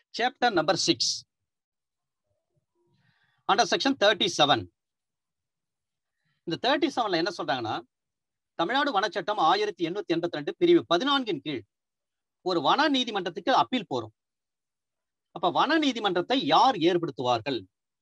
chapter number 6 under section 37 இந்த thirty செவன்ல என்ன சொல்றாங்கன்னா தமிழ்நாடு வனச்சட்டம் ஆயிரத்தி எண்ணூத்தி எண்பத்தி ரெண்டு பிரிவு பதினான்கின் கீழ் ஒரு வன நீதிமன்றத்துக்கு அப்பீல் போறோம் அப்ப வன நீதிமன்றத்தை யார் ஏற்படுத்துவார்கள்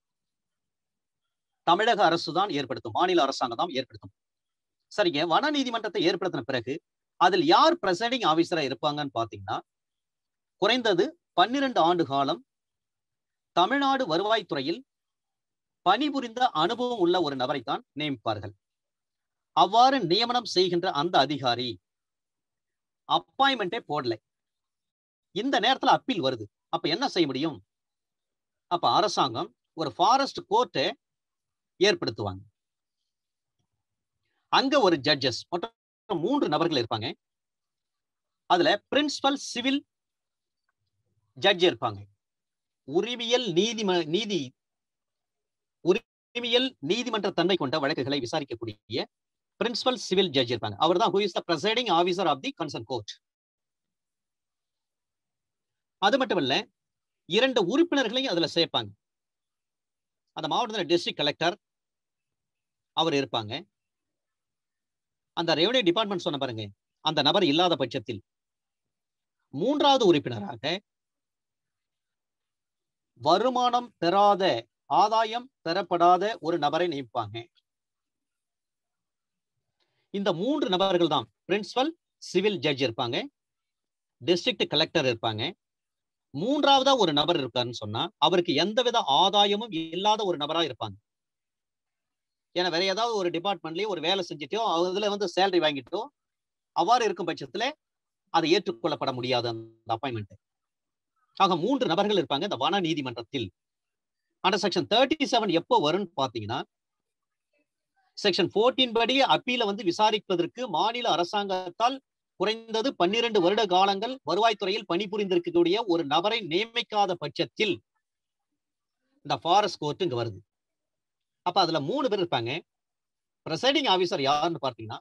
தமிழக அரசு தான் ஏற்படுத்தும் மாநில அரசாங்கம் தான் ஏற்படுத்தும் சரிங்க வன நீதிமன்றத்தை ஏற்படுத்தின பிறகு அதில் யார் பிரசைடிங் ஆபீசரா இருப்பாங்கன்னு பாத்தீங்கன்னா குறைந்தது பன்னிரண்டு ஆண்டு காலம் தமிழ்நாடு வருவாய்த்துறையில் பணிபுரிந்த அனுபவம் உள்ள ஒரு நபரைத்தான் நியமிப்பார்கள் அவ்வாறு நியமனம் செய்கின்ற அந்த அதிகாரி அப்பாயின்மெண்டே போடல இந்த நேரத்துல அப்பீல் வருது அப்ப என்ன செய்ய முடியும் அப்ப அரசாங்கம் ஒரு ஃபாரஸ்ட் கோர்ட்டை ஏற்படுத்துவாங்க அங்க ஒரு ஜட்ஜஸ் மொத்தம் மூன்று நபர்கள் இருப்பாங்க அதுல பிரின்சிபல் சிவில் ஜட்ஜ் இருப்பாங்க உரிமையல் நீதிம நீதி உரிமையல் நீதிமன்ற தன்மை கொண்ட வழக்குகளை விசாரிக்கக்கூடிய பிரின்சிபல் சிவில் ஜட்ஜ் இருப்பாங்க அவர் தான் who is the presiding officer of the concern court அது மட்டும் இல்ல இரண்டு உறுப்பினர்களையும் அதுல சேர்ப்பாங்க அந்த மாவட்டத்தில் டிஸ்ட்ரிக்ட் கலெக்டர் அவர் இருப்பாங்க அந்த ரெவன்யூ டிபார்ட்மெண்ட் சொன்ன பாருங்க அந்த நபர் இல்லாத பட்சத்தில் மூன்றாவது உறுப்பினராக வருமானம் பெறாத ஆதாயம் பெறப்படாத ஒரு நபரை நியமிப்பாங்க இந்த மூன்று நபர்கள் தான் பிரின்சிபல் சிவில் ஜட்ஜ் இருப்பாங்க டிஸ்ட்ரிக்ட் கலெக்டர் இருப்பாங்க மூன்றாவதா ஒரு நபர் இருக்காருன்னு சொன்னா அவருக்கு எந்தவித ஆதாயமும் இல்லாத ஒரு நபரா இருப்பாங்க ஏன்னா வேற ஏதாவது ஒரு டிபார்ட்மெண்ட்லயே ஒரு வேலை செஞ்சுட்டோ அதுல வந்து சேலரி வாங்கிட்டோ அவ்வாறு இருக்கும் பட்சத்துல அதை ஏற்றுக்கொள்ளப்பட முடியாது அந்த அப்பாயின்மெண்ட் ஆக மூன்று நபர்கள் இருப்பாங்க இந்த வன நீதிமன்றத்தில் அந்த செக்ஷன் தேர்ட்டி செவன் எப்போ வரும்னு பாத்தீங்கன்னா செக்ஷன் போர்டீன் படி அப்பீல வந்து விசாரிப்பதற்கு மாநில அரசாங்கத்தால் குறைந்தது பன்னிரண்டு வருட காலங்கள் வருவாய்த்துறையில் பணிபுரிந்திருக்கக்கூடிய ஒரு நபரை நியமிக்காத பட்சத்தில் இந்த ஃபாரஸ்ட் கோர்ட் இங்க வருது அப்ப அதுல மூணு பேர் இருப்பாங்க பிரசைடிங் ஆபீசர் யாருன்னு பார்த்தீங்கன்னா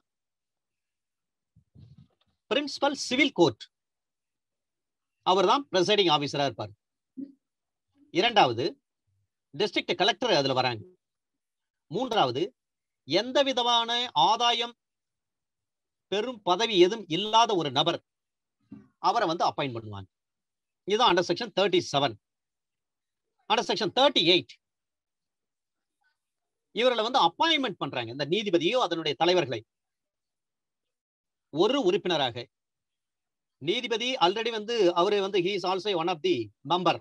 பிரின்சிபல் சிவில் கோர்ட் அவர் தான் பிரசைடிங் ஆபீசரா இருப்பார் இரண்டாவது டிஸ்ட்ரிக்ட் கலெக்டர் அதுல வராங்க மூன்றாவது எந்த விதமான ஆதாயம் பெரும் பதவி எதுவும் இல்லாத ஒரு நபர் அவரை வந்து அப்பாயிண்ட் பண்ணுவாங்க இதுதான் under section thirty seven under section thirty eight இவர்களை வந்து அப்பாயின்மெண்ட் பண்றாங்க இந்த நீதிபதியோ அதனுடைய தலைவர்களை ஒரு உறுப்பினராக நீதிபதி ஆல்ரெடி வந்து அவரு வந்து he is also one of the member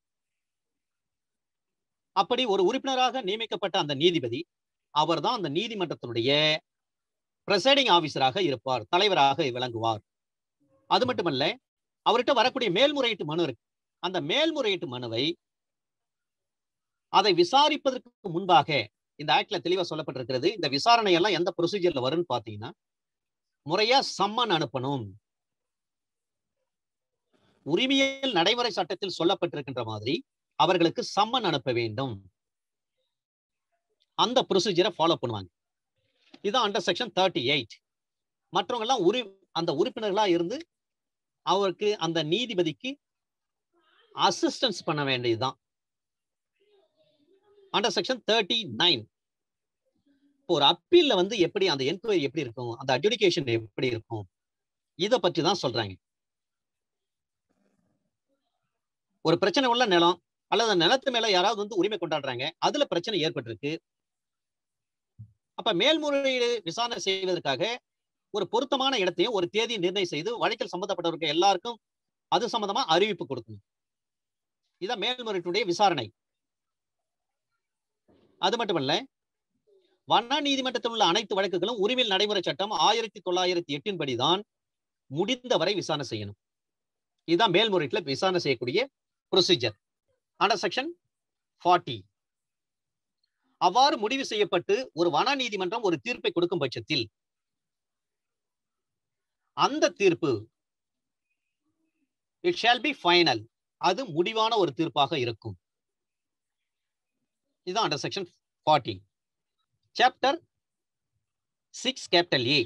அப்படி ஒரு உறுப்பினராக நியமிக்கப்பட்ட அந்த நீதிபதி அவர் தான் அந்த நீதிமன்றத்தினுடைய பிரசைடிங் ஆபீசராக இருப்பார் தலைவராக விளங்குவார் அது மட்டுமல்ல அவர்கிட்ட வரக்கூடிய மேல்முறையீட்டு மனு இருக்கு அந்த மேல்முறையீட்டு மனுவை அதை விசாரிப்பதற்கு முன்பாக இந்த ஆக்ட்ல தெளிவா சொல்லப்பட்டிருக்கிறது இந்த விசாரணை எல்லாம் எந்த ப்ரொசீஜர்ல வரும்னு பாத்தீங்கன்னா முறையா சம்மன் அனுப்பணும் உரிமையல் நடைமுறை சட்டத்தில் சொல்லப்பட்டிருக்கின்ற மாதிரி அவர்களுக்கு சம்மன் அனுப்ப வேண்டும் அந்த ப்ரொசீஜரை ஃபாலோ பண்ணுவாங்க இதுதான் அண்டர் செக்ஷன் தேர்ட்டி எயிட் மற்றவங்க எல்லாம் உரி அந்த உறுப்பினர்களா இருந்து அவருக்கு அந்த நீதிபதிக்கு அசிஸ்டன்ஸ் பண்ண வேண்டியதுதான் அண்டர் செக்ஷன் தேர்ட்டி நைன் இப்போ ஒரு அப்பீல்ல வந்து எப்படி அந்த என்கொயரி எப்படி இருக்கும் அந்த அட்ஜுடிகேஷன் எப்படி இருக்கும் இதை பற்றி தான் சொல்றாங்க ஒரு பிரச்சனை உள்ள நிலம் அல்லது அந்த நிலத்து மேல யாராவது வந்து உரிமை கொண்டாடுறாங்க அதுல பிரச்சனை ஏற்பட்டிருக்கு அப்ப மேல்முறையீடு விசாரணை செய்வதற்காக ஒரு பொருத்தமான இடத்தையும் ஒரு தேதியை நிர்ணயம் செய்து வழக்கில் சம்பந்தப்பட்டவருக்கு எல்லாருக்கும் அது சம்பந்தமா அறிவிப்பு கொடுக்கணும் இதான் மேல்முறையீட்டுடைய விசாரணை அது மட்டுமல்ல வன நீதிமன்றத்தில் உள்ள அனைத்து வழக்குகளும் உரிமையில் நடைமுறை சட்டம் ஆயிரத்தி தொள்ளாயிரத்தி எட்டின் படிதான் முடிந்தவரை விசாரணை செய்யணும் இதுதான் மேல்முறையீட்டுல விசாரணை செய்யக்கூடிய ப்ரொசீஜர் அண்டர் செக்ஷன் ஃபார்ட்டி அவ்வாறு முடிவு செய்யப்பட்டு ஒரு வன நீதிமன்றம் ஒரு தீர்ப்பை கொடுக்கும் பட்சத்தில் அந்த தீர்ப்பு இட் ஷால் பி ஃபைனல் அது முடிவான ஒரு தீர்ப்பாக இருக்கும் இதுதான் under section forty chapter six capital A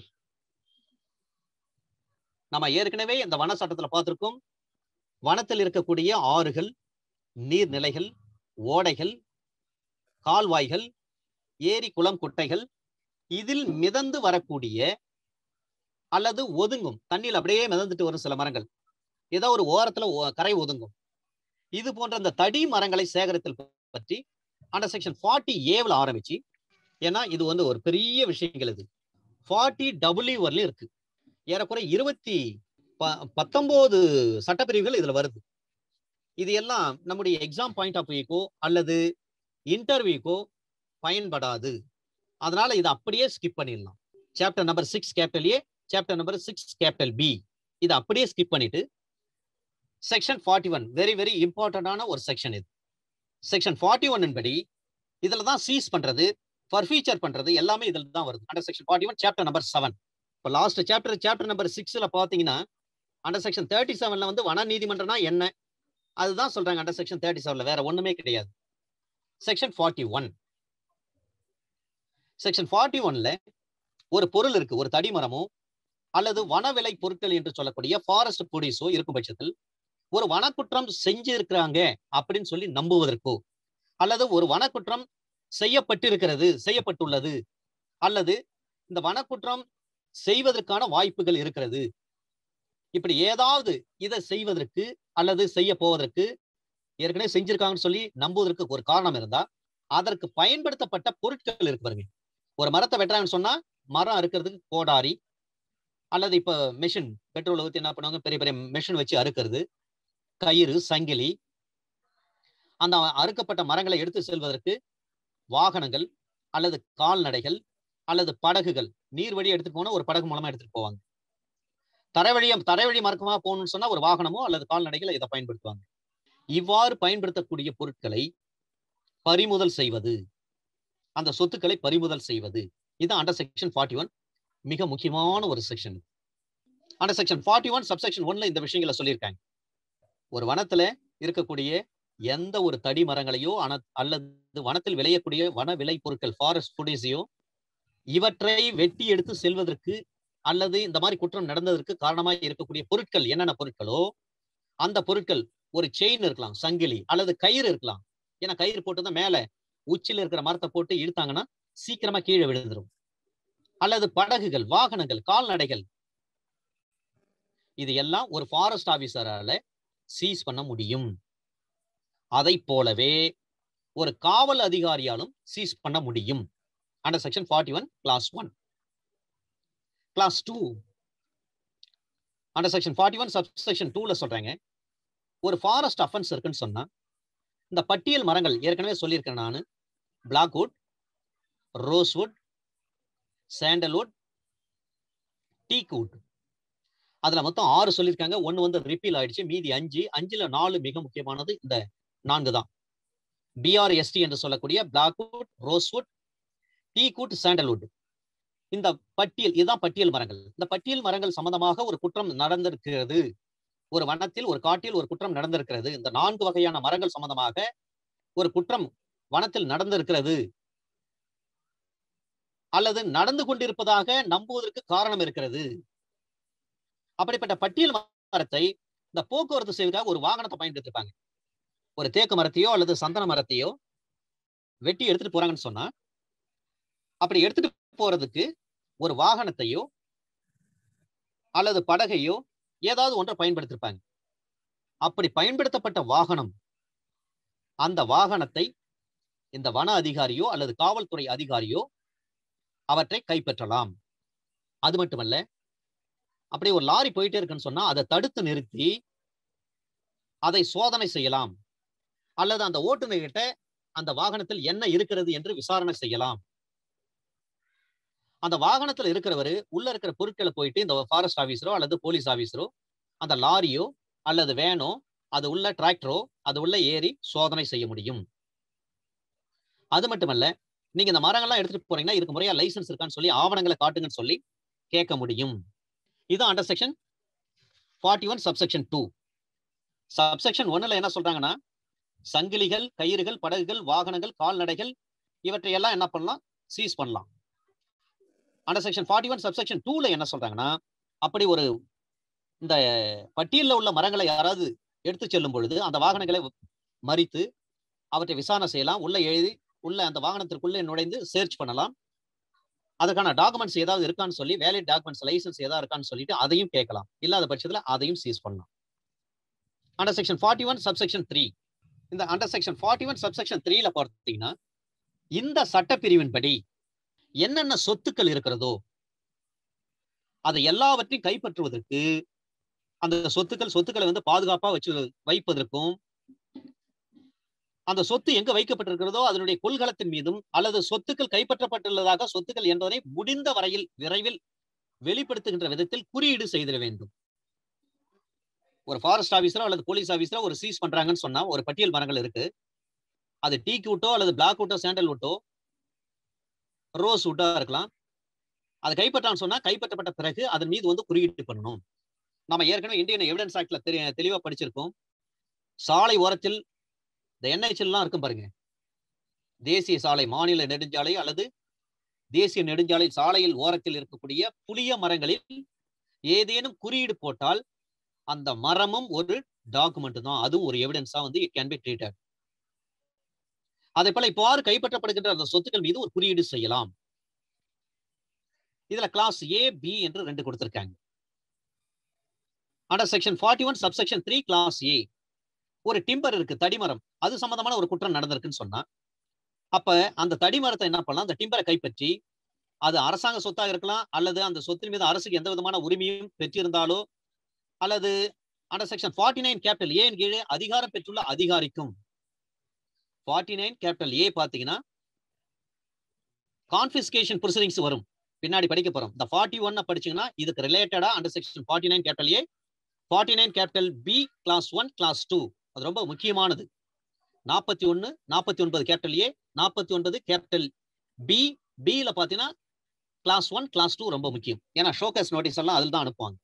நம்ம ஏற்கனவே இந்த வன சட்டத்துல பார்த்திருக்கோம் வனத்தில் இருக்கக்கூடிய ஆறுகள் நீர்நிலைகள் ஓடைகள் கால்வாய்கள் ஏரி குளம் குட்டைகள் இதில் மிதந்து வரக்கூடிய அல்லது ஒதுங்கும் தண்ணியில் அப்படியே மிதந்துட்டு வரும் சில மரங்கள் ஏதோ ஒரு ஓரத்துல ஓ- கரை ஒதுங்கும் இது போன்ற அந்த தடி மரங்களை சேகரித்தல் பற்றி அந்த செக்ஷன் ஃபார்ட்டி ஏவில் ஆரம்பிச்சு ஏன்னா இது வந்து ஒரு பெரிய விஷயங்கள் இது ஃபார்ட்டி டபிள்யூ வரலையும் இருக்கு ஏறக்குறை இருபத்தி ப- பத்தொன்பது சட்டப்பிரிவுகள் இதுல வருது இது எல்லாம் நம்முடைய எக்ஸாம் பாயிண்ட் ஆஃப் வியூக்கோ அல்லது இன்டர்வியூக்கோ பயன்படாது அதனால இதை அப்படியே ஸ்கிப் பண்ணிடலாம் chapter number six capital A chapter number six capital B இதை அப்படியே ஸ்கிப் பண்ணிட்டு section forty one very very இம்பார்ட்டண்டான ஒரு செக்ஷன் இது செக்ஷன் ஃபார்ட்டி ஒன் படி இதுல தான் சீஸ் பண்றது ஃபர்ஃபீச்சர் பண்றது எல்லாமே இதுல தான் வருது under section forty one chapter number seven இப்போ லாஸ்ட் சாப்டர் சாப்டர் நம்பர் சிக்ஸ்ல பாத்தீங்கன்னா அண்டர் செக்ஷன் தேர்ட்டி செவன்ல வந்து வன நீதிமன்றம்னா என்ன அதுதான் சொல்றாங்க அண்டர் செக்ஷன் தேர்ட்டி செவன்ல வேற ஒண்ணுமே கிடையாது section forty one section forty ஒன்ல ஒரு பொருள் இருக்கு ஒரு தடிமரமோ அல்லது வனவிலை பொருட்கள் என்று சொல்லக்கூடிய ஃபாரஸ்ட் ப்ரொடியூஸோ இருக்கும் பட்சத்தில் ஒரு வனக்குற்றம் செஞ்சிருக்கிறாங்க அப்படின்னு சொல்லி நம்புவதற்கோ அல்லது ஒரு வனக்குற்றம் செய்யப்பட்டிருக்கிறது செய்யப்பட்டுள்ளது அல்லது இந்த வனக்குற்றம் செய்வதற்கான வாய்ப்புகள் இருக்கிறது இப்படி ஏதாவது இதை செய்வதற்கு அல்லது செய்ய போவதற்கு ஏற்கனவே செஞ்சிருக்காங்கன்னு சொல்லி நம்புவதற்கு ஒரு காரணம் இருந்தா அதற்கு பயன்படுத்தப்பட்ட பொருட்கள் இருக்கு பாருங்க ஒரு மரத்தை வெட்டுறாங்கன்னு சொன்னா மரம் அறுக்கிறதுக்கு கோடாரி அல்லது இப்ப மெஷின் பெட்ரோல் ஊத்தி என்ன பண்ணுவாங்க பெரிய பெரிய மெஷின் வச்சு அறுக்கிறது கயிறு சங்கிலி அந்த அறுக்கப்பட்ட மரங்களை எடுத்து செல்வதற்கு வாகனங்கள் அல்லது கால்நடைகள் அல்லது படகுகள் நீர் வழி எடுத்துட்டு போனா ஒரு படகு மூலமா எடுத்துட்டு போவாங்க தரைவழியா தரைவழி மார்க்கமா போகணும்னு சொன்னா ஒரு வாகனமோ அல்லது கால்நடைகளை இதை பயன்படுத்துவாங்க இவ்வாறு பயன்படுத்தக்கூடிய பொருட்களை பறிமுதல் செய்வது அந்த சொத்துக்களை பறிமுதல் செய்வது இது அண்டர் செக்ஷன் ஃபார்ட்டி ஒன் மிக முக்கியமான ஒரு section under section forty one subsection ஒன்ல இந்த விஷயங்களை சொல்லியிருக்காங்க ஒரு வனத்துல இருக்கக்கூடிய எந்த ஒரு தடி மரங்களையோ அன- அல்லது வனத்தில் விளையக்கூடிய வன விளை பொருட்கள் ஃபாரஸ்ட் ப்ரொடியூஸையோ இவற்றை வெட்டி எடுத்து செல்வதற்கு அல்லது இந்த மாதிரி குற்றம் நடந்ததற்கு காரணமாக இருக்கக்கூடிய பொருட்கள் என்னென்ன பொருட்களோ அந்த பொருட்கள் ஒரு செயின் இருக்கலாம் சங்கிலி அல்லது கயிறு இருக்கலாம் ஏன்னா கயிறு போட்டு தான் மேல உச்சில இருக்கிற மரத்தை போட்டு இழுத்தாங்கன்னா சீக்கிரமா கீழே விழுந்துரும் அல்லது படகுகள் வாகனங்கள் கால்நடைகள் இது எல்லாம் ஒரு ஃபாரஸ்ட் ஆபீசரால சீஸ் பண்ண முடியும் அதை போலவே ஒரு காவல் அதிகாரியாலும் சீஸ் பண்ண முடியும் under section forty one clause one clause two under section forty one subsection டூல சொல்றாங்க ஒரு ஃபாரஸ்ட் அஃபென்ஸ் இருக்குன்னு சொன்னா இந்த பட்டியல் மரங்கள் ஏற்கனவே சொல்லியிருக்கேன் நான் பிளாக்வுட் ரோஸ்வுட் சாண்டல்வுட் டீக்வுட் அதுல மொத்தம் ஆறு சொல்லியிருக்காங்க ஒன்னு வந்து ரிப்பீல் ஆயிடுச்சு மீதி அஞ்சு அஞ்சுல நாலு மிக முக்கியமானது இந்த நான்கு தான் பிஆர்எஸ்டி என்று சொல்லக்கூடிய பிளாக்வுட் ரோஸ்வுட் டீக்வுட் சாண்டல்வுட் இந்த பட்டியல் இதுதான் பட்டியல் மரங்கள் இந்த பட்டியல் மரங்கள் சம்பந்தமாக ஒரு குற்றம் நடந்திருக்கிறது ஒரு வனத்தில் ஒரு காட்டில் ஒரு குற்றம் நடந்திருக்கிறது இந்த நான்கு வகையான மரங்கள் சம்பந்தமாக ஒரு குற்றம் வனத்தில் நடந்திருக்கிறது அல்லது நடந்து கொண்டிருப்பதாக நம்புவதற்கு காரணம் இருக்கிறது அப்படிப்பட்ட பட்டியல் மரத்தை இந்த போக்குவரத்து செய்வதற்காக ஒரு வாகனத்தை பயன்படுத்திருப்பாங்க ஒரு தேக்கு மரத்தையோ அல்லது சந்தன மரத்தையோ வெட்டி எடுத்துட்டு போறாங்கன்னு சொன்னா அப்படி எடுத்துட்டு போறதுக்கு ஒரு வாகனத்தையோ அல்லது படகையோ ஏதாவது ஒன்றை பயன்படுத்திருப்பாங்க அப்படி பயன்படுத்தப்பட்ட வாகனம் அந்த வாகனத்தை இந்த வன அதிகாரியோ அல்லது காவல்துறை அதிகாரியோ அவற்றை கைப்பற்றலாம் அது மட்டுமல்ல அப்படியே ஒரு லாரி போயிட்டே இருக்குன்னு சொன்னா அதை தடுத்து நிறுத்தி அதை சோதனை செய்யலாம் அல்லது அந்த ஓட்டுநர்கிட்ட அந்த வாகனத்தில் என்ன இருக்கிறது என்று விசாரணை செய்யலாம் அந்த வாகனத்துல இருக்கிறவரு உள்ள இருக்கிற பொருட்களை போயிட்டு இந்த ஃபாரஸ்ட் ஆபீசரோ அல்லது போலீஸ் ஆபீசரோ அந்த லாரியோ அல்லது வேனோ அது உள்ள டிராக்டரோ அது உள்ள ஏறி சோதனை செய்ய முடியும் அது மட்டுமல்ல நீங்க இந்த மரங்கள்லாம் எடுத்துட்டு போறீங்கன்னா இதுக்கு முறையா லைசன்ஸ் இருக்கான்னு சொல்லி ஆவணங்களை காட்டுங்கன்னு சொல்லி கேட்க முடியும் இது under section forty one subsection two subsection ஒன்னுல என்ன சொல்றாங்கன்னா சங்கிலிகள் கயிறுகள் படகுகள் வாகனங்கள் கால்நடைகள் இவற்றை எல்லாம் என்ன பண்ணலாம் சீஸ் பண்ணலாம் under section forty one subsection டூல என்ன சொல்றாங்கன்னா அப்படி ஒரு இந்த பட்டியலில் உள்ள மரங்களை யாராவது எடுத்து செல்லும் பொழுது அந்த வாகனங்களை மறித்து அவற்றை விசாரணை செய்யலாம் உள்ள எழுதி உள்ள அந்த வாகனத்திற்குள்ளே நுழைந்து சர்ச் பண்ணலாம் அதுக்கான டாக்குமெண்ட்ஸ் ஏதாவது இருக்கான்னு சொல்லி வேலிட் டாக்குமெண்ட்ஸ் லைசன்ஸ் ஏதாவது இருக்கான்னு சொல்லிட்டு அதையும் கேட்கலாம் இல்லாத பட்சத்துல அதையும் சீஸ் பண்ணலாம் under section forty one subsection three இந்த under section forty one subsection த்ரீல பார்த்தீங்கன்னா இந்த சட்டப்பிரிவின்படி என்னென்ன சொத்துக்கள் இருக்கிறதோ அதை எல்லாவற்றையும் கைப்பற்றுவதற்கு அந்த சொத்துக்கள் சொத்துக்களை வந்து பாதுகாப்பா வச்சு வைப்பதற்கும் அந்த சொத்து எங்க வைக்கப்பட்டிருக்கிறதோ அதனுடைய கொள்கலத்தின் மீதும் அல்லது சொத்துக்கள் கைப்பற்றப்பட்டுள்ளதாக சொத்துக்கள் என்பதை முடிந்த வரையில் விரைவில் வெளிப்படுத்துகின்ற விதத்தில் குறியீடு செய்திட வேண்டும் ஒரு ஃபாரஸ்ட் ஆபீசரோ அல்லது போலீஸ் ஆபீசரோ ஒரு சீஸ் பண்றாங்கன்னு சொன்னா ஒரு பட்டியல் மரங்கள் இருக்கு அது டீக் வுட்டோ அல்லது பிளாக் வுட்டோ சாண்டல் வுட்டோ ரோஸ் வுட்டா இருக்கலாம் அது கைப்பற்றான்னு சொன்னா கைப்பற்றப்பட்ட பிறகு அதன் மீது வந்து குறியீட்டு பண்ணணும் நம்ம ஏற்கனவே இந்தியன் எவிடன்ஸ் ஆக்ட்ல தெளிவா படிச்சிருக்கோம் சாலை ஓரத்தில் இந்த என்ஹெச்எல்லாம் இருக்கும் பாருங்க தேசிய சாலை மாநில நெடுஞ்சாலை அல்லது தேசிய நெடுஞ்சாலை சாலையில் ஓரத்தில் இருக்கக்கூடிய புளிய மரங்களில் ஏதேனும் குறியீடு போட்டால் அந்த மரமும் ஒரு டாக்குமெண்ட் தான் அதுவும் ஒரு எவிடன்ஸா வந்து இட் கேன் பி ட்ரீட்டட் அதே போல இவ்வாறு கைப்பற்றப்படுகின்ற அந்த சொத்துக்கள் மீது ஒரு குறியீடு செய்யலாம் இதுல கிளாஸ் ஏ பி என்று ரெண்டு கொடுத்திருக்காங்க under section forty one subsection three clause A ஒரு டிம்பர் இருக்கு தடிமரம் அது சம்பந்தமான ஒரு குற்றம் நடந்திருக்குன்னு சொன்னா அப்ப அந்த தடிமரத்தை என்ன பண்ணலாம் அந்த டிம்பரை கைப்பற்றி அது அரசாங்க சொத்தாக இருக்கலாம் அல்லது அந்த சொத்தின் மீது அரசுக்கு எந்த விதமான உரிமையும் பெற்றிருந்தாலோ அல்லது under section forty nine capital ஏன் கீழே அதிகாரம் பெற்றுள்ள அதிகாரிக்கும் ஃபார்ட்டி நைன் கேபிட்டல் ஏ பாத்தீங்கன்னா கான்பிஸ்கேஷன் ப்ரொசீடிங்ஸ் வரும் பின்னாடி படிக்க போறோம் இந்த ஃபார்ட்டி ஒன்ன படிச்சீங்கன்னா இதுக்கு ரிலேட்டடா under section forty nine capital A forty nine capital B clause one clause two அது ரொம்ப முக்கியமானது நாற்பத்தி ஒன்னு நாற்பத்தி ஒன்பது கேபிட்டல் ஏ நாற்பத்தி ஒன்பது கேபிட்டல் பி பில பாத்தீங்கன்னா கிளாஸ் ஒன் கிளாஸ் டூ ரொம்ப முக்கியம் ஏன்னா ஷோகஸ் நோட்டீஸ் எல்லாம் அதில் தான் அனுப்புவாங்க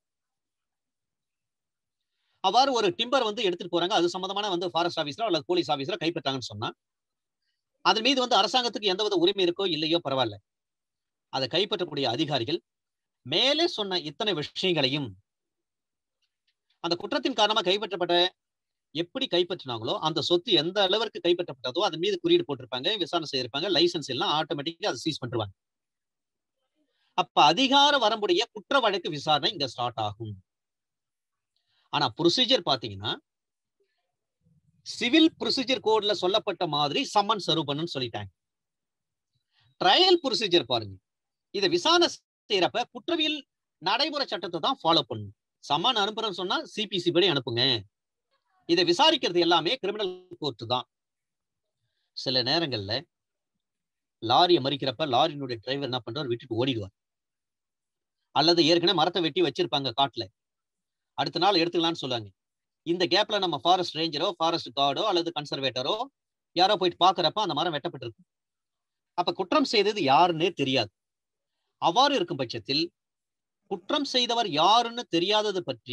அவ்வாறு ஒரு டிம்பர் வந்து எடுத்துட்டு போறாங்க அது சம்பந்தமான வந்து ஃபாரஸ்ட் ஆஃபீஸரோ அல்லது போலீஸ் ஆஃபீஸரோ கைப்பற்றாங்கன்னு சொன்னா அதன் மீது வந்து அரசாங்கத்துக்கு எந்தவித உரிமை இருக்கோ இல்லையோ பரவாயில்ல அதை கைப்பற்றக்கூடிய அதிகாரிகள் மேலே சொன்ன இத்தனை விஷயங்களையும் அந்த குற்றத்தின் காரணமா கைப்பற்றப்பட்ட எப்படி கைப்பற்றினாங்களோ அந்த சொத்து எந்த அளவிற்கு கைப்பற்றப்பட்டதோ அதன் மீது குறியீடு போட்டிருப்பாங்க விசாரணை செய்திருப்பாங்க லைசன்ஸ் எல்லாம் ஆட்டோமேட்டிக்கா அதை சீஸ் பண்ணிருவாங்க அப்ப அதிகார வரம்புடைய குற்ற வழக்கு விசாரணை இங்க ஸ்டார்ட் ஆகும் ஆனா ப்ரொசீஜர் பாத்தீங்கன்னா சிவில் ப்ரொசீஜர் கோட்ல சொல்லப்பட்ட மாதிரி சம்மன் சர்வ் பண்ணுன்னு சொல்லிட்டாங்க ட்ரையல் ப்ரொசீஜர் பாருங்க இதை விசாரணை செய்யறப்ப குற்றவியல் நடைமுறை சட்டத்தை தான் ஃபாலோ பண்ணணும் சம்மன் அனுப்புறேன்னு சொன்னா சிபிசி படி அனுப்புங்க இதை விசாரிக்கிறது எல்லாமே கிரிமினல் கோர்ட்டு தான் சில நேரங்கள்ல லாரியை மறிக்கிறப்ப லாரியினுடைய டிரைவர் என்ன பண்றாரு விட்டுட்டு ஓடிடுவார் அல்லது ஏற்கனவே மரத்தை வெட்டி வச்சிருப்பாங்க காட்டுல அடுத்த நாள் எடுத்துக்கலாம்னு சொல்லுவாங்க இந்த கேப்ல நம்ம ஃபாரஸ்ட் ரேஞ்சரோ ஃபாரஸ்ட் கார்டோ அல்லது கன்சர்வேட்டரோ யாரோ போயிட்டு பாக்குறப்ப அந்த மரம் வெட்டப்பட்டிருக்கு அப்ப குற்றம் செய்தது யாருன்னே தெரியாது அவ்வாறு இருக்கும் பட்சத்தில் குற்றம் செய்தவர் யாருன்னு தெரியாதது பற்றி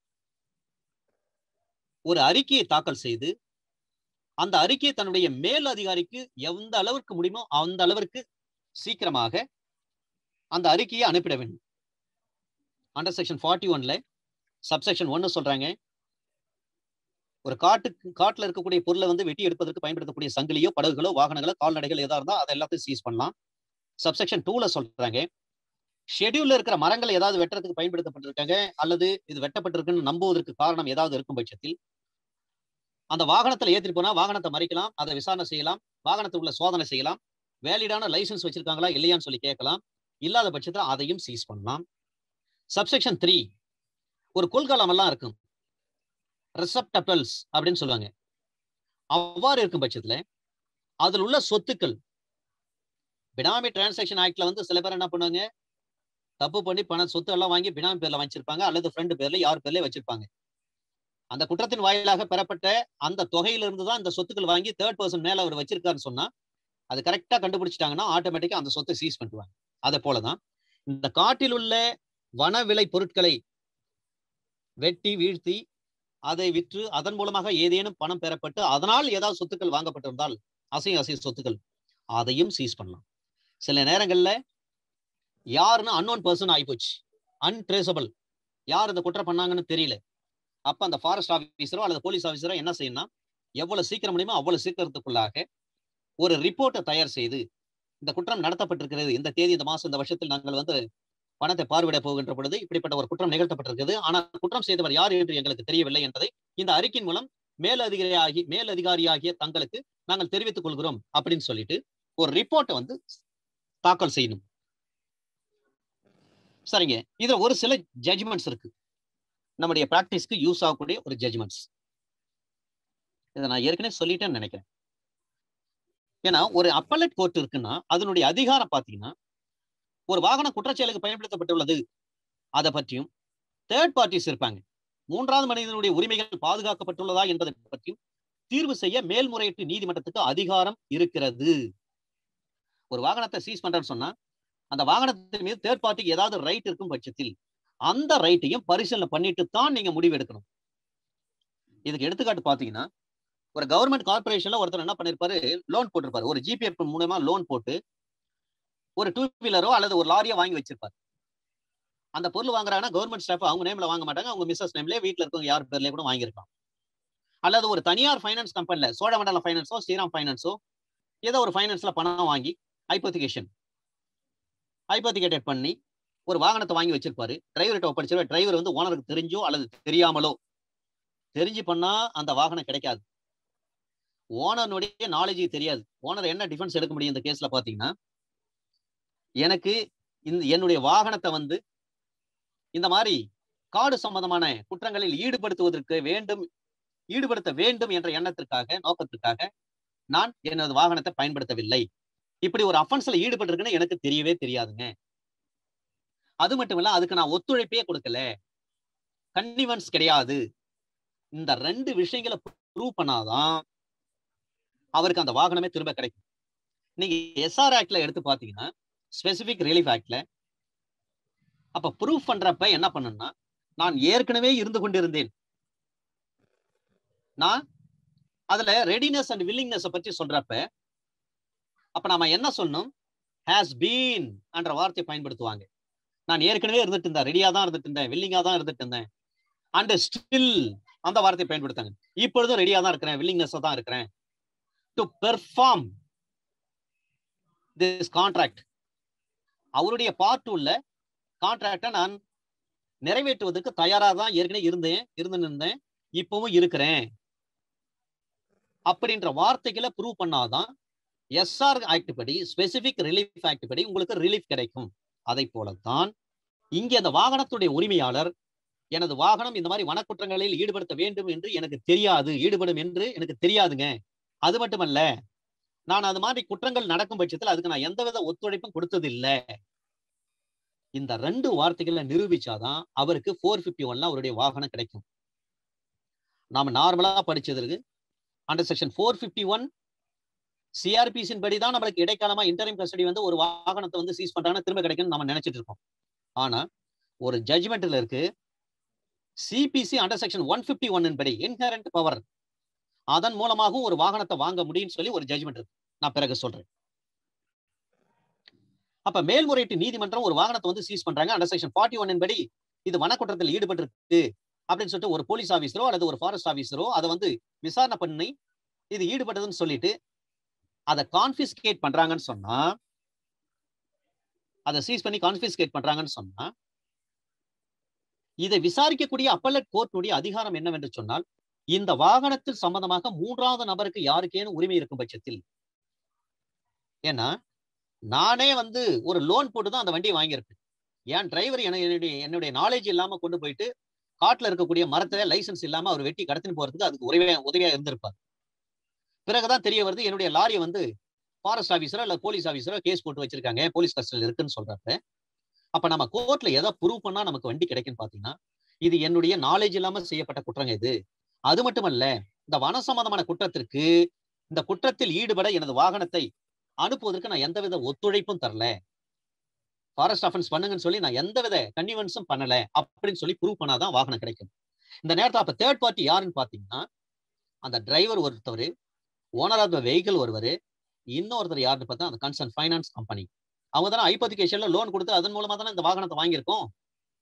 ஒரு அறிக்கையை தாக்கல் செய்து அந்த அறிக்கையை தன்னுடைய மேல் அதிகாரிக்கு எந்த அளவிற்கு முடியுமோ அந்த அளவிற்கு சீக்கிரமாக அந்த அறிக்கையை அனுப்பிட வேண்டும் அண்டர் செக்ஷன் ஃபார்ட்டி ஒன்ல சப்செக்ஷன் ஒன்னு சொல்றாங்க ஒரு காட்டுக்கு காட்டுல இருக்கக்கூடிய பொருளை வந்து வெட்டி எடுப்பதற்கு பயன்படுத்தக்கூடிய சங்கிலியோ படகுகளோ வாகனங்களோ கால்நடைகள் எதா இருந்தா அதை எல்லாத்தையும் சீஸ் பண்ணலாம் சப்செக்ஷன் டூல சொல்றாங்க ஷெடியூல்ல இருக்கிற மரங்கள் ஏதாவது வெட்டுறதுக்கு பயன்படுத்தப்பட்டிருக்காங்க அல்லது இது வெட்டப்பட்டிருக்குன்னு நம்புவதற்கு காரணம் ஏதாவது இருக்கும் பட்சத்தில் அந்த வாகனத்துல ஏற்றிட்டு போனா வாகனத்தை மறிக்கலாம் அதை விசாரணை செய்யலாம் வாகனத்தை உள்ள சோதனை செய்யலாம் வேலிடான லைசன்ஸ் வச்சிருக்காங்களா இல்லையான்னு சொல்லி கேட்கலாம் இல்லாத பட்சத்துல அதையும் சீஸ் பண்ணலாம் சப்செக்ஷன் த்ரீ ஒரு கொள்கலம் எல்லாம் இருக்கும் ரிசப்டபிள்ஸ் அப்படின்னு சொல்லுவாங்க அவ்வாறு இருக்கும் பட்சத்துல அதில் உள்ள சொத்துக்கள் பினாமி டிரான்சாக்ஷன் ஆக்ட்ல வந்து சில பேர் என்ன பண்ணுவாங்க தப்பு பண்ணி பண சொத்து எல்லாம் வாங்கி பினாமி பேர்ல வச்சிருப்பாங்க அல்லது ஃப்ரெண்டு பேர்ல யார் பேர்ல வச்சிருப்பாங்க அந்த குற்றத்தின் வாயிலாக பெறப்பட்ட அந்த தொகையிலிருந்து தான் இந்த சொத்துக்கள் வாங்கி தேர்ட் பர்சன் மேல அவர் வச்சிருக்காருன்னு சொன்னா அது கரெக்டா கண்டுபிடிச்சிட்டாங்கன்னா ஆட்டோமேட்டிக்கா அந்த சொத்தை சீஸ் பண்ணிடுவாங்க அதே போலதான் இந்த காட்டில் உள்ள வன விலை பொருட்களை வெட்டி வீழ்த்தி அதை விற்று அதன் மூலமாக ஏதேனும் பணம் பெறப்பட்டு அதனால் ஏதாவது சொத்துக்கள் வாங்கப்பட்டிருந்தால் அசை அசை சொத்துக்கள் அதையும் சீஸ் பண்ணலாம் சில நேரங்கள்ல யாருன்னு அன்னோன் பர்சன் ஆயிப்போச்சு அன்ட்ரேசபிள் யார் இந்த குற்றம் பண்ணாங்கன்னு தெரியல அப்ப அந்த ஃபாரஸ்ட் ஆபீசரோ அல்லது போலீஸ் ஆபீசரோ என்ன செய்யணும் எவ்வளவு சீக்கிரம் முடியுமோ அவ்வளவு சீக்கிரத்துக்குள்ளாக ஒரு ரிப்போர்ட்டை தயார் செய்து இந்த குற்றம் நடத்தப்பட்டிருக்கிறது இந்த தேதி இந்த மாசம் இந்த வருஷத்தில் நாங்கள் வந்து பணத்தை பார்வையிட போகின்ற பொழுது இப்படிப்பட்ட ஒரு குற்றம் நிகழ்த்தப்பட்டிருக்கிறது ஆனால் குற்றம் செய்தவர் யார் என்று எங்களுக்கு தெரியவில்லை என்பதை இந்த அறிக்கையின் மூலம் மேலதிகாரியாகி மேலதிகாரியாகிய தங்களுக்கு நாங்கள் தெரிவித்துக் கொள்கிறோம் அப்படின்னு சொல்லிட்டு ஒரு ரிப்போர்ட்டை வந்து தாக்கல் செய்யணும் சரிங்க இதுல ஒரு சில ஜட்ஜ்மெண்ட்ஸ் இருக்கு நம்முடைய பிராக்டிஸ்க்கு யூஸ் ஆகக்கூடிய ஒரு ஜட்ஜ்மெண்ட்ஸ் இதை நான் ஏற்கனவே சொல்லிட்டேன்னு நினைக்கிறேன் ஏன்னா ஒரு அப்பலட் கோர்ட் இருக்குன்னா அதனுடைய அதிகாரம் பார்த்தீங்கன்னா ஒரு வாகன குற்றச்செயலுக்கு பயன்படுத்தப்பட்டுள்ளது அதை பற்றியும் தேர்ட் பார்ட்டிஸ் இருப்பாங்க மூன்றாவது மனிதனுடைய உரிமைகள் பாதுகாக்கப்பட்டுள்ளதா என்பதை பற்றியும் தீர்வு செய்ய மேல்முறையீட்டு நீதிமன்றத்துக்கு அதிகாரம் இருக்கிறது ஒரு வாகனத்தை சீஸ் பண்றேன்னு சொன்னா அந்த வாகனத்தின் மீது தேர்ட் பார்ட்டிக்கு ஏதாவது ரைட் இருக்கும் பட்சத்தில் அந்த ரைட்டையும் பரிசீலனை பண்ணிட்டு தான் நீங்க முடிவு எடுக்கணும் இதுக்கு எடுத்துக்காட்டு பாத்தீங்கன்னா ஒரு கவர்மெண்ட் கார்பரேஷன்ல ஒருத்தர் என்ன பண்ணிருப்பாரு லோன் போட்டிருப்பாரு ஒரு ஜிபிஎஃப் மூலமா லோன் போட்டு ஒரு டூ வீலரோ அல்லது ஒரு லாரியோ வாங்கி வச்சிருப்பாரு அந்த பொருள் வாங்குறாங்கன்னா கவர்மெண்ட் ஸ்டாஃப் அவங்க நேம்ல வாங்க மாட்டாங்க அவங்க மிஸ்ஸஸ் நேம்லயே வீட்டுல இருக்கவங்க யார் பேர்லயே கூட வாங்கியிருக்கலாம் அல்லது ஒரு தனியார் ஃபைனான்ஸ் கம்பெனில சோழமண்டலம் ஃபைனான்ஸோ ஸ்ரீராம் ஃபைனான்ஸோ ஏதோ ஒரு ஃபைனான்ஸ்ல பணம் வாங்கி ஹைப்போத்திகேஷன் ஹைப்போத்திகேட்டட் பண்ணி ஒரு வாகனத்தை வாங்கி வச்சிருப்பாரு டிரைவர்கிட்ட ஒப்படைச்சிருவாரு டிரைவர் வந்து ஓனருக்கு தெரிஞ்சோ அல்லது தெரியாமலோ தெரிஞ்சு பண்ணா அந்த வாகனம் கிடைக்காது ஓனருடைய நாலேஜ் தெரியாது ஓனர் என்ன டிஃபென்ஸ் எடுக்க முடியும் இந்த கேஸ்ல பாத்தீங்கன்னா எனக்கு இந்த என்னுடைய வாகனத்தை வந்து இந்த மாதிரி காடு சம்பந்தமான குற்றங்களில் ஈடுபடுத்துவதற்கு வேண்டும் ஈடுபடுத்த வேண்டும் என்ற எண்ணத்திற்காக நோக்கத்திற்காக நான் எனது வாகனத்தை பயன்படுத்தவில்லை இப்படி ஒரு அஃபென்ஸ்ல ஈடுபட்டிருக்குன்னு எனக்கு தெரியவே தெரியாதுங்க அது மட்டும் இல்ல அதுக்கு நான் ஒத்துழைப்பே கொடுக்கல கன்னிவன்ஸ் கிடையாது இந்த ரெண்டு விஷயங்களை ப்ரூவ் பண்ணாதான் அவருக்கு அந்த வாகனமே திரும்ப கிடைக்கும் நீங்க எஸ்ஆர் ஆக்ட்ல எடுத்து பாத்தீங்கன்னா ஸ்பெசிபிக் ரிலீஃப் ஆக்ட்ல அப்ப ப்ரூஃப் பண்றப்ப என்ன பண்ணணும்னா நான் ஏற்கனவே இருந்து கொண்டிருந்தேன் நான் அதுல ரெடினஸ் அண்ட் வில்லிங்னஸ் பற்றி சொல்றப்ப அப்ப நாம என்ன சொல்லணும் ஹேஸ் பீன் என்ற வார்த்தையை பயன்படுத்துவாங்க நான் ஏற்கனவே இருந்துட்டு இருந்தேன் ரெடியா தான் இருந்துட்டு இருந்தேன் வில்லிங்கா தான் இருந்துட்டு இருந்தேன் அண்ட் ஸ்டில் அந்த வார்த்தையை பயன்படுத்தாங்க இப்பொழுதும் ரெடியா தான் இருக்கிறேன் வில்லிங்னஸ் தான் இருக்கிறேன் டு பெர்ஃபார்ம் திஸ் கான்ட்ராக்ட் அவருடைய பார்ட் உள்ள கான்ட்ராக்டை நான் நிறைவேற்றுவதற்கு தயாராக தான் ஏற்கனவே இருந்தேன் இருந்து இருந்தேன் இப்பவும் இருக்கிறேன் அப்படின்ற வார்த்தைகளை ப்ரூவ் பண்ணாதான் எஸ்ஆர் ஆக்ட் படி ஸ்பெசிபிக் ரிலீஃப் ஆக்ட் படி உங்களுக்கு ரிலீஃப் கிடைக்கும் அதை போலத்தான் இங்கே அந்த வாகனத்துடைய உரிமையாளர் எனது வாகனம் இந்த மாதிரி வனக்குற்றங்களில் ஈடுபடுத்த வேண்டும் என்று எனக்கு தெரியாது ஈடுபடும் என்று எனக்கு தெரியாதுங்க அது மட்டுமல்ல நான் அது மாதிரி குற்றங்கள் நடக்கும் பட்சத்தில் அதுக்கு நான் எந்தவித ஒத்துழைப்பும் கொடுத்தது இல்லை இந்த ரெண்டு வார்த்தைகளை நிரூபிச்சாதான் அவருக்கு ஃபோர் பிப்டி ஒன்ல அவருடைய வாகனம் கிடைக்கும் நாம நார்மலா படிச்சதற்கு under section four fifty one சிஆர்பிசின் படி தான் நம்மளுக்கு இடைக்காலமா இன்டரிம் கஸ்டடி வந்து ஒரு வாகனத்தை வந்து சீஸ் பண்றாங்கன்னா திரும்ப கிடைக்கும்னு நம்ம நினைச்சிட்டு இருக்கோம் ஆனா ஒரு ஜட்ஜ்மெண்ட்ல இருக்கு CPC under section one fifty one படி இன்ஹரண்ட் பவர் அதன் மூலமாகவும் ஒரு வாகனத்தை வாங்க முடியும்னு சொல்லி ஒரு ஜட்ஜ்மெண்ட் இருக்கு நான் பிறகு சொல்றேன் அப்ப மேல்முறையீட்டு நீதிமன்றம் ஒரு வாகனத்தை வந்து சீஸ் பண்றாங்க அண்டர் செக்ஷன் ஃபார்ட்டி ஒன் படி இது வனக்குற்றத்தில் ஈடுபட்டிருக்கு அப்படின்னு சொல்லிட்டு ஒரு போலீஸ் ஆபீசரோ அல்லது ஒரு ஃபாரஸ்ட் ஆபீசரோ அதை வந்து விசாரணை பண்ணி இது ஈடுபட்டதுன்னு சொல்லிட்டு அதை கான்பிஸ்கேட் பண்றாங்கன்னு சொன்னா அதை சீஸ் பண்ணி கான்பிஸ்கேட் பண்றாங்கன்னு சொன்னா இதை விசாரிக்கக்கூடிய அப்பல்லட் கோர்ட்டுடைய அதிகாரம் என்னவென்று சொன்னால் இந்த வாகனத்தில் சம்பந்தமாக மூன்றாவது நபருக்கு யாருக்கேனும் உரிமை இருக்கும் பட்சத்தில் ஏன்னா நானே வந்து ஒரு லோன் போட்டு தான் அந்த வண்டியை வாங்கியிருக்கேன் என் டிரைவர் என்னுடைய என்னுடைய நாலேஜ் இல்லாம கொண்டு போயிட்டு காட்டுல இருக்கக்கூடிய மரத்தை லைசன்ஸ் இல்லாம அவர் வெட்டி கடத்தின்னு போறதுக்கு அதுக்கு உதவியா உதவியா இருந்திருப்பார் பிறகுதான் தெரிய வருது என்னுடைய லாரியை வந்து ஃபாரஸ்ட் ஆஃபீஸரோ இல்ல போலீஸ் ஆஃபீஸரோ கேஸ் போட்டு வச்சிருக்காங்க போலீஸ் கஸ்டடியில் இருக்குன்னு சொல்றப்ப அப்ப நம்ம கோர்ட்ல எதை ப்ரூவ் பண்ணா நமக்கு வண்டி கிடைக்குன்னு பாத்தீங்கன்னா இது என்னுடைய நாலேஜ் இல்லாம செய்யப்பட்ட குற்றங்க இது அது மட்டுமல்ல இந்த வன சம்பந்தமான குற்றத்திற்கு இந்த குற்றத்தில் ஈடுபட எனது வாகனத்தை அனுப்புவதற்கு நான் எந்தவித ஒத்துழைப்பும் தரல ஃபாரஸ்ட் அஃபென்ஸ் பண்ணுங்கன்னு சொல்லி நான் எந்தவித கன்னிவன்ஸும் பண்ணல அப்படின்னு சொல்லி ப்ரூவ் பண்ணாதான் வாகனம் கிடைக்கும் இந்த நேரத்தில் அப்ப தேர்ட் பார்ட்டி யாருன்னு பாத்தீங்கன்னா அந்த டிரைவர் ஒருத்தவர் ஓனர் ஆஃப் த வெஹிக்கிள் ஒருவர் இன்னொருத்தர் யாருன்னு பார்த்தா அந்த கன்சர்ன் ஃபைனான்ஸ் கம்பெனி அவங்க தானே ஐபோதிகேஷன்ல லோன் கொடுத்து அதன் மூலமா தானே இந்த வாகனத்தை வாங்கியிருக்கோம்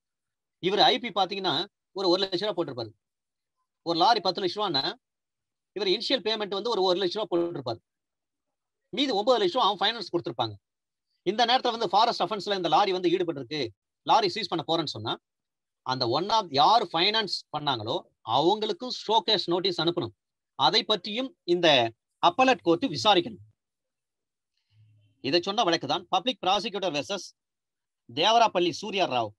இவர் ஐபி பாத்தீங்கன்னா ஒரு ஒரு லட்ச ரூபா போட்டிருப்பாரு ஒரு லாரி பத்து லட்ச ரூபான்னா இவர் இனிஷியல் பேமெண்ட் வந்து ஒரு ஒரு லட்ச ரூபா போட்டுருப்பாரு மீதி ஒன்பது லட்ச ரூபா அவன் ஃபைனான்ஸ் கொடுத்துருப்பாங்க இந்த நேரத்துல வந்து ஃபாரஸ்ட் அஃபென்ஸ்ல இந்த லாரி வந்து ஈடுபட்டிருக்கு லாரி சீஸ் பண்ண போறேன்னு சொன்னா அந்த ஒன் ஆஃப் யார் ஃபைனான்ஸ் பண்ணாங்களோ அவங்களுக்கும் ஷோகேஸ் நோட்டீஸ் அனுப்பணும் அதை பற்றியும் இந்த அப்பலட் கோர்ட் விசாரிக்கணும் இதை சொன்ன வழக்கு தான் public prosecutor versus Devarapalli Surya Rao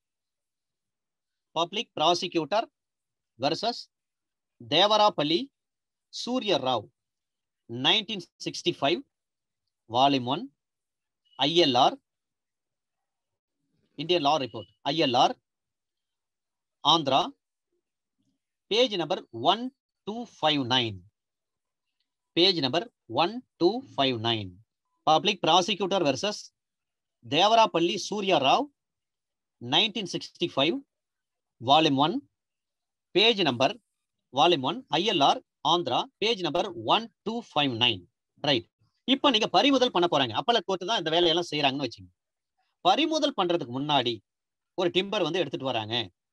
public prosecutor versus Devarapalli Surya Rao nineteen sixty five volume one ILR Indian law report ILR Andhra page number one two five nine page number one two five nine public prosecutor versus Devarapalli Surya Rao nineteen sixty five volume one page number volume one ILR Andhra page number one two five nine right இப்போ நீங்க பறிமுதல் பண்ண போறாங்க அப்பல court தான் இந்த வேலையெல்லாம் செய்யறாங்கன்னு வச்சுங்க பறிமுதல் பண்றதுக்கு முன்னாடி ஒரு டிம்பர் வந்து எடுத்துட்டு வராங்க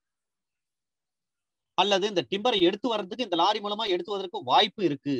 அல்லது இந்த டிம்பரை எடுத்து வர்றதுக்கு இந்த லாரி மூலமா எடுத்துவதற்கு வாய்ப்பு இருக்கு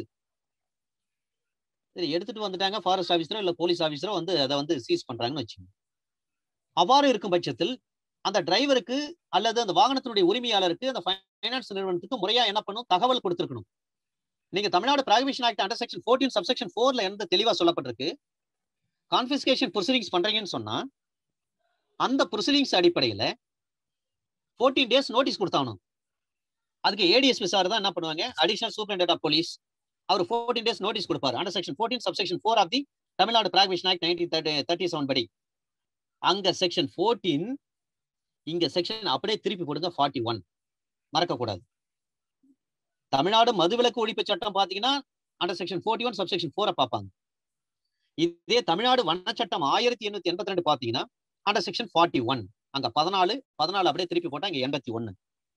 சரி எடுத்துட்டு வந்துட்டாங்க ஃபாரஸ்ட் ஆஃபீஸரோ இல்ல போலீஸ் ஆஃபீஸரோ வந்து அதை வந்து சீஸ் பண்றாங்கன்னு வச்சுங்க அவ்வாறு இருக்கும் பட்சத்தில் அந்த டிரைவருக்கு அல்லது அந்த வாகனத்தினுடைய உரிமையாளருக்கு அந்த ஃபைனான்ஸ் நிறுவனத்துக்கு முறையா என்ன பண்ணும் தகவல் கொடுத்துருக்கணும் நீங்க Tamil Nadu prohibition act under section fourteen subsection ஃபோர்ல இருந்து தெளிவா சொல்லப்பட்டிருக்கு கான்பிஸ்கேஷன் ப்ரொசீடிங்ஸ் பண்றீங்கன்னு சொன்னா அந்த ப்ரொசீடிங்ஸ் அடிப்படையில ஃபோர்டீன் டேஸ் நோட்டீஸ் கொடுத்தாகணும் அதுக்கு ஏடிஎஸ்பி சார் தான் என்ன பண்ணுவாங்க அடிஷனல் சூப்பரண்ட் ஆஃப் போலீஸ் அவர் ஃபோர்டீன் டேஸ் நோட்டீஸ் கொடுப்பாரு under section fourteen subsection four of the Tamil Nadu prohibition act nineteen thirty thirty seven படி அங்க செக்ஷன் ஃபோர்டீன் இங்க செக்ஷன் அப்படியே திருப்பி போடுங்க ஃபார்ட்டி ஒன் மறக்கக்கூடாது தமிழ்நாடு மதுவிலக்கு ஒழிப்பு சட்டம் பாத்தீங்கன்னா under section forty one subsection ஃபோரை பார்ப்பாங்க இதே தமிழ்நாடு வன சட்டம் ஆயிரத்தி எண்ணூத்தி எண்பத்தி ரெண்டு பாத்தீங்கன்னா அண்டர் செக்ஷன் ஃபார்ட்டி ஒன் அங்க பதினாலு பதினாலு அப்படியே திருப்பி போட்டா இங்க எண்பத்தி ஒன்னு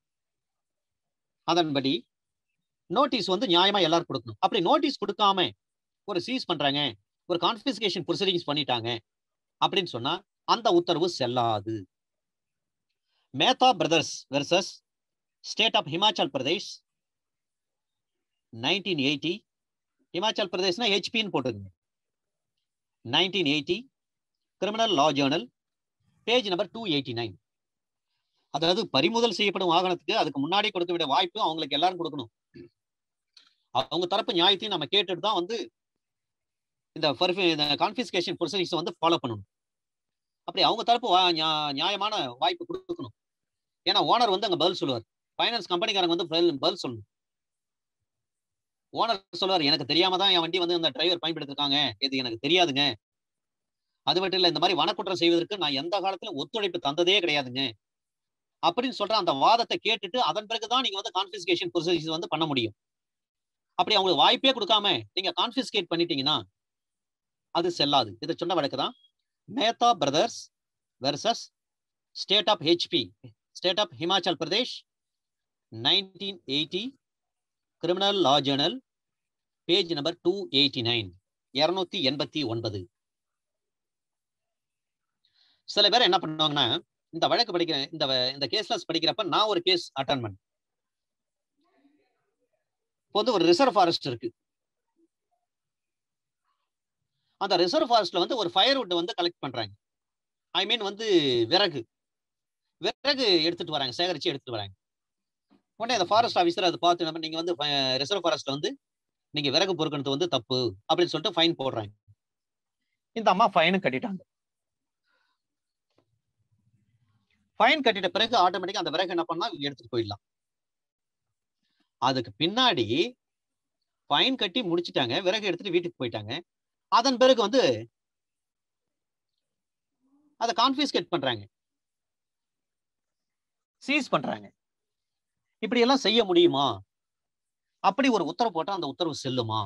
அதன்படி நோட்டீஸ் வந்து நியாயமா எல்லாரும் கொடுக்கணும் அப்படி நோட்டீஸ் கொடுக்காம ஒரு சீஸ் பண்றாங்க ஒரு கான்பிஸ்கேஷன் ப்ரொசீடிங்ஸ் பண்ணிட்டாங்க அப்படின்னு சொன்னா அந்த உத்தரவு செல்லாது Mehta brothers versus state of Himachal Pradesh nineteen eighty Himachal பிரதேஷ்னா ஹெச்பின்னு போட்டுருங்க nineteen eighty criminal law journal page number two eighty nine அதாவது பறிமுதல் செய்யப்படும் வாகனத்துக்கு அதுக்கு முன்னாடி கொடுக்க வேண்டிய வாய்ப்பு அவங்களுக்கு எல்லாரும் கொடுக்கணும் அவங்க தரப்பு நியாயத்தையும் நம்ம கேட்டுட்டு தான் வந்து இந்த இந்த கான்பிஸ்கேஷன் ப்ரொசீடிங்ஸ் வந்து ஃபாலோ பண்ணணும் அப்படி அவங்க தரப்பு நியாயமான வாய்ப்பு கொடுக்கணும் ஏன்னா ஓனர் வந்து அங்க பதில் சொல்லுவார் ஃபைனான்ஸ் கம்பெனிக்காரங்க வந்து பதில் சொல்லணும் ஓனர் சொல்லுவார் எனக்கு தெரியாம தான் என் வண்டி வந்து அந்த டிரைவர் பயன்படுத்திருக்காங்க இது எனக்கு தெரியாதுங்க அது மட்டும் இல்ல இந்த மாதிரி வனக்குற்றம் செய்வதற்கு நான் எந்த காலத்திலும் ஒத்துழைப்பு தந்ததே கிடையாதுங்க அப்படின்னு சொல்ற அந்த வாதத்தை கேட்டுட்டு அதன் பிறகுதான் நீங்க வந்து கான்பிஸ்கேஷன் ப்ரொசீஜர் வந்து பண்ண முடியும் அப்படி அவங்களுக்கு வாய்ப்பே கொடுக்காம நீங்க கான்பிஸ்கேட் பண்ணிட்டீங்கன்னா அது செல்லாது இதை சொன்ன வழக்கு தான் Mehta brothers versus state of HP state of Himachal Pradesh nineteen eighty criminal law journal page number two eighty nine இருநூத்தி எண்பத்தி ஒன்பது சில பேர் என்ன பண்ணுவாங்கன்னா இந்த வழக்கு படிக்கிற இந்த இந்த கேஸ்லஸ் படிக்கிறப்ப நான் ஒரு கேஸ் அட்டன் பண்ண இப்போ வந்து ஒரு ரிசர்வ் ஃபாரஸ்ட் இருக்கு அந்த ரிசர்வ் ஃபாரஸ்ட்ல வந்து ஒரு ஃபயர் வுட் வந்து கலெக்ட் பண்றாங்க ஐ மீன் வந்து விறகு விறகு எடுத்துட்டு வராங்க சேகரிச்சு எடுத்துட்டு வராங்க உடனே அந்த ஃபாரஸ்ட் ஆஃபீஸர் அதை பார்த்து நம்ம நீங்க வந்து ரிசர்வ் ஃபாரஸ்ட்ல வந்து நீங்க விறகு பொறுக்கிறது வந்து தப்பு அப்படின்னு சொல்லிட்டு ஃபைன் போடுறாங்க இந்த அம்மா ஃபைனு கட்டிட்டாங்க ஃபைன் கட்டிட்ட பிறகு ஆட்டோமேட்டிக்கா அந்த விறகு என்ன பண்ணா எடுத்துட்டு போயிடலாம் அதுக்கு பின்னாடி ஃபைன் கட்டி முடிச்சிட்டாங்க விறகு எடுத்துட்டு வீட்டுக்கு போயிட்டாங்க அதன் பிறகு வந்து அதை கான்பிஸ்கேட் பண்றாங்க சீஸ் பண்றாங்க இப்படி எல்லாம் செய்ய முடியுமா அப்படி ஒரு உத்தரவு போட்டா அந்த உத்தரவு செல்லுமா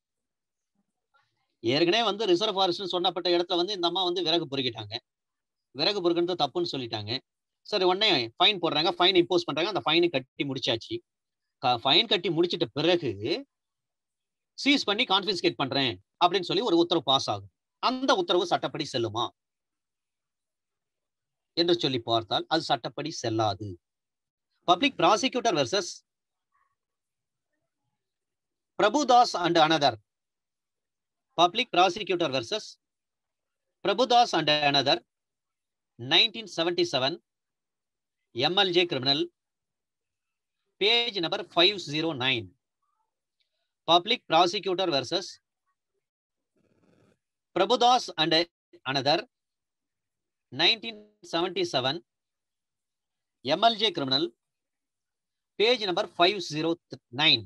ஏற்கனவே வந்து ரிசர்வ் ஃபாரஸ்ட் சொன்னப்பட்ட இடத்துல வந்து இந்த அம்மா வந்து விறகு பொறுக்கிட்டாங்க விறகு பொறுக்கிறது தப்புன்னு சொல்லிட்டாங்க சரி உடனே ஃபைன் போடுறாங்க ஃபைன் இம்போஸ் பண்றாங்க அந்த ஃபைனை கட்டி முடிச்சாச்சு ஃபைன் கட்டி முடிச்சிட்ட பிறகு சீஸ் பண்ணி கான்பிஸ்கேட் பண்றேன் அப்படின்னு சொல்லி ஒரு உத்தரவு பாஸ் ஆகும் அந்த உத்தரவு சட்டப்படி செல்லுமா என்று சொல்லி பார்த்தால் அது சட்டப்படி செல்லாது public prosecutor versus Prabhudas and another public prosecutor versus Prabhudas and another nineteen seventy seven MLJ criminal page number five zero nine public prosecutor versus Prabhudas and another nineteen seventy seven MLJ criminal page number five zero nine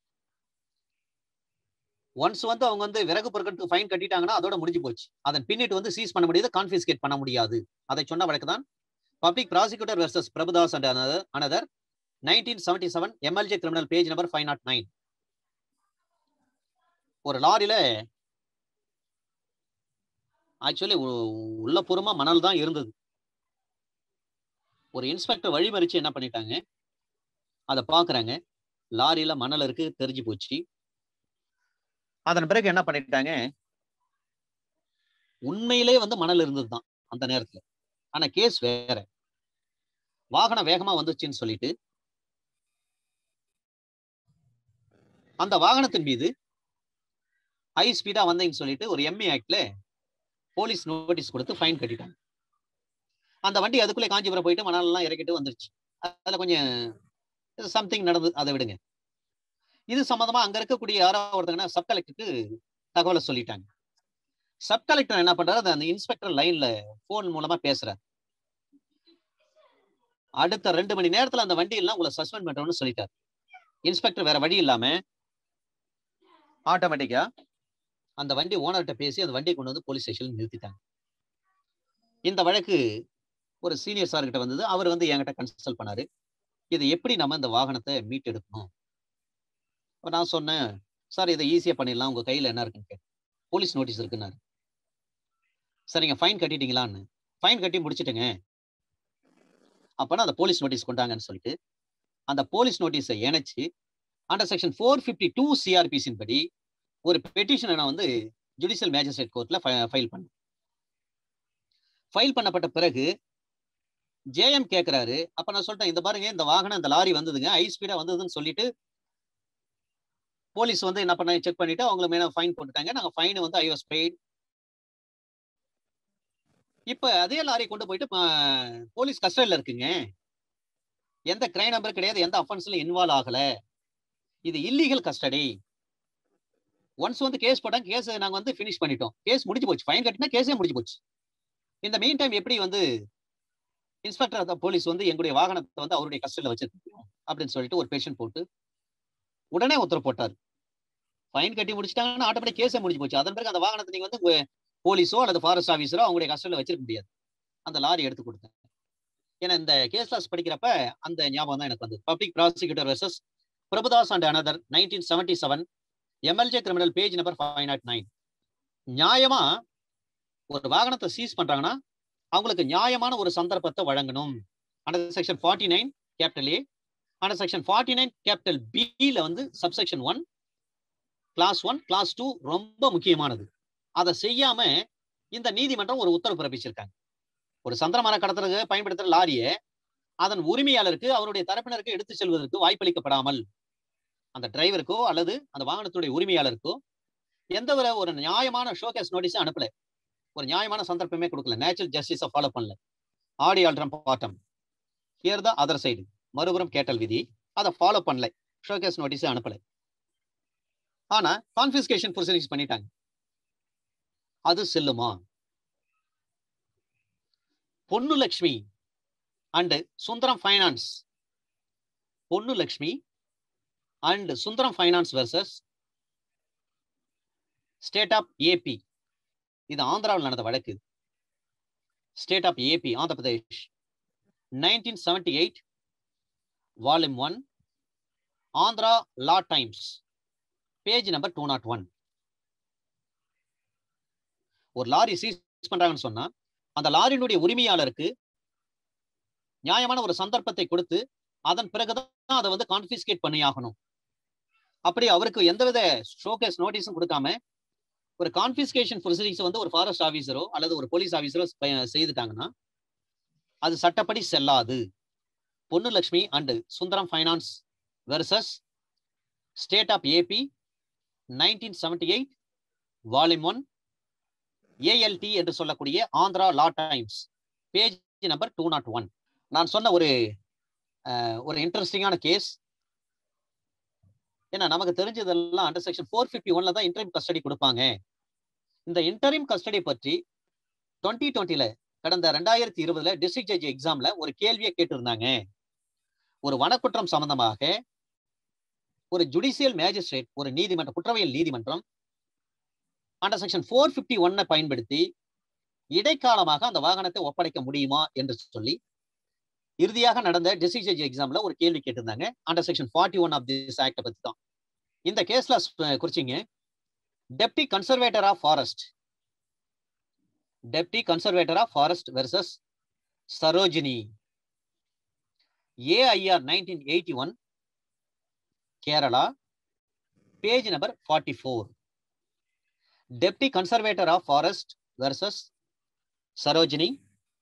once வந்து அவங்க வந்து விறகு பொருட்களுக்கு fine கட்டிட்டாங்கன்னா அதோட முடிஞ்சு போச்சு அதன் பின்னிட்டு வந்து சீஸ் பண்ண முடியாது கான்ஃபிஸ்கேட் பண்ண முடியாது அதை சொன்ன வழக்கு தான் public prosecutor versus Prabhudas and another another nineteen seventy seven MLJ criminal page number five not nine ஒரு லாரியில ஆக்சுவலி உள்ள புறமா மணல் தான் இருந்தது ஒரு இன்ஸ்பெக்டர் வழிமறிச்சு என்ன பண்ணிட்டாங்க அதை பாக்குறாங்க லாரியில மணல் இருக்கு தெரிஞ்சு போச்சு அதன் பிறகு என்ன பண்ணிட்டாங்க உண்மையிலே வந்து மணல் இருந்தது தான் அந்த நேரத்துல ஆனா கேஸ் வேற வாகனம் வேகமா வந்துச்சுன்னு சொல்லிட்டு அந்த வாகனத்தின் மீது ஹை ஸ்பீடா வந்தீங்கன்னு சொல்லிட்டு ஒரு எம்ஏ ஆக்ட்ல போலீஸ் நோட்டீஸ் கொடுத்து ஃபைன் கட்டிட்டாங்க அந்த வண்டி அதுக்குள்ளே காஞ்சிபுரம் போயிட்டு மணல் எல்லாம் இறக்கிட்டு வந்துருச்சு அதுல கொஞ்சம் சம்திங் நடந்தது அதை விடுங்க இது சம்பந்தமா அங்க இருக்கக்கூடிய யாரோ ஒருத்தங்கன்னா சப் கலெக்டருக்கு தகவலை சொல்லிட்டாங்க சப் கலெக்டர் என்ன பண்றாரு அந்த இன்ஸ்பெக்டர் லைன்ல போன் மூலமா பேசுறாரு அடுத்த ரெண்டு மணி நேரத்துல அந்த வண்டி எல்லாம் உங்களை சஸ்பெண்ட் பண்றோம்னு சொல்லிட்டாரு இன்ஸ்பெக்டர் வேற வழி இல்லாம ஆட்டோமேட்டிக்கா அந்த வண்டி ஓனர்கிட்ட பேசி அந்த வண்டியை கொண்டு வந்து போலீஸ் ஸ்டேஷன்ல நிறுத்திட்டாங்க இந்த வழக்கு ஒரு சீனியர் சார் கிட்ட வந்தது அவர் வந்து என்கிட்ட கன்சல்ட் பண்ணாரு இது எப்படி நம்ம இந்த வாகனத்தை மீட்டெடுக்கணும் அப்ப நான் சொன்னேன் சார் இதை ஈஸியா பண்ணிடலாம் உங்க கையில என்ன இருக்குன்னு கேட்டேன் போலீஸ் நோட்டீஸ் இருக்குன்னாரு சரிங்க ஃபைன் கட்டிட்டீங்களான்னு ஃபைன் கட்டி முடிச்சிட்டுங்க அப்பனா அந்த போலீஸ் நோட்டீஸ் கொண்டாங்கன்னு சொல்லிட்டு அந்த போலீஸ் நோட்டீஸை இணைச்சு under section four fifty two சிஆர்பிசின் படி ஒரு பெட்டிஷனை நான் வந்து ஜுடிஷியல் மேஜிஸ்ட்ரேட் கோர்ட்ல ஃபைல் பண்ணேன் ஃபைல் பண்ணப்பட்ட பிறகு ஜேஎம் கேட்கிறாரு அப்ப நான் சொல்லிட்டேன் இந்த பாருங்க இந்த வாகனம் இந்த லாரி வந்ததுங்க ஹை ஸ்பீடா வந்ததுன்னு சொல்லிட்டு போலீஸ் வந்து என்ன பண்ண செக் பண்ணிட்டு அவங்கள மேல ஃபைன் போட்டுட்டாங்க நாங்க ஃபைன் வந்து ஐ வாஸ் பெய்ட் இப்ப அதே லாரி கொண்டு போயிட்டு போலீஸ் கஸ்டடியில இருக்குங்க எந்த கிரைம் நம்பர் கிடையாது எந்த அஃபென்ஸ்ல இன்வால்வ் ஆகல இது இல்லீகல் கஸ்டடி ஒன்ஸ் வந்து கேஸ் போட்டாங்க கேஸ் நாங்க வந்து ஃபினிஷ் பண்ணிட்டோம் கேஸ் முடிஞ்சு போச்சு ஃபைன் கட்டினா கேஸே முடிஞ்சு போச்சு இந்த மெயின் டைம் எப்படி வந்து இன்ஸ்பெக்டர் போலீஸ் வந்து எங்களுடைய வாகனத்தை வந்து அவருடைய கஸ்டடியில் வச்சிருக்கோம் அப்படின்னு சொல்லிட்டு ஒரு பேஷண்ட் போட்டு உடனே உத்தரவு போட்டார் ஃபைன் கட்டி முடிச்சிட்டாங்கன்னா ஆட்டோமேட்டிக் கேஸே முடிஞ்சு போச்சு அதன் பிறகு அந்த வாகனத்தை நீங்க வந்து போலீஸோ அல்லது ஃபாரஸ்ட் ஆஃபீஸரோ அவங்களுடைய கஸ்டடியில் வச்சிருக்க முடியாது அந்த லாரி எடுத்து கொடுத்தேன் ஏன்னா இந்த கேஸ் லாஸ் படிக்கிறப்ப அந்த ஞாபகம் தான் எனக்கு வந்தது public prosecutor versus Prabhudas and another nineteen seventy seven MLJ criminal page number five not nine நியாயமா ஒரு வாகனத்தை சீஸ் பண்றாங்கன்னா அவங்களுக்கு நியாயமான ஒரு சந்தர்ப்பத்தை வழங்கணும் under section forty nine capital A under section forty nine capital பில வந்து subsection one clause one clause two ரொம்ப முக்கியமானது அதை செய்யாம இந்த நீதிமன்றம் ஒரு உத்தரவு பிறப்பிச்சிருக்காங்க ஒரு சந்திர மர கடத்துறதுக்கு பயன்படுத்துற லாரியை அதன் உரிமையாளருக்கு அவருடைய தரப்பினருக்கு எடுத்து செல்வதற்கு வாய்ப்பளிக்கப்படாமல் அந்த டிரைவருக்கோ அல்லது அந்த வாகனத்துடைய உரிமையாளருக்கோ எந்த ஒரு ஒரு நியாயமான ஷோகேஸ் நோட்டீஸ் அனுப்பல ஒரு நியாயமான சந்தர்ப்பமே கொடுக்கல நேச்சுரல் ஜஸ்டிஸை ஃபாலோ பண்ணல audi alteram partem hear the other side மறுபுறம் கேட்டல் விதி அதை ஃபாலோ பண்ணல ஷோகேஸ் நோட்டீஸ் அனுப்பல ஆனா கான்பிஸ்கேஷன் ப்ரொசீடிங்ஸ் பண்ணிட்டாங்க அது செல்லுமா Ponnu Lakshmi and Sundaram finance Ponnu Lakshmi and Sundaram finance versus state of AP இது ஆந்திராவில் நடந்த வழக்கு state of AP Andhra Pradesh nineteen seventy eight volume one Andhra law times page number two not one ஒரு லாரி சீஸ் பண்றாங்கன்னு சொன்னா அந்த லாரியினுடைய உரிமையாளருக்கு நியாயமான ஒரு சந்தர்ப்பத்தை கொடுத்து அதன் பிறகுதான் அதை வந்து கான்பிஸ்கேட் பண்ணி ஆகணும் அப்படி அவருக்கு எந்தவித ஷோகேஸ் நோட்டீஸும் கொடுக்காம ஒரு கான்பிஸ்கேஷன் ப்ரொசீடிங்ஸ் வந்து ஒரு ஃபாரஸ்ட் ஆஃபீஸரோ அல்லது ஒரு போலீஸ் ஆஃபீஸரோ செய்துட்டாங்கன்னா அது சட்டப்படி செல்லாது Ponnulakshmi and Sundaram finance versus state of AP nineteen seventy eight volume one ALT என்று சொல்லக்கூடிய Andhra law times page number two not one நான் சொன்ன ஒரு ஒரு இன்ட்ரெஸ்டிங்கான கேஸ் ஏன்னா நமக்கு தெரிஞ்சதெல்லாம் அண்டர் செக்ஷன் ஃபோர் ஃபிஃப்டி ஒன்ல தான் இன்டரிம் கஸ்டடி கொடுப்பாங்க இந்த இன்டரிம் கஸ்டடி பற்றி டுவெண்ட்டி டுவெண்ட்டில கடந்த ரெண்டாயிரத்தி இருபதுல டிஸ்ட்ரிக்ட் ஜட்ஜ் எக்ஸாம்ல ஒரு கேள்வியை கேட்டிருந்தாங்க ஒரு வனக்குற்றம் சம்பந்தமாக ஒரு ஜுடிஷியல் மேஜிஸ்ட்ரேட் ஒரு நீதிமன்றம் குற்றவியல் நீதிமன்றம் அண்டர் செக்ஷன் ஃபோர் பிப்டி ஒன்னை பயன்படுத்தி இடைக்காலமாக அந்த வாகனத்தை ஒப்படைக்க முடியுமா என்று சொல்லி இறுதியாக நடந்த டிஸ்ட்ரிக்ட் ஜட்ஜ் எக்ஸாம்ல ஒரு கேள்வி கேட்டிருந்தாங்க under section forty one of this act பத்தி தான் இந்த கேஸ்ல குறிச்சிங்க deputy conservator of forest deputy conservator of forest versus Sarojini AIR nineteen eighty one Kerala page number forty four deputy conservator of forest versus Sarojini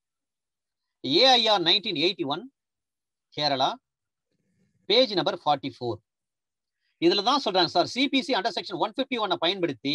AIR nineteen eighty one Kerala page number forty four இதுல தான் சொல்றாங்க sir CPC under section one fifty ஒன்னை பயன்படுத்தி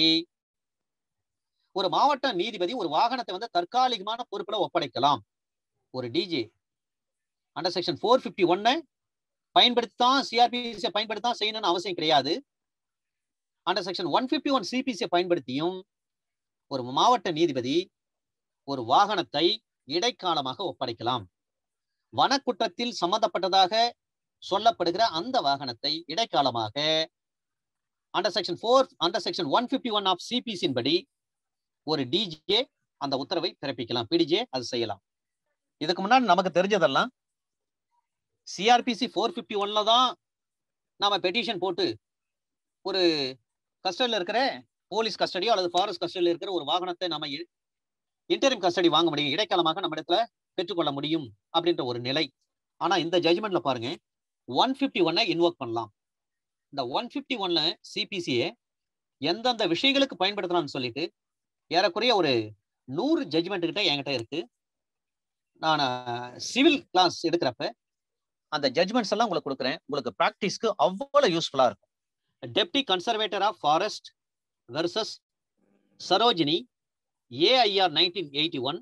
ஒரு மாவட்ட நீதிபதி ஒரு வாகனத்தை வந்து தற்காலிகமான பொறுப்புல ஒப்படைக்கலாம் ஒரு DG under section four fifty ஒன்னை பயன்படுத்தான் சிஆர்பிசியை பயன்படுத்தான் செய்யணும்னு அவசியம் கிடையாது under section one fifty one சிபிசியை பயன்படுத்தியும் ஒரு மாவட்ட நீதிபதி ஒரு வாகனத்தை இடைக்காலமாக ஒப்படைக்கலாம் வனக்குற்றத்தில் சம்பந்தப்பட்டதாக சொல்லப்படுகிற அந்த வாகனத்தை இடைக்காலமாக under section four under section one fifty one of சிபிசியின் படி ஒரு டிஜே அந்த உத்தரவை பிறப்பிக்கலாம் பிடிஜே அது செய்யலாம் இதுக்கு முன்னாடி நமக்கு தெரிஞ்சதெல்லாம் சிஆர்பிசி ஃபோர் பிப்டி ஒன்ல தான் நாம பெட்டிஷன் போட்டு ஒரு கஸ்டடியில் இருக்கிற போலீஸ் கஸ்டடியோ அல்லது ஃபாரஸ்ட் கஸ்டடியில் இருக்கிற ஒரு வாகனத்தை நம்ம இன்டரிம் கஸ்டடி வாங்க முடியும் இடைக்காலமாக நம்ம இடத்துல பெற்றுக்கொள்ள முடியும் அப்படின்ற ஒரு நிலை ஆனா இந்த ஜட்ஜ்மெண்ட்ல பாருங்க ஒன் பிப்டி ஒன்னை இன்வோக் பண்ணலாம் இந்த ஒன் பிப்டி ஒன்ல சிபிசியை எந்தெந்த விஷயங்களுக்கு பயன்படுத்தலாம்னு சொல்லிட்டு ஏறக்குறைய ஒரு நூறு ஜட்ஜ்மெண்ட் கிட்ட என்கிட்ட இருக்கு நான் சிவில் கிளாஸ் எடுக்கிறப்ப அந்த ஜட்ஜ்மெண்ட்ஸ் எல்லாம் உங்களுக்கு கொடுக்குறேன் உங்களுக்கு ப்ராக்டிஸ்க்கு அவ்வளவு யூஸ்ஃபுல்லா இருக்கும் deputy conservator of forest versus Sarojini AIR nineteen eighty one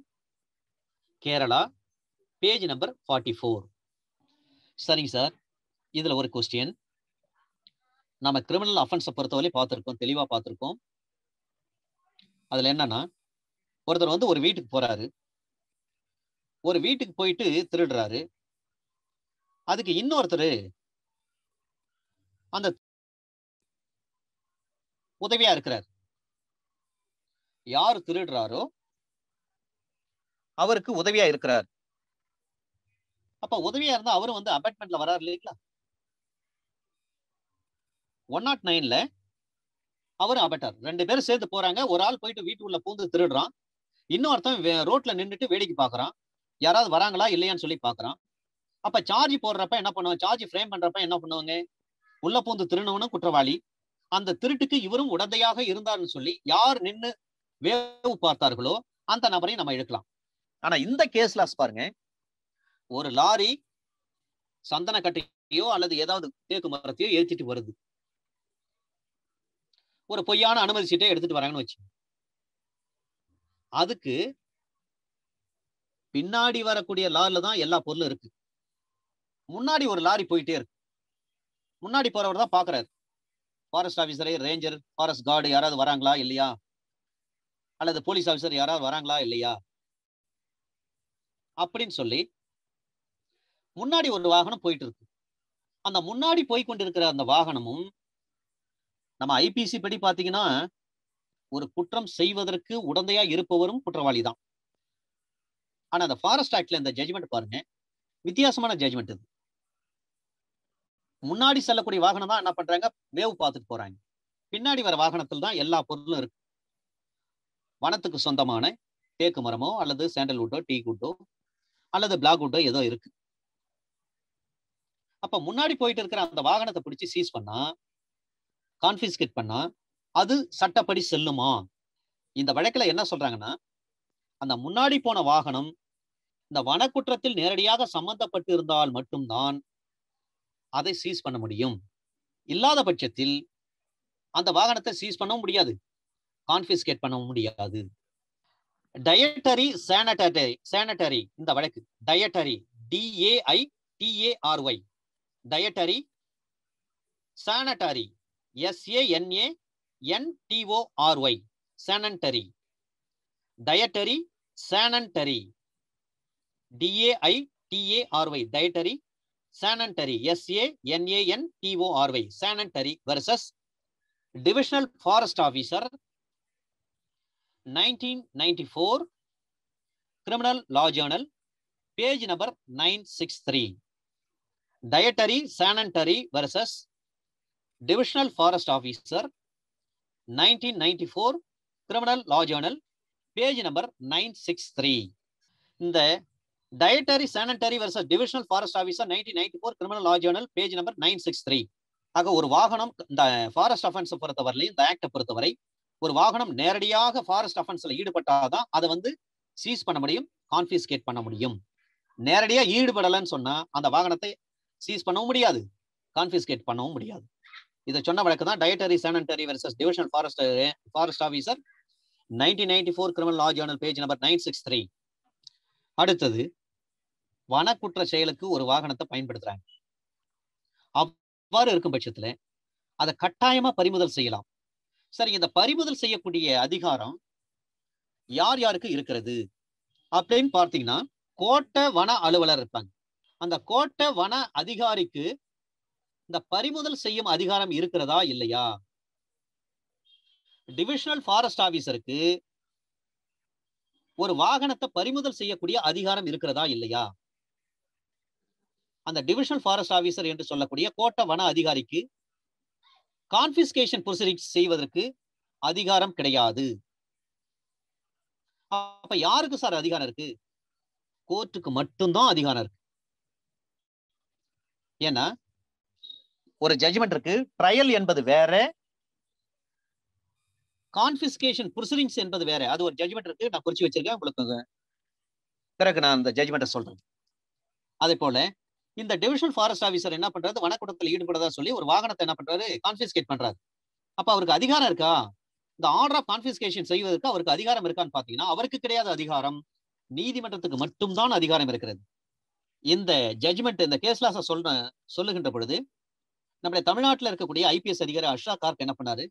Kerala page number forty four சரிங்க சார் இதுல ஒரு கொஸ்டின் நம்ம கிரிமினல் அஃபென்ஸை பொறுத்தவரை பார்த்துருக்கோம் தெளிவா பார்த்துருக்கோம் அதுல என்னன்னா ஒருத்தர் வந்து ஒரு வீட்டுக்கு போறாரு ஒரு வீட்டுக்கு போயிட்டு திருடுறாரு அதுக்கு இன்னொருத்தர் அந்த உதவியா இருக்கிறார் யார் திருடுறாரோ அவருக்கு உதவியா இருக்கிறார் அப்ப உதவியா இருந்தா அவரும் வந்து அபார்ட்மெண்ட்ல வராரு இல்லைங்களா ஒன் நாட் நைன்ல அவரும் அபட்டார் ரெண்டு பேரும் சேர்ந்து போறாங்க ஒரு ஆள் போயிட்டு வீட்டுக்குள்ள பூந்து திருடுறான் இன்னொருத்தன் ரோட்ல நின்றுட்டு வேடிக்கை பாக்குறான் யாராவது வராங்களா இல்லையான்னு சொல்லி பாக்குறான் அப்ப சார்ஜ் போடுறப்ப என்ன பண்ணுவாங்க சார்ஜ் ஃப்ரேம் பண்றப்ப என்ன பண்ணுவாங்க உள்ள பூந்து திருநவனும் குற்றவாளி அந்த திருட்டுக்கு இவரும் உடந்தையாக இருந்தார்னு சொல்லி யார் நின்று வேவு பார்த்தார்களோ அந்த நபரை நம்ம இழுக்கலாம் ஆனா இந்த கேஸ்ல பாருங்க ஒரு லாரி சந்தன கட்டையோ அல்லது ஏதாவது தேக்கு மரத்தையோ ஏற்றிட்டு வருது ஒரு பொய்யான அனுமதி சீட்டை எடுத்துட்டு வராங்கன்னு வச்சு அதுக்கு பின்னாடி வரக்கூடிய லாரில தான் எல்லா பொருளும் இருக்கு முன்னாடி ஒரு லாரி போயிட்டே இருக்கு முன்னாடி போறவர் தான் பாக்குறாரு ஃபாரஸ்ட் ஆஃபீஸரே ரேஞ்சர் ஃபாரஸ்ட் கார்டு யாராவது வராங்களா இல்லையா அல்லது போலீஸ் ஆஃபீஸர் யாராவது வராங்களா இல்லையா அப்படின்னு சொல்லி முன்னாடி ஒரு வாகனம் போயிட்டு இருக்கு அந்த முன்னாடி போய் கொண்டிருக்கிற அந்த வாகனமும் நம்ம ஐபிசி படி பாத்தீங்கன்னா ஒரு குற்றம் செய்வதற்கு உடந்தையா இருப்பவரும் குற்றவாளி தான் ஆனா அந்த ஃபாரஸ்ட் ஆக்ட்ல இந்த ஜட்ஜ்மெண்ட் பாருங்க வித்தியாசமான ஜட்ஜ்மெண்ட் இது முன்னாடி செல்லக்கூடிய வாகனம் தான் என்ன பண்றாங்க வேவ் பார்த்துட்டு போறாங்க பின்னாடி வர வாகனத்தில் தான் எல்லா பொருளும் இருக்கு வனத்துக்கு சொந்தமான தேக்கு மரமோ அல்லது சாண்டல்வுட்டோ டீ குட்டோ அல்லது பிளாக் வுட்டோ ஏதோ இருக்கு அப்ப முன்னாடி போயிட்டு இருக்கிற அந்த வாகனத்தை பிடிச்சி சீஸ் பண்ணா கான்பிஸ்கேட் பண்ணா அது சட்டப்படி செல்லுமா இந்த வழக்குல என்ன சொல்றாங்கன்னா அந்த முன்னாடி போன வாகனம் இந்த வனக்குற்றத்தில் நேரடியாக சம்பந்தப்பட்டு இருந்தால் மட்டும்தான் அதை சீஸ் பண்ண முடியும் இல்லாத பட்சத்தில் அந்த வாகனத்தை சீஸ் பண்ணவும் முடியாது கான்பிஸ்கேட் பண்ணவும் முடியாது டயட்டரி சானிட்டரி சானிட்டரி இந்த வழக்கு Daitary DAI TARY Daitary Sanantory SANA NTORY Sanantory Daitary Sanantory DAI TARY Daitary Sanantory SANAN TORY Sanantory versus divisional forest officer nineteen ninety four criminal law journal page number nine six three Daitary Sanantory versus divisional forest officer nineteen ninety four criminal law journal page number nine six three இந்த Daitary Sanantory versus divisional forest officer nineteen ninety four criminal law journal page number nine six three ஆக ஒரு வாகனம் இந்த forest அஃபென்ஸை பொறுத்தவரையிலையும் இந்த ஆக்டை பொறுத்தவரை ஒரு வாகனம் நேரடியாக ஃபாரஸ்ட் அஃபென்ஸ்ல ஈடுபட்டாதான் அதை வந்து சீஸ் பண்ண முடியும் கான்பிஸ்கேட் பண்ண முடியும் நேரடியா ஈடுபடலைன்னு சொன்னா அந்த வாகனத்தை சீஸ் பண்ணவும் முடியாது கான்பிஸ்கேட் பண்ணவும் முடியாது இதை சொன்ன வழக்கு தான் Daitary Sanantory versus divisional forest forest officer nineteen ninety four criminal law journal page number nine six three அடுத்தது வனக்குற்ற செயலுக்கு ஒரு வாகனத்தை பயன்படுத்துறாங்க அவ்வாறு இருக்கும் பட்சத்துல அதை கட்டாயமா பறிமுதல் செய்யலாம் சரி இந்த பறிமுதல் செய்யக்கூடிய அதிகாரம் யார் யாருக்கு இருக்கிறது அப்படின்னு பார்த்தீங்கன்னா கோட்டை வன அலுவலர் இருப்பாங்க அந்த கோட்டை வன அதிகாரிக்கு இந்த பறிமுதல் செய்யும் அதிகாரம் இருக்கிறதா இல்லையா டிவிஷனல் ஃபாரஸ்ட் ஆபீசருக்கு ஒரு வாகனத்தை பறிமுதல் செய்யக்கூடிய அதிகாரம் இருக்கிறதா இல்லையா அந்த டிவிஷனல் ஃபாரஸ்ட் ஆபீசர் என்று சொல்லக்கூடிய கோட்ட வன அதிகாரிக்கு கான்பிஸ்கேஷன் ப்ரொசீடிங் செய்வதற்கு அதிகாரம் கிடையாது அப்ப யாருக்கு சார் அதிகாரம் இருக்கு கோர்ட்டுக்கு மட்டும்தான் அதிகாரம் இருக்கு ஏன்னா ஒரு ஜட்ஜ்மெண்ட் இருக்கு ட்ரையல் என்பது வேற கான்பிஸ்கேஷன் ப்ரொசீடிங்ஸ் என்பது வேற அது ஒரு ஜட்ஜ்மெண்ட் இருக்கு நான் குறிச்சு வச்சிருக்கேன் உங்களுக்கு பிறகு நான் அந்த ஜட்ஜ்மெண்ட்டை சொல்றேன் அதே போல இந்த டிவிஷனல் ஃபாரஸ்ட் ஆஃபீஸர் என்ன பண்றாரு வனக்கூடத்தில் ஈடுபடுறதா சொல்லி ஒரு வாகனத்தை என்ன பண்றாரு கான்பிஸ்கேட் பண்றாரு அப்ப அவருக்கு அதிகாரம் இருக்கா இந்த ஆர்டர் ஆஃப் கான்பிஸ்கேஷன் செய்வதற்கு அவருக்கு அதிகாரம் இருக்கான்னு பாத்தீங்கன்னா அவருக்கு கிடையாத அதிகாரம் நீதிமன்றத்துக்கு மட்டும்தான் அதிகாரம் இருக்கிறது இந்த ஜட்ஜ்மெண்ட் இந்த கேஸ்லாஸ சொல்ற சொல்லுகின்ற பொழுது நம்முடைய தமிழ்நாட்டில் இருக்கக்கூடிய ஐபிஎஸ் அதிகாரி அஷ்ரா கார்க் என்ன பண்ணாரு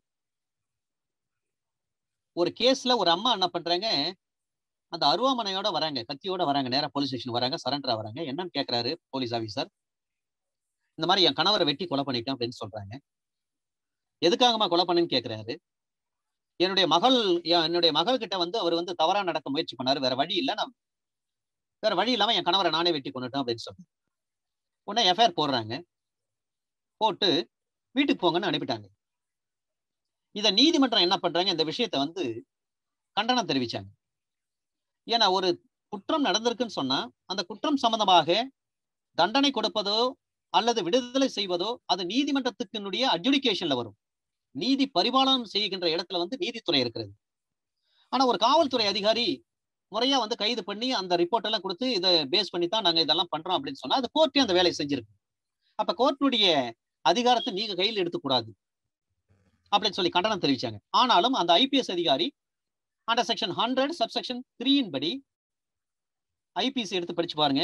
ஒரு கேஸ்ல ஒரு அம்மா என்ன பண்றாங்க அந்த அருவாமனையோட வராங்க கத்தியோட வராங்க நேரா போலீஸ் ஸ்டேஷன் வராங்க சரண்டரா வராங்க என்னன்னு கேக்குறாரு போலீஸ் ஆபீசர் இந்த மாதிரி என் கணவரை வெட்டி கொலை பண்ணிட்டேன் அப்படின்னு சொல்றாங்க எதுக்காகமா கொலை பண்ணேன்னு கேக்குறாரு என்னுடைய மகள் என்னுடைய மகள் கிட்ட வந்து அவர் வந்து தவறா நடக்க முயற்சி பண்ணாரு வேற வழி இல்லை நான் வேற வழி இல்லாம என் கணவரை நானே வெட்டி கொண்டுட்டேன் அப்படின்னு சொல்றேன் உடனே எஃப்ஐஆர் போடுறாங்க போட்டு வீட்டுக்கு போங்கன்னு அனுப்பிட்டாங்க இத நீதிமன்றம் என்ன பண்றாங்க இந்த விஷயத்த வந்து கண்டனம் தெரிவிச்சாங்க ஏன்னா ஒரு குற்றம் நடந்திருக்குன்னு சொன்னா அந்த குற்றம் சம்பந்தமாக தண்டனை கொடுப்பதோ அல்லது விடுதலை செய்வதோ அது நீதிமன்றத்துக்கினுடைய அட்ஜுடிகேஷன்ல வரும் நீதி பரிபாலனம் செய்கின்ற இடத்துல வந்து நீதித்துறை இருக்கிறது ஆனா ஒரு காவல்துறை அதிகாரி முறையா வந்து கைது பண்ணி அந்த ரிப்போர்ட் எல்லாம் கொடுத்து இதை பேஸ் பண்ணி தான் நாங்க இதெல்லாம் பண்றோம் அப்படின்னு சொன்னா அது கோர்ட்டே அந்த வேலையை செஞ்சிருக்கு அப்ப கோர்ட்டினுடைய அதிகாரத்தை நீங்க கையில் எடுத்துக்கூடாது அப்படின்னு சொல்லி கண்டனம் தெரிவிச்சாங்க ஆனாலும் அந்த ஐபிஎஸ் அதிகாரி அண்டர் செக்ஷன் ஹண்ட்ரட் சப்செக்ஷன் த்ரீயின் படி ஐபிசி எடுத்து படிச்சு பாருங்க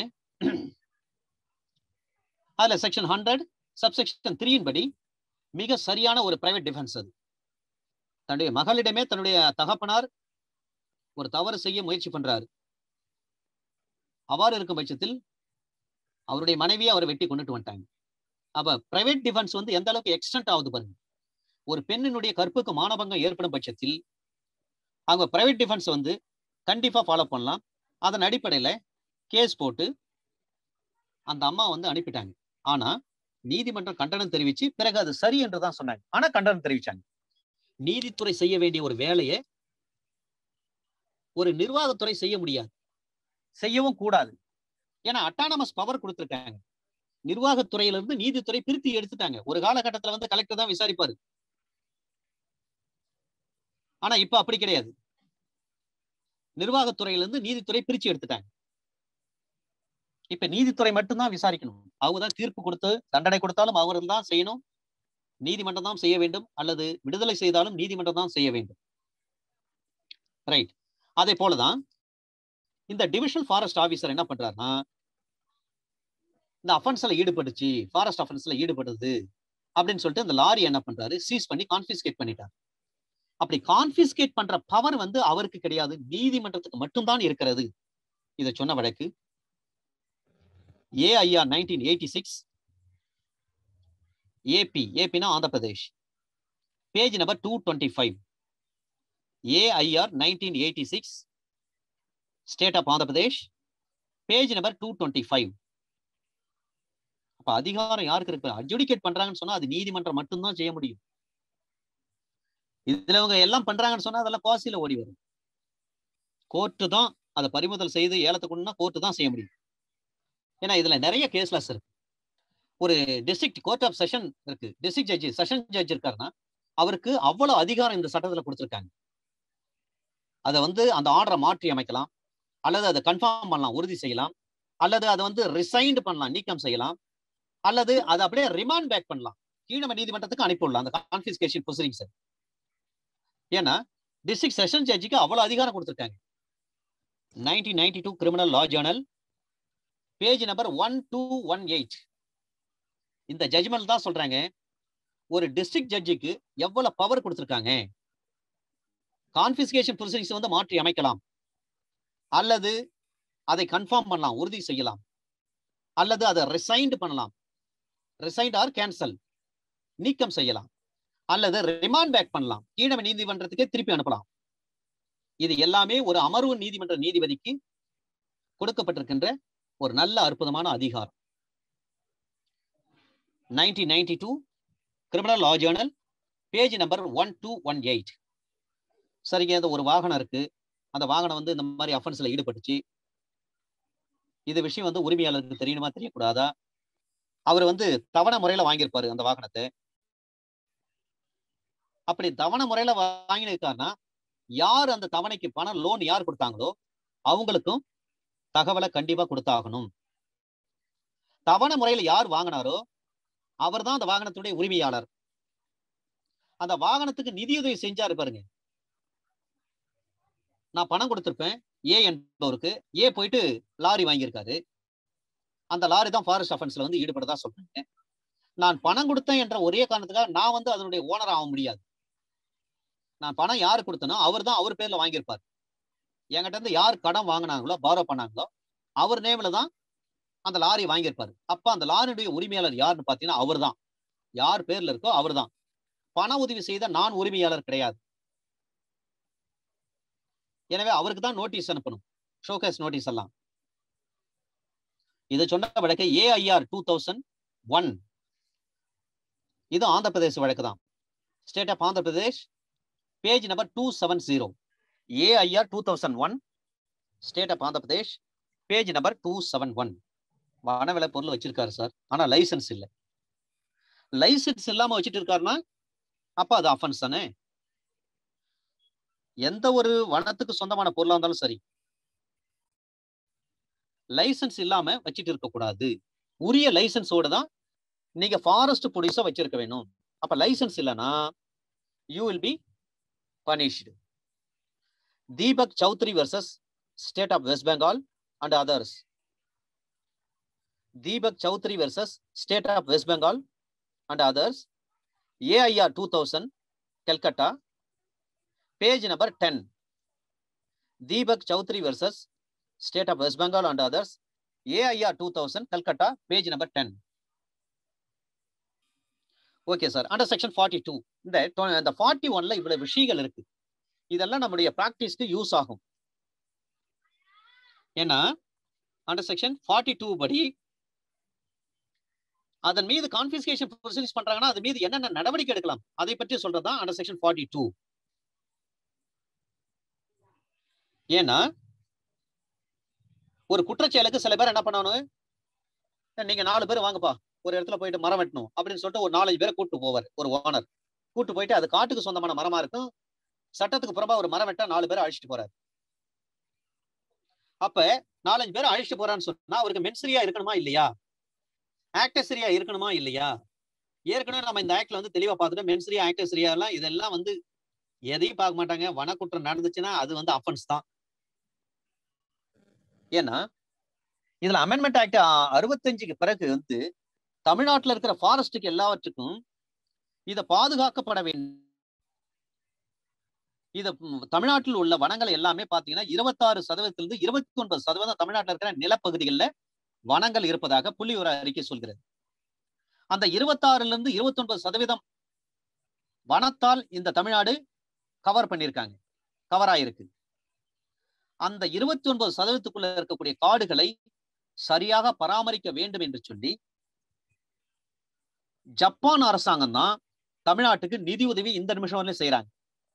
அதுல செக்ஷன் ஹண்ட்ரட் சப்செக்ஷன் த்ரீயின் படி மிக சரியான ஒரு பிரைவேட் டிஃபென்ஸ் அது தன்னுடைய மகளிடமே தன்னுடைய தகப்பனார் ஒரு தவறு செய்ய முயற்சி பண்றாரு அவ்வாறு இருக்கும் பட்சத்தில் அவருடைய மனைவியை அவரை வெட்டி கொண்டுட்டு வந்துட்டாங்க அப்ப பிரைவேட் டிஃபென்ஸ் வந்து எந்த அளவுக்கு எக்ஸ்டென்ட் ஆகுது பாருங்க ஒரு பெண்ணினுடைய கற்புக்கு மானபங்கம் ஏற்படும் பட்சத்தில் அவங்க பிரைவேட் டிஃபென்ஸ் வந்து கண்டிப்பா ஃபாலோ பண்ணலாம் அதன் அடிப்படையில கேஸ் போட்டு அந்த அம்மா வந்து அனுப்பிட்டாங்க ஆனா நீதிமன்றம் கண்டனம் தெரிவிச்சு பிறகு அது சரி என்று தான் சொன்னாங்க ஆனா கண்டனம் தெரிவிச்சாங்க நீதித்துறை செய்ய வேண்டிய ஒரு வேலையை ஒரு நிர்வாகத்துறை செய்ய முடியாது செய்யவும் கூடாது ஏன்னா அட்டானமஸ் பவர் கொடுத்துருக்காங்க நிர்வாகத்துறையிலிருந்து நீதித்துறை பிரித்து எடுத்துட்டாங்க ஒரு காலகட்டத்துல வந்து கலெக்டர் தான் விசாரிப்பாரு ஆனா இப்ப அப்படி கிடையாது நிர்வாகத்துறையிலிருந்து நீதித்துறை பிரிச்சு எடுத்துட்டாங்க இப்ப நீதித்துறை மட்டும்தான் விசாரிக்கணும் அவங்க தான் தீர்ப்பு கொடுத்து தண்டனை கொடுத்தாலும் அவர்கள் தான் செய்யணும் நீதிமன்றம் தான் செய்ய வேண்டும் அல்லது விடுதலை செய்தாலும் நீதிமன்றம் தான் செய்ய வேண்டும் ரைட் அதே போலதான் இந்த டிவிஷனல் ஃபாரஸ்ட் ஆபீசர் என்ன பண்றாருன்னா இந்த அஃபென்ஸ்ல ஈடுபட்டுச்சு ஃபாரஸ்ட் அஃபென்ஸ்ல ஈடுபடுது அப்படின்னு சொல்லிட்டு இந்த லாரி என்ன பண்றாரு சீஸ் பண்ணி கான்பிஸ்கேட் பண்ணிட்டார் அப்படி கான்பிஸ்கேட் பண்ற பவர் வந்து அவருக்கு கிடையாது நீதிமன்றத்துக்கு மட்டும்தான் இருக்கிறது இதை சொன்ன வழக்கு AIR nineteen eighty six AP ஏபினா Andhra Pradesh page number two twenty five AIR nineteen eighty six state of Andhra Pradesh page number two twenty five அப்ப அதிகாரம் யாருக்கு இருக்கு அட்ஜுடிகேட் பண்றாங்கன்னு சொன்னா அது நீதிமன்றம் மட்டும்தான் செய்ய முடியும் இதுல இவங்க எல்லாம் பண்றாங்கன்னு சொன்னா அதெல்லாம் பாசியில ஓடி வரும் கோர்ட்டு தான் அதை பறிமுதல் செய்து ஏலத்தை கொண்டுனா கோர்ட்டு தான் செய்ய முடியும் ஏன்னா இதுல நிறைய கேஸ்லஸ் இருக்கு ஒரு டிஸ்ட்ரிக்ட் கோர்ட் ஆஃப் செஷன் இருக்கு டிஸ்ட்ரிக்ட் ஜட்ஜி செஷன் ஜட்ஜ் இருக்காருன்னா அவருக்கு அவ்வளவு அதிகாரம் இந்த சட்டத்துல கொடுத்துருக்காங்க அதை வந்து அந்த ஆர்டரை மாற்றி அமைக்கலாம் அல்லது அதை கன்ஃபார்ம் பண்ணலாம் உறுதி செய்யலாம் அல்லது அதை வந்து ரிசைன்டு பண்ணலாம் நீக்கம் செய்யலாம் அல்லது அதை அப்படியே ரிமாண்ட் பேக் பண்ணலாம் கீழமை நீதிமன்றத்துக்கு அனுப்பிவிடலாம் அந்த கான்பிஸ்கேஷன் ப்ரொசீடிங்ஸ் ஏன்னா டிஸ்ட்ரிக்ட் செஷன் ஜட்ஜிக்கு அவ்வளவு அதிகாரம் கொடுத்துருக்காங்க nineteen ninety two criminal law journal page number one two one eight இந்த ஜட்ஜ்மெண்ட் தான் சொல்றாங்க ஒரு டிஸ்ட்ரிக்ட் ஜட்ஜுக்கு எவ்வளவு பவர் கொடுத்துருக்காங்க கான்பிஸ்கேஷன் ப்ரொசீடிங்ஸ் வந்து மாற்றி அமைக்கலாம் அல்லது அதை கன்ஃபார்ம் பண்ணலாம் உறுதி செய்யலாம் அல்லது அதை ரிசைன்டு பண்ணலாம் ரிசைன்ட் ஆர் கேன்சல் நீக்கம் செய்யலாம் அல்லது ரிமாண்ட் பேக் பண்ணலாம் கீழமை நீதிமன்றத்துக்கே திருப்பி அனுப்பலாம் இது எல்லாமே ஒரு அமர்வு நீதிமன்ற நீதிபதிக்கு கொடுக்கப்பட்டிருக்கின்ற ஒரு நல்ல அற்புதமான அதிகாரம் nineteen ninety two criminal law journal page number one two one eight சரிங்க அந்த ஒரு வாகனம் இருக்கு அந்த வாகனம் வந்து இந்த மாதிரி அஃபென்ஸ்ல ஈடுபட்டுச்சு இது விஷயம் வந்து உரிமையாளருக்கு தெரியணுமா தெரியக்கூடாதா அவர் வந்து தவணை முறையில வாங்கியிருப்பாரு அந்த வாகனத்தை அப்படி தவணை முறையில வாங்கினிருக்காருன்னா யார் அந்த தவணைக்கு பணம் லோன் யார் கொடுத்தாங்களோ அவங்களுக்கும் தகவலை கண்டிப்பா கொடுத்தாகணும் தவணை முறையில யார் வாங்கினாரோ அவர் தான் அந்த வாகனத்துடைய உரிமையாளர் அந்த வாகனத்துக்கு நிதியுதவி செஞ்சாரு பாருங்க நான் பணம் கொடுத்திருப்பேன் ஏ என்பவருக்கு ஏ போயிட்டு லாரி வாங்கியிருக்காரு அந்த லாரி தான் ஃபாரஸ்ட் அஃபென்ஸ்ல வந்து ஈடுபடதா சொல்றேன் நான் பணம் கொடுத்தேன் என்ற ஒரே காரணத்துக்காக நான் வந்து அதனுடைய ஓனர் ஆக முடியாது நான் பணம் யாரு கொடுத்தனோ அவர் தான் அவர் பேர்ல வாங்கியிருப்பார் என்கிட்ட இருந்து யார் கடன் வாங்கினாங்களோ பாரோ பண்ணாங்களோ அவர் நேம்ல தான் அந்த லாரி வாங்கியிருப்பாரு அப்ப அந்த லாரியுடைய உரிமையாளர் யாருன்னு பாத்தீங்கன்னா அவர் தான் யார் பேர்ல இருக்கோ அவர் தான் பண உதவி செய்த நான் உரிமையாளர் கிடையாது எனவே அவருக்கு தான் நோட்டீஸ் அனுப்பணும் ஷோகேஸ் நோட்டீஸ் எல்லாம் இது சொன்ன வழக்கு ஏஐஆர் டூ தௌசண்ட் ஒன் இது ஆந்திர பிரதேச வழக்கு தான் state of Andhra Pradesh page number two seven zero AIR two thousand one state of Andhra Pradesh page number two seven one வனவிலை பொருள் வச்சிருக்காரு சார் ஆனா லைசன்ஸ் இல்லை லைசன்ஸ் இல்லாம வச்சுட்டு இருக்காருன்னா அப்ப அது அஃபென்ஸ் தானே எந்த ஒரு வனத்துக்கு சொந்தமான பொருளா இருந்தாலும் சரி லைசன்ஸ் இல்லாம வச்சுட்டு இருக்க கூடாது உரிய லைசன்ஸோட தான் நீங்க ஃபாரஸ்ட் போலீஸா வச்சிருக்க வேணும் அப்ப லைசன்ஸ் இல்லைன்னா you will be punished Deepak Chowdhury versus state of West Bengal and others Deepak Chowdhury versus state of West Bengal and others AIR two thousand Calcutta page number ten Deepak Chowdhury versus state of West Bengal and others AIR two thousand Calcutta page number ten okay sir under section forty two இந்த இந்த forty ஒன்ல இவ்வளவு விஷயங்கள் இருக்கு இதெல்லாம் நம்முடைய ப்ராக்டிஸ்க்கு use ஆகும் ஏன்னா அண்டர் செக்ஷன் ஃபார்ட்டி டூ படி அதன் மீது கான்பிஸ்கேஷன் ப்ரொசீஸ் பண்றாங்கன்னா அது மீது என்னென்ன நடவடிக்கை எடுக்கலாம் அதை பற்றி சொல்றதுதான் அண்டர் செக்ஷன் ஃபார்ட்டி டூ ஏன்னா ஒரு குற்றச்செயலுக்கு சில பேர் என்ன பண்ணணும் நீங்க நாலு பேர் வாங்கப்பா ஒரு இடத்துல போயிட்டு மரம் வெட்டணும் அப்படின்னு சொல்லிட்டு ஒரு நாலஞ்சு பேரை கூட்டு போவார் ஒரு ஓனர் கூட்டு போயிட்டு அது காட்டுக்கு சொந்தமான மரமா இருக்கும் சட்டத்துக்கு புறம்பா ஒரு மரம் வெட்டா நாலு பேரை அழிச்சிட்டு போறாரு அப்ப நாலஞ்சு பேர் அழிச்சிட்டு போறான்னு சொன்னா அவருக்கு மென்சரியா இருக்கணுமா இல்லையா ஆக்டசரியா இருக்கணுமா இல்லையா ஏற்கனவே நம்ம இந்த ஆக்ட்ல வந்து தெளிவா பார்த்துட்டோம் மென்சரியா ஆக்டர்ஸ்ரியா எல்லாம் இதெல்லாம் வந்து எதையும் பார்க்க மாட்டாங்க வனக்குற்றம் நடந்துச்சுன்னா அது வந்து அஃபென்ஸ் தான் ஏன்னா இதுல அமெண்ட்மெண்ட் ஆக்ட் அறுபத்தஞ்சுக்கு பிறகு வந்து தமிழ்நாட்டுல இருக்கிற ஃபாரஸ்ட்டுக்கு எல்லாவற்றுக்கும் இத பாதுகாக்கப்பட வேண்டும் இத ம், தமிழ்நாட்டில் உள்ள வனங்கள் எல்லாமே பாத்தீங்கன்னா இருபத்தாறு சதவீதத்திலிருந்து இருபத்தி ஒன்பது சதவீதம் தமிழ்நாட்டில் இருக்கிற நிலப்பகுதிகளில் வனங்கள் இருப்பதாக புள்ளி ஒரு அறிக்கை சொல்கிறது அந்த இருபத்தாறுல இருந்து இருபத்தி ஒன்பது சதவீதம் வனத்தால் இந்த தமிழ்நாடு கவர் பண்ணியிருக்காங்க கவர் ஆயிருக்கு அந்த இருபத்தி ஒன்பது சதவீதத்துக்குள்ள இருக்கக்கூடிய காடுகளை சரியாக பராமரிக்க வேண்டும் என்று சொல்லி ஜப்பான் அரசாங்கம் தான் தமிழ்நாட்டுக்கு நிதி உதவி இந்த நிமிஷம் வரையிலும் செய்யறாங்க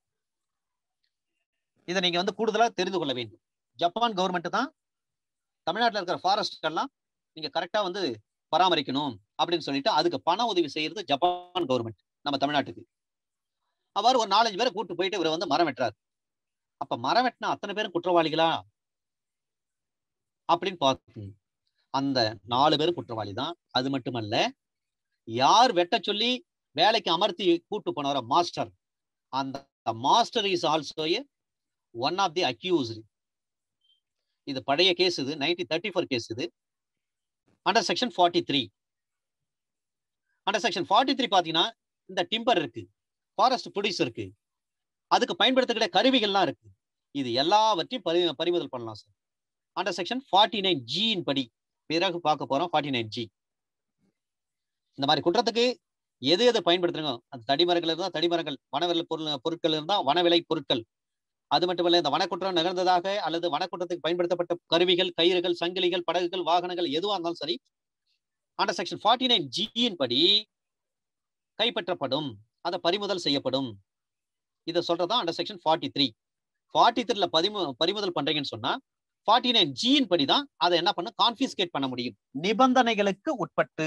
இதை நீங்க வந்து கூடுதலா தெரிந்து கொள்ள வேண்டும் ஜப்பான் கவர்மெண்ட் தான் தமிழ்நாட்டில் இருக்கிற ஃபாரஸ்ட் எல்லாம் நீங்க கரெக்டா வந்து பராமரிக்கணும் அப்படின்னு சொல்லிட்டு அதுக்கு பண உதவி செய்யறது ஜப்பான் கவர்மெண்ட் நம்ம தமிழ்நாட்டுக்கு அவர் ஒரு நாலஞ்சு பேரை கூட்டு போயிட்டு இவர் வந்து மரம் வெட்டுறாரு அப்ப மரம் வெட்டினா அத்தனை பேரும் குற்றவாளிகளா அப்படின்னு பார்த்து அந்த நாலு பேரும் குற்றவாளி தான் அது மட்டுமல்ல யார் வெட்ட சொல்லி வேலைக்கு அமர்த்தி கூட்டு போனவர மாஸ்டர் அந்த master is also A one of the accused இது பழைய கேஸ் இது நைன்டீன் தேர்ட்டி ஃபோர் கேஸ் இது under section forty three under section forty three பார்த்தீங்கன்னா இந்த டிம்பர் இருக்கு ஃபாரஸ்ட் ப்ரொடியூஸ் இருக்கு அதுக்கு பயன்படுத்தக்கூடிய கருவிகள்லாம் இருக்கு இது எல்லாவற்றையும் பறி பறிமுதல் பண்ணலாம் sir under section forty nine ஜியின் படி பிறகு பார்க்க போறோம் ஃபார்ட்டி நைன் ஜி இந்த மாதிரி குற்றத்துக்கு எது எது பயன்படுத்துறோங்க அந்த தடிமரங்கள் இருந்தா தடிமரங்கள் வனவிலை பொருள் பொருட்கள் இருந்தா வனவிலை பொருட்கள் அது மட்டுமல்ல இந்த வனக்குற்றம் நிகழ்ந்ததாக அல்லது வனக்குற்றத்துக்கு பயன்படுத்தப்பட்ட கருவிகள் கயிறுகள் சங்கிலிகள் படகுகள் வாகனங்கள் எதுவாக இருந்தாலும் சரி அண்டர் செக்ஷன் ஃபார்ட்டி நைன் ஜியின் படி கைப்பற்றப்படும் அதை பறிமுதல் செய்யப்படும் இதை சொல்றதா under section forty three forty த்ரீல பதிமு பறிமுதல் பண்றீங்கன்னு சொன்னா ஃபார்ட்டி நைன் ஜியின் படி தான் அதை என்ன பண்ண கான்பிஸ்கேட் பண்ண முடியும் நிபந்தனைகளுக்கு உட்பட்டு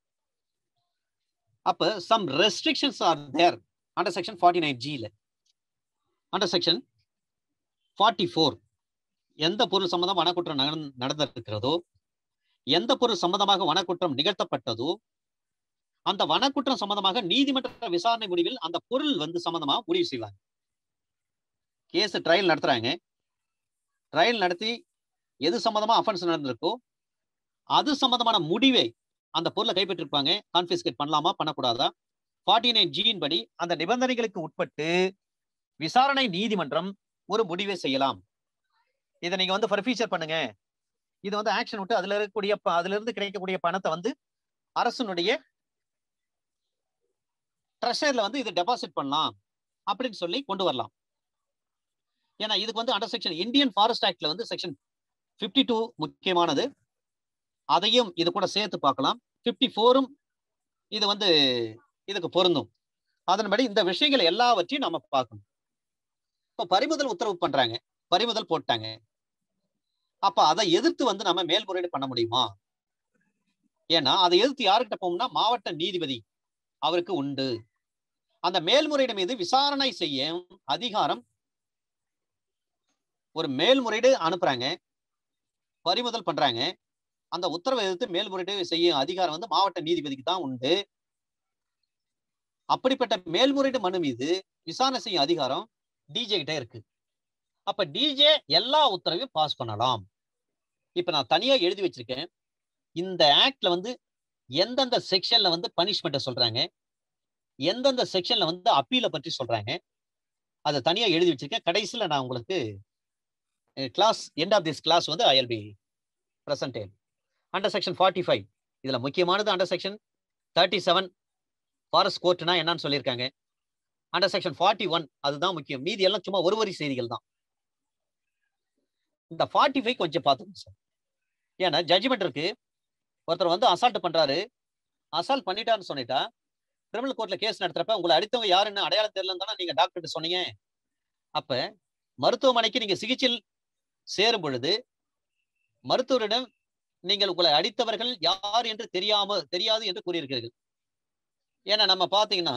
அப்ப some restrictions are there under section forty nine ஜியில் அண்டர் செக்ஷன் ஃபார்ட்டி ஃபோர் எந்த பொருள் சம்பந்தம் வனக்குற்றம் நடந்- நடந்திருக்கிறதோ எந்த பொருள் சம்பந்தமாக வனக்குற்றம் நிகழ்த்தப்பட்டதோ அந்த வனக்குற்றம் சம்பந்தமாக நீதிமன்ற விசாரணை முடிவில் அந்த பொருள் வந்து சம்பந்தமா முடிவு செய்வாங்க கேஸ் ட்ரையல் நடத்துறாங்க ட்ரையல் நடத்தி எது சம்பந்தமா அஃபென்ஸ் நடந்திருக்கோ அது சம்பந்தமான முடிவை அந்த பொருளை கைப்பற்றிருப்பாங்க கான்பிஸ்கேட் பண்ணலாமா பண்ணக்கூடாதா ஃபார்ட்டி நைன் ஜியின் படி அந்த நிபந்தனைகளுக்கு உட்பட்டு விசாரணை நீதிமன்றம் ஒரு முடிவை செய்யலாம் இதை நீங்க வந்து ஃபர்ஃபீச்சர் பண்ணுங்க இது வந்து ஆக்ஷன் விட்டு அதுல இருக்கக்கூடிய ப- அதுல இருந்து கிடைக்கக்கூடிய பணத்தை வந்து அரசனுடைய ட்ரெஷர்ல வந்து இது டெபாசிட் பண்ணலாம் அப்படின்னு சொல்லி கொண்டு வரலாம் ஏன்னா இதுக்கு வந்து அண்டர் செக்ஷன் இந்தியன் ஃபாரஸ்ட் ஆக்ட்ல வந்து செக்ஷன் 52 டூ முக்கியமானது அதையும் இது கூட சேர்த்து பார்க்கலாம் 54 ஃபோரும் இது வந்து இதுக்கு பொருந்தும் அதன்படி இந்த விஷயங்கள் எல்லாவற்றையும் நம்ம பார்க்கணும் இப்போ பறிமுதல் உத்தரவு பண்றாங்க பறிமுதல் போட்டாங்க அப்ப அதை எதிர்த்து வந்து நம்ம மேல்முறையீடு பண்ண முடியுமா ஏன்னா அதை எதிர்த்து யாருக்கிட்ட போகும்னா மாவட்ட நீதிபதி அவருக்கு உண்டு அந்த மேல்முறையீடு மீது விசாரணை செய்ய அதிகாரம் ஒரு மேல்முறையீடு அனுப்புறாங்க பறிமுதல் பண்றாங்க அந்த உத்தரவை எதிர்த்து மேல்முறையீடு செய்யும் அதிகாரம் வந்து மாவட்ட நீதிபதிக்கு தான் உண்டு அப்படிப்பட்ட மேல்முறையீடு மனு மீது விசாரணை செய்யும் அதிகாரம் டிஜே கிட்ட இருக்கு அப்ப டிஜே எல்லா உத்தரவையும் பாஸ் பண்ணலாம் இப்ப நான் தனியா எழுதி வச்சிருக்கேன் இந்த ஆக்ட்ல வந்து எந்தெந்த செக்ஷன்ல வந்து பனிஷ்மெண்ட்டை சொல்றாங்க எந்தெந்த செக்ஷன்ல வந்து அப்பீலை பற்றி சொல்றாங்க அதை தனியா எழுதி வச்சிருக்கேன் கடைசியில நான் உங்களுக்கு class end of this class வந்து I'll be presenting under section forty five இதுல முக்கியமானது under section thirty seven forest கோர்ட்னா என்னன்னு சொல்லியிருக்காங்க அண்டர் செக்ஷன் ஃபார்ட்டி ஒன் அதுதான் முக்கியம் மீதி எல்லாம் சும்மா ஒரு வரி செய்திகள் தான் இந்த ஃபார்ட்டி ஃபைவ் கொஞ்சம் பார்த்துக்கோங்க சார் ஏன்னா ஜட்ஜ்மெண்ட் இருக்கு ஒருத்தர் வந்து அசால்ட் பண்றாரு அசால்ட் பண்ணிட்டான்னு சொல்லிட்டா கிரிமினல் கோர்ட்ல கேஸ் நடத்துறப்ப உங்களை அடித்தவங்க யாருன்னு அடையாளம் தெரியலன்னு தானே நீங்க டாக்டர்கிட்ட சொன்னீங்க அப்ப மருத்துவமனைக்கு நீங்க சிகிச்சையில் சேரும் பொழுது மருத்துவரிடம் நீங்கள் உங்களை அடித்தவர்கள் யார் என்று தெரியாம தெரியாது என்று கூறியிருக்கிறீர்கள் ஏன்னா நம்ம பாத்தீங்கன்னா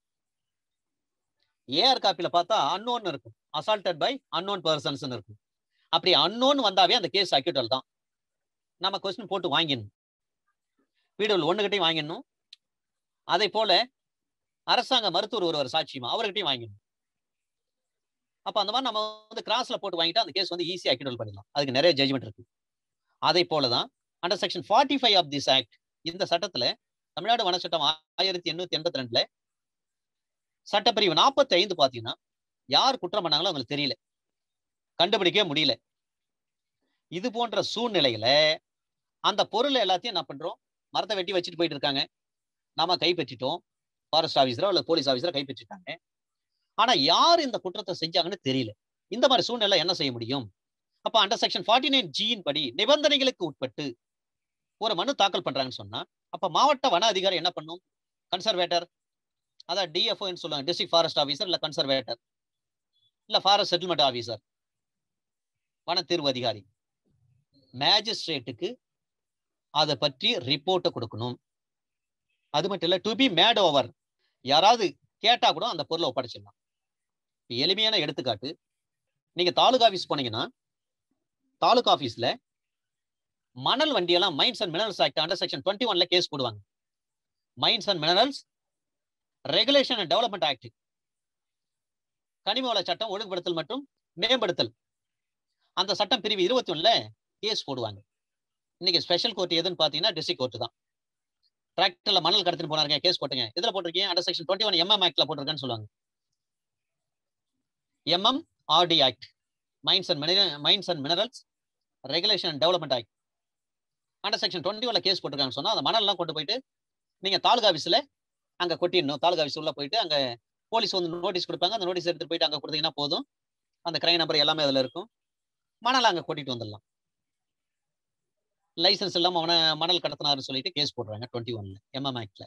ஏஆர் காப்பில பார்த்தா அன்னோன் இருக்கும் அசால்டட் பை அன்னோன் பர்சன்ஸ் இருக்கும் அப்படி அன்னோன் வந்தாவே அந்த கேஸ் அக்யூட்டல் தான் நம்ம கொஸ்டின் போட்டு வாங்கிடணும் வீடியோவில் ஒண்ணுகிட்டையும் வாங்கிடணும் அதை போல அரசாங்க மருத்துவர் ஒருவர் சாட்சியமா அவர்கிட்டயும் வாங்கிடணும் அப்ப அந்த மாதிரி நம்ம வந்து கிராஸ்ல போட்டு வாங்கிட்டா அந்த கேஸ் வந்து ஈஸியா அக்யூடல் பண்ணிடலாம் அதுக்கு நிறைய ஜட்ஜ்மெண்ட் இருக்கு அதை போலதான் under section forty five of this act இந்த சட்டத்துல தமிழ்நாடு வன சட்டம் ஆயிரத்தி எண்ணூத்தி எண்பத்தி ரெண்டுல சட்டப்பிரிவு நாற்பத்தி ஐந்து பாத்தீங்கன்னா யார் குற்றம் பண்ணாங்களோ அவங்களுக்கு தெரியல கண்டுபிடிக்கவே முடியல இது போன்ற சூழ்நிலையில அந்த பொருள் எல்லாத்தையும் என்ன பண்றோம் மரத்தை வெட்டி வச்சுட்டு போயிட்டு இருக்காங்க நாம கைப்பற்றிட்டோம் ஃபாரஸ்ட் ஆஃபீஸரோ அல்ல போலீஸ் ஆஃபீஸரோ கைப்பற்றிட்டாங்க ஆனா யார் இந்த குற்றத்தை செஞ்சாங்கன்னு தெரியல இந்த மாதிரி சூழ்நிலை என்ன செய்ய முடியும் அப்ப அண்டர் செக்ஷன் ஃபார்ட்டி நைன் ஜியின் படி நிபந்தனைகளுக்கு உட்பட்டு ஒரு மனு தாக்கல் பண்றாங்கன்னு சொன்னா அப்ப மாவட்ட வன அதிகாரி என்ன பண்ணும் கன்சர்வேட்டர் அதான் டிஎஃப்ஓன்னு சொல்லுவாங்க டிஸ்ட்ரிக்ட் ஃபாரஸ்ட் ஆஃபீஸர் இல்ல கன்சர்வேட்டர் இல்ல ஃபாரஸ்ட் செட்டில்மெண்ட் ஆஃபீஸர் வன தீர்வு அதிகாரி மேஜிஸ்ட்ரேட்டுக்கு அதை பற்றி ரிப்போர்ட்டை கொடுக்கணும் அது மட்டும் இல்ல டு பி மேட் ஓவர் யாராவது கேட்டா கூட அந்த பொருளை ஒப்படைச்சிடலாம் எளிமையான எடுத்துக்காட்டு நீங்க தாலுகா ஆஃபீஸ் போனீங்கன்னா தாலுகா ஆஃபீஸ்ல மணல் வண்டியெல்லாம் mines and minerals act under section twenty ஒன்ல கேஸ் போடுவாங்க mines and minerals regulation and development act கனிம வள சட்டம் ஒழுங்குபடுத்தல் மற்றும் மேம்படுத்தல் அந்த சட்டம் பிரிவு இருபத்தி ஒண்ணுல கேஸ் போடுவாங்க இன்னைக்கு ஸ்பெஷல் கோர்ட் எதுன்னு பாத்தீங்கன்னா டிஸ்ட்ரிக்ட் கோர்ட் தான் டிராக்டர்ல மணல் கடத்திட்டு போனாருங்க கேஸ் போட்டுங்க இதுல போட்டிருக்கீங்க under section twenty one MM ஆக்ட்ல போட்டிருக்கேன்னு சொல்லுவாங்க MM RD act mines and mines and minerals regulation and development act under section twenty ஒன்ல கேஸ் போட்டிருக்காங்கன்னு சொன்னா அந்த மணல்லாம் கொண்டு போயிட்டு நீங்க தாலுகா ஆஃபீஸ்ல அங்க கொட்டிடணும் தாலுகா ஆஃபீஸ் உள்ள போயிட்டு அங்க போலீஸ் வந்து நோட்டீஸ் கொடுப்பாங்க அந்த நோட்டீஸ் எடுத்துட்டு போயிட்டு அங்க கொடுத்தீங்கன்னா போதும் அந்த கிரைம் நம்பர் எல்லாமே அதுல இருக்கும் மணல் அங்க கொட்டிட்டு வந்துடலாம் லைசன்ஸ் இல்லாம அவனை மணல் கடத்தினாருன்னு சொல்லிட்டு கேஸ் போடுறாங்க டுவெண்ட்டி ஒன்ல எம்எம் ஆக்ட்ல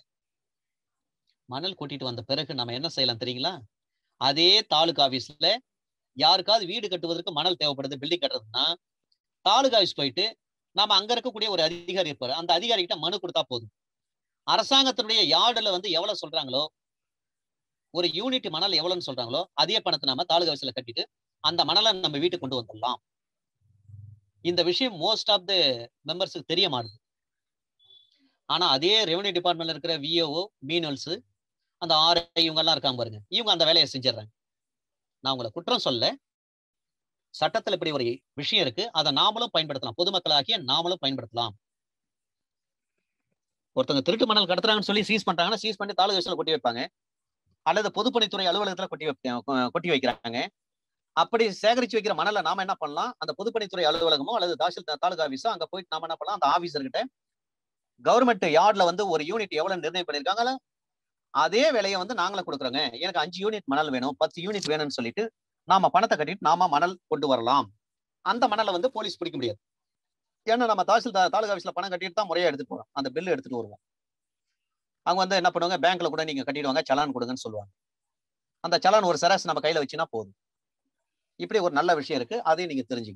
மணல் கொட்டிட்டு வந்த பிறகு நம்ம என்ன செய்யலாம் தெரியுங்களா அதே தாலுகா ஆபீஸ்ல யாருக்காவது வீடு கட்டுவதற்கு மணல் தேவைப்படுது பில்டிங் கட்டுறதுன்னா தாலுகா ஆபீஸ் போயிட்டு நாம அங்க இருக்கக்கூடிய ஒரு அதிகாரி இருப்பாரு அந்த அதிகாரி கிட்ட மனு கொடுத்தா போதும் அரசாங்கத்தினுடைய யார்டுல வந்து எவ்வளவு சொல்றாங்களோ ஒரு யூனிட் மணல் எவ்வளவுன்னு சொல்றாங்களோ அதே பணத்தை நாம தாலுகா ஆபீஸ்ல கட்டிட்டு அந்த மணலை நம்ம வீட்டுக்கு கொண்டு வந்துடலாம் இந்த விஷயம் மோஸ்ட் ஆஃப் த மெம்பர்ஸுக்கு தெரிய மாட்டுது ஆனா அதே ரெவன்யூ டிபார்ட்மெண்ட்ல இருக்கிற விஓஓ மீனல்ஸ் அந்த ஆர்ஐ இவங்க எல்லாம் இருக்காங்க பாருங்க இவங்க அந்த வேலையை செஞ்சிடறாங்க நான் உங்களை குற்றம் சொல்ல சட்டத்துல இப்படி ஒரு விஷயம் இருக்கு அதை நாமளும் பயன்படுத்தலாம் பொதுமக்களாகிய நாமளும் பயன்படுத்தலாம் ஒருத்தவங்க திருட்டு மணல் கடத்துறாங்கன்னு சொல்லி சீஸ் பண்றாங்கன்னா சீஸ் பண்ணி தாலுகா ஆபீஸ்ல கொட்டி வைப்பாங்க அல்லது பொதுப்பணித்துறை அலுவலகத்துல கொட்டி வைப்ப கொட்டி வைக்கிறாங்க அப்படி சேகரிச்சு வைக்கிற மணலை நாம என்ன பண்ணலாம் அந்த பொதுப்பணித்துறை அலுவலகமோ அல்லது தாசில் தாலுகா ஆபீஸோ அங்க போயிட்டு நாம என்ன பண்ணலாம் அந்த ஆபீசர் கிட்ட கவர்மெண்ட் யார்ட்ல வந்து ஒரு யூனிட் எவ்வளவு நிர்ணயம் பண்ணிருக்காங்களோ அதே விலையை வந்து நாங்களே கொடுக்குறோங்க எனக்கு அஞ்சு யூனிட் மணல் வேணும் பத்து யூனிட் வேணும்னு சொல்லிட்டு நாம பணத்தை கட்டிட்டு நாம மணல் கொண்டு வரலாம் அந்த மணலை வந்து போலீஸ் பிடிக்க முடியாது ஏன்னா நம்ம தாசில் தாலுகா ஆஃபீஸ்ல பணம் கட்டிட்டு தான் முறையா எடுத்துட்டு போறோம் அந்த பில்லு எடுத்துட்டு வருவோம் அவங்க வந்து என்ன பண்ணுவாங்க பேங்க்ல கூட நீங்க கட்டிடுவாங்க சலான் கொடுங்கன்னு சொல்லுவாங்க அந்த சலான் ஒரு சராசரி நம்ம கையில வச்சுன்னா போதும் இப்படி ஒரு நல்ல விஷயம் இருக்கு அதையும் நீங்க தெரிஞ்சுங்க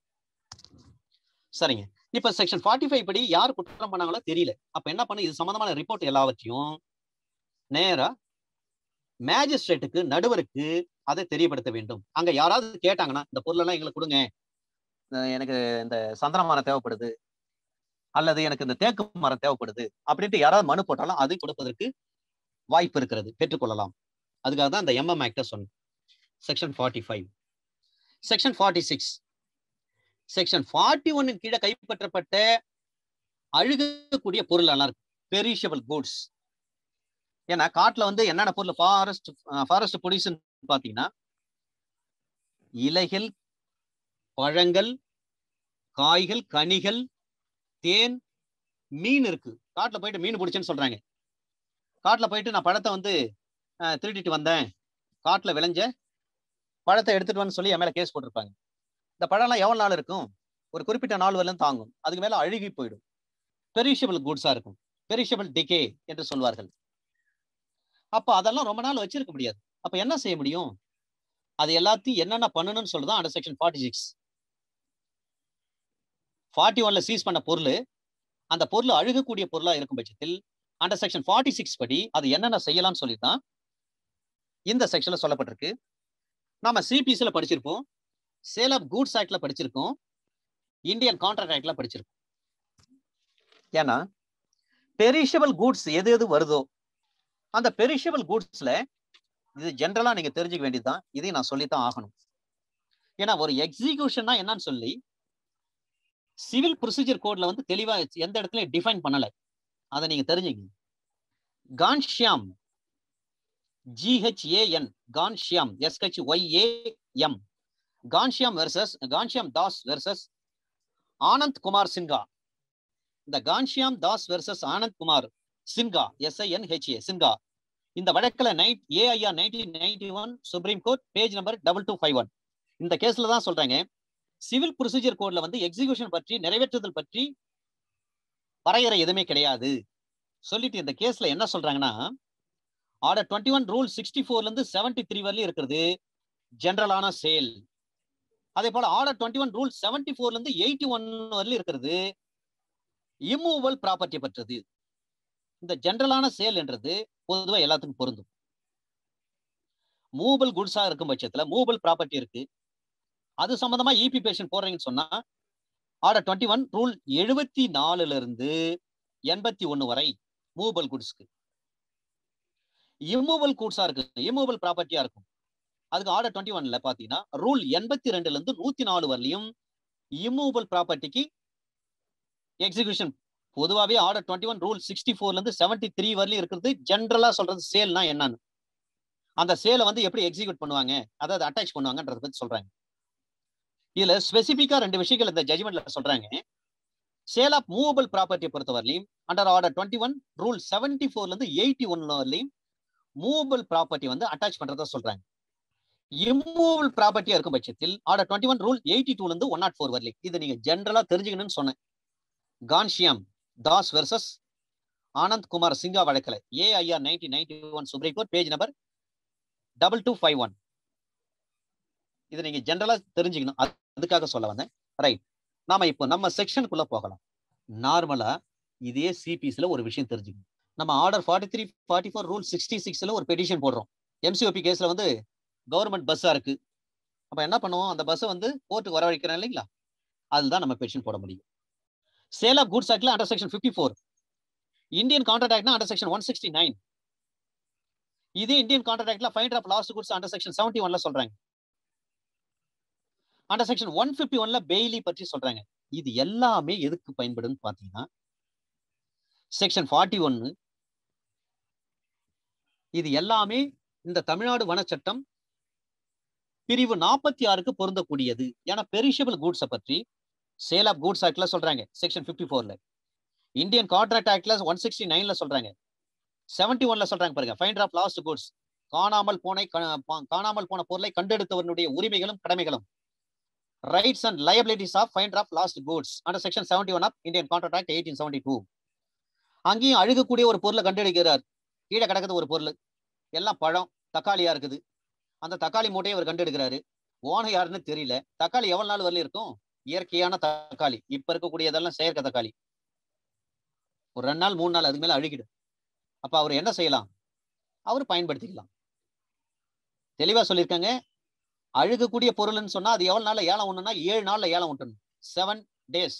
சரிங்க இப்ப செக்ஷன் ஃபார்ட்டி ஃபைவ் படி யார் குற்றம் பண்ணாங்களோ தெரியல அப்ப என்ன பண்ணு இது சம்பந்தமான ரிப்போர்ட் எல்லாவற்றையும் நேரா மேஜிஸ்ட்ரேட்டுக்கு நடுவருக்கு அதை தெரியப்படுத்த வேண்டும் அங்க யாராவது கேட்டாங்கன்னா இந்த பொருள் எல்லாம் எங்களுக்கு கொடுங்க எனக்கு இந்த சந்தன மரம் தேவைப்படுது அல்லது எனக்கு இந்த தேக்கு மரம் தேவைப்படுது அப்படின்ட்டு யாராவது மனு போட்டாலும் அது கொடுப்பதற்கு வாய்ப்பு இருக்கிறது பெற்றுக்கொள்ளலாம் அதுக்காக தான் இந்த எம்எம் ஆக்ட சொன்னேன் section forty five section forty six section forty ஒன்னு கீழே கைப்பற்றப்பட்ட அழுகக்கூடிய பொருள் எல்லாம் இருக்கு பெரிஷபிள் குட்ஸ் ஏன்னா காட்டுல வந்து என்னென்ன பொருள் ஃபாரஸ்ட் ஃபாரஸ்ட் ப்ரொடியூஷன் பாத்தீங்கன்னா இலைகள் பழங்கள் காய்கள் கனிகள் தேன் மீன் இருக்கு காட்டுல போயிட்டு மீன் பிடிச்சேன்னு சொல்றாங்க காட்டுல போயிட்டு நான் பழத்தை வந்து திருடிட்டு வந்தேன் காட்டுல விளைஞ்ச பழத்தை எடுத்துட்டு வந்து சொல்லி என் மேல கேஸ் போட்டிருப்பாங்க இந்த பழம்லாம் எவ்வளவு நாள் இருக்கும் ஒரு குறிப்பிட்ட நாள் வரலும் தாங்கும் அதுக்கு மேல அழுகி போயிடும் பெரிஷபிள் குட்ஸா இருக்கும் பெரிஷபிள் டிகே என்று சொல்வார்கள் அப்ப அதெல்லாம் ரொம்ப நாள் வச்சிருக்க முடியாது அப்ப என்ன செய்ய முடியும் அது எல்லாத்தையும் என்னென்ன பண்ணணும்னு சொல்லுதான் under section forty six forty ஒன்ல சீஸ் பண்ண பொருள் அந்த பொருள் அழுகக்கூடிய பொருளா இருக்கும் பட்சத்தில் அண்டர் செக்ஷன் ஃபார்ட்டி சிக்ஸ் படி அது என்னென்ன செய்யலாம்னு சொல்லித்தான் இந்த செக்ஷன்ல சொல்லப்பட்டிருக்கு நாம சிபிசில படிச்சிருப்போம் சேல் ஆஃப் கூட்ஸ் ஆக்ட்ல படிச்சிருக்கோம் இந்தியன் கான்ட்ராக்ட் ஆக்ட்ல படிச்சிருக்கோம் ஏன்னா பெரிஷபிள் கூட்ஸ் எது எது வருதோ அந்த பெரிஷபிள் குட்ஸ்ல இது ஜென்ரலா நீங்க தெரிஞ்சுக்க வேண்டியதுதான் இதையும் நான் சொல்லித்தான் ஆகணும் ஏன்னா ஒரு எக்ஸிகியூஷன்னா என்னன்னு சொல்லி சிவில் ப்ரொசீஜர் கோட்ல வந்து தெளிவா எந்த இடத்துலயும் டிஃபைன் பண்ணல அதை நீங்க தெரிஞ்சுக்கங்க Ghanshyam GHAN Ghanshyam SH YAM Ghanshyam versus Ghanshyam Das versus Anand Kumar Sinha இந்த Ghanshyam Das versus Anand Kumar Sinha SIN HA Sinha இந்த வழக்கில் நைட் AIR nineteen ninety one supreme court page number double two five one இந்த கேஸ்ல தான் சொல்றாங்க சிவில் ப்ரொசீஜர் கோட்ல வந்து எக்ஸிகியூஷன் பற்றி நிறைவேற்றுதல் பற்றி வரையறை எதுவுமே கிடையாது சொல்லிட்டு இந்த கேஸ்ல என்ன சொல்றாங்கன்னா order twenty one rule sixty ஃபோர்ல இருந்து செவன்டி த்ரீ வரலையும் இருக்கிறது ஜென்ரலான சேல் அதே போல order twenty one rule seventy ஃபோர்ல இருந்து எயிட்டி ஒன் வரலையும் இருக்கிறது இம்மூவல் ப்ராப்பர்ட்டி பற்றது இந்த ஜென்ரலான சேல் என்றது பொதுவாக எல்லாத்துக்கும் பொருந்தும் மூவபிள் குட்ஸா இருக்கும் பட்சத்துல மூவபிள் ப்ராப்பர்ட்டி இருக்கு அது சம்பந்தமா இபி பேஷன் போடுறீங்கன்னு சொன்னா ஆர்டர் டுவெண்ட்டி ஒன் ரூல் எழுபத்தி நாலுல இருந்து எண்பத்தி ஒன்னு வரை மூவபிள் குட்ஸ்க்கு இம்மூவல் குட்ஸா இருக்கு இம்மூவபிள் ப்ராப்பர்ட்டியா இருக்கும் அதுக்கு ஆர்டர் டுவெண்ட்டி ஒன்ல பாத்தீங்கன்னா ரூல் எண்பத்தி ரெண்டுல இருந்து நூத்தி நாலு வரலையும் இம்மூவபிள் ப்ராப்பர்ட்டிக்கு எக்ஸிகியூஷன் பொதுவாகவே order twenty one rule sixty ஃபோர்ல இருந்து செவன்டி த்ரீ வரலையும் இருக்கிறது ஜென்ரலா சொல்றது சேல்னா என்னன்னு அந்த சேலை வந்து எப்படி எக்ஸிக்யூட் பண்ணுவாங்க அதாவது அட்டாச் பண்ணுவாங்கன்றத பத்தி சொல்றாங்க இதுல ஸ்பெசிபிக்கா ரெண்டு விஷயங்கள் இந்த ஜட்மெண்ட்ல சொல்றாங்க சேல் ஆஃப் மூவபிள் ப்ராப்பர்ட்டியை பொறுத்தவரையிலையும் under order twenty one rule seventy ஃபோர்ல இருந்து எயிட்டி ஒன் வரலையும் மூவபிள் ப்ராப்பர்ட்டி வந்து அட்டாச் பண்றதா சொல்றாங்க இம்மூவபிள் ப்ராப்பர்ட்டியா இருக்கும் பட்சத்தில் order twenty one rule eighty டூல இருந்து ஒன் நாட் ஃபோர் வரலையும் இதை நீங்க ஜென்ரலா தெரிஞ்சுக்கணும்னு சொன்னேன் கான்ஷியாம் தாஸ் வெர்சஸ் ஆனந்த் குமார் சிங்கா வழக்கில் AIR nineteen ninety one supreme court page number double two five one இதை நீங்க ஜென்ரலா தெரிஞ்சுக்கணும் அதுக்காக சொல்ல வந்தேன் ரைட் நாம இப்போ நம்ம செக்ஷனுக்குள்ள போகலாம் நார்மலா இதே சிபிஸ்ல ஒரு விஷயம் தெரிஞ்சுக்கணும் நம்ம order forty three forty four rule sixty சிக்ஸ்ல ஒரு பெட்டிஷன் போடுறோம் எம்சிஓபி கேஸ்ல வந்து கவர்மெண்ட் பஸ்ஸா இருக்கு அப்ப என்ன பண்ணுவோம் அந்த பஸ்ஸை வந்து கோர்ட்டுக்கு வரவழைக்கிறோம் இல்லைங்களா அதுதான் நம்ம பெட்டிஷன் போட முடியும் சேல் ஆஃப் குட்ஸ் ஆக்ட்ல under section fifty four Indian contract ஆக்ட்னா under section one sixty nine இதே இந்தியன் கான்ட்ராக்ட் ஆக்ட்ல find of lost goods under section seventy ஒன்ல சொல்றாங்க அண்டர் செக்ஷன் ஒன் பிப்டி ஒன்ல பெய்லி பற்றி சொல்றாங்க இது எல்லாமே எதுக்கு பயன்படும் பாத்தீங்கன்னா செக்ஷன் ஃபார்ட்டி ஒன்னு இது எல்லாமே இந்த தமிழ்நாடு வனச்சட்டம் பிரிவு நாற்பத்தி ஆறுக்கு பொருந்தக்கூடியது ஏன்னா பெரிஷபிள் குட்ஸை பற்றி சேல் ஆஃப் குட்ஸ் ஆக்ட்ல சொல்றாங்க செக்ஷன் பிப்டி ஃபோர்ல இந்தியன் கான்ட்ராக்ட் ஆக்ட்ல ஒன் சிக்ஸ்டி நைன்ல சொல்றாங்க செவன்டி ஒன்ல சொல்றாங்க பாருங்க ஃபைண்ட் ஆஃப் லாஸ்ட் குட்ஸ் காணாமல் போனை காணாமல் போன பொருளை கண்டெடுத்தவனுடைய உரிமைகளும் கடமைகளும் rights and liabilities of find of lost goods under section seventy one of Indian contract act eighteen seventy two அங்கேயும் அழுகக்கூடிய ஒரு பொருளை கண்டெடுக்கிறார் கீழே கிடக்குது ஒரு பொருள் எல்லாம் பழம் தக்காளியா இருக்குது அந்த தக்காளி மூட்டையை அவர் கண்டெடுக்கிறாரு ஓன யாருன்னு தெரியல தக்காளி எவ்வளவு நாள் வரல இருக்கும் இயற்கையான தக்காளி இப்ப இருக்கக்கூடியதெல்லாம் செயற்கை தக்காளி ஒரு ரெண்டு நாள் மூணு நாள் அதுக்கு மேல அழுகிடும் அப்ப அவர் என்ன செய்யலாம் அவர் பயன்படுத்திக்கலாம் தெளிவா சொல்லியிருக்காங்க அழுகக்கூடிய பொருள்னு சொன்னா அது எவ்வளவு நாள்ல ஏலம் ஒண்ணுன்னா ஏழு நாள்ல ஏலம் விட்டணும் செவன் டேஸ்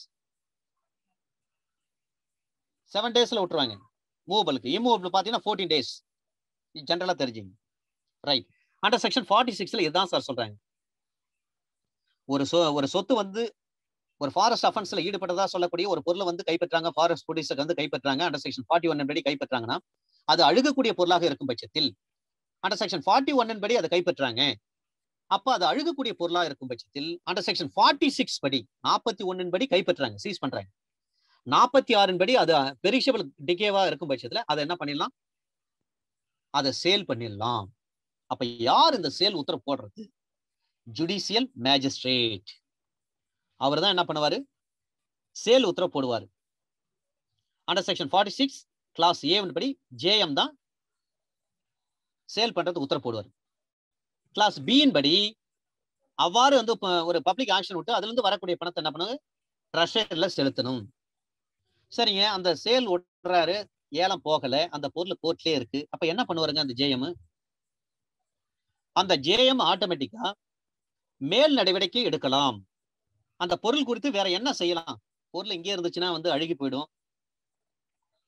செவன் டேஸ்ல விட்டுருவாங்க மூவபிளுக்கு இம்மூவபிள் பாத்தீங்கன்னா ஃபோர்டீன் டேஸ் ஜென்ரலா தெரிஞ்சுங்க ரைட் அண்டர் செக்ஷன் ஃபார்ட்டி சிக்ஸ்ல இதுதான் சார் சொல்றாங்க ஒரு சொ ஒரு சொத்து வந்து ஒரு ஃபாரஸ்ட் அஃபென்ஸ்ல ஈடுபட்டதா சொல்லக்கூடிய ஒரு பொருளை வந்து கைப்பற்றாங்க ஃபாரஸ்ட் போலீஸுக்கு வந்து கைப்பற்றாங்க அண்டர் செக்ஷன் ஃபார்ட்டி ஒன் படி கைப்பற்றாங்கன்னா அது அழுகக்கூடிய பொருளாக இருக்கும் பட்சத்தில் அண்டர் செக்ஷன் ஃபார்ட்டி ஒன் படி அதை கைப்பற்றாங்க அப்ப அது அழுகக்கூடிய பொருளா இருக்கும் பட்சத்தில் அண்டர் செக்ஷன் ஃபார்ட்டி சிக்ஸ் படி நாற்பத்தி ஒன்னின் படி கைப்பற்றாங்க சீஸ் பண்றாங்க நாற்பத்தி ஆறின் படி அது பெரிஷபிள் டிகேவா இருக்கும் பட்சத்துல அதை என்ன பண்ணிடலாம் அதை சேல் பண்ணிடலாம் அப்ப யார் இந்த சேல் உத்தரவு போடுறது ஜுடிஷியல் மேஜிஸ்ட்ரேட் அவர் தான் என்ன பண்ணுவாரு சேல் உத்தரவு போடுவார் under section forty six clause A one படி ஜேஎம் தான் சேல் பண்றது உத்தரவு போடுவார் கிளாஸ் பியின் படி அவ்வாறு வந்து ஒரு பப்ளிக் ஆக்ஷன் விட்டு அதுல இருந்து வரக்கூடிய பணத்தை என்ன பண்ணுங்க ட்ரெஷர்ல செலுத்தணும் சரிங்க அந்த சேல் விட்டுறாரு ஏலம் போகல அந்த பொருள் கோர்ட்லயே இருக்கு அப்ப என்ன பண்ணுவாருங்க அந்த ஜேஎம் அந்த ஜேஎம் ஆட்டோமேட்டிக்கா மேல் நடவடிக்கை எடுக்கலாம் அந்த பொருள் குறித்து வேற என்ன செய்யலாம் பொருள் இங்கே இருந்துச்சுன்னா வந்து அழுகி போயிடும்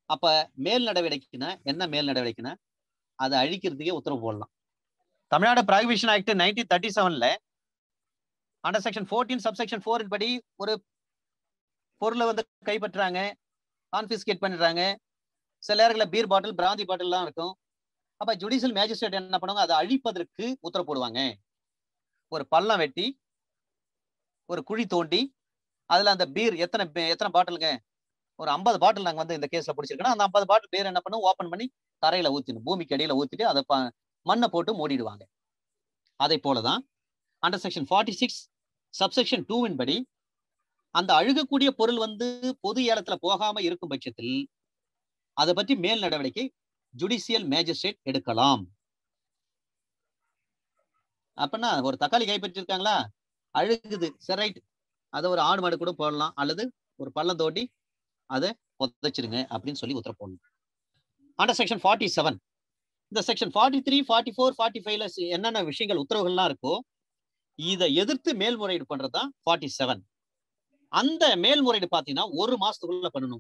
அப்ப மேல் நடவடிக்கைனா என்ன மேல் நடவடிக்கைனா அதை அழிக்கிறதுக்கே உத்தரவு போடலாம் Tamil Nadu prohibition act nineteen thirty செவன்ல under section fourteen subsection four படி ஒரு பொருளை வந்து கைப்பற்றுறாங்க கான்பிஸ்கேட் பண்ணிடுறாங்க சில நேரங்களில் பீர் பாட்டில் பிராந்தி பாட்டில்லாம் இருக்கும் அப்ப ஜுடிஷியல் மேஜிஸ்ட்ரேட் என்ன பண்ணுவாங்க அதை அழிப்பதற்கு உத்தரவு போடுவாங்க ஒரு பள்ளம் வெட்டி ஒரு குழி தோண்டி அதுல அந்த பீர் எத்தனை பே- எத்தனை பாட்டிலுங்க ஒரு ஐம்பது பாட்டில் நாங்க வந்து இந்த கேஸ்ல பிடிச்சிருக்கோம் அந்த ஐம்பது பாட்டில் பேர் என்ன பண்ணும் ஓபன் பண்ணி தரையில ஊத்திடும் பூமிக்கு அடியில ஊத்திட்டு அதை ப- மண்ணை போட்டு மூடிடுவாங்க அதை போலதான் under section forty six subsection டூவின் படி அந்த அழுகக்கூடிய பொருள் வந்து பொது ஏலத்துல போகாம இருக்கும் பட்சத்தில் அதை பற்றி மேல் நடவடிக்கை ஜுடிஷியல் மேஜிஸ்ட்ரேட் எடுக்கலாம் அப்பனா ஒரு தக்காளி கைப்பற்றிருக்காங்களா அழுகுது சரி ரைட் அதை ஒரு ஆடு மாடு கூட போடலாம் அல்லது ஒரு பள்ளம் தோண்டி அதை புதைச்சிருங்க அப்படின்னு சொல்லி உத்தரவு போடணும் அண்டர் செக்ஷன் ஃபார்ட்டி செவன் இந்த section forty three forty four forty ஃபைவ்ல என்னென்ன விஷயங்கள் உத்தரவுகள்லாம் இருக்கோ இதை எதிர்த்து மேல்முறையீடு பண்றதுதான் ஃபார்ட்டி செவன் அந்த மேல்முறையீடு பாத்தீங்கன்னா ஒரு மாசத்துக்குள்ள பண்ணணும்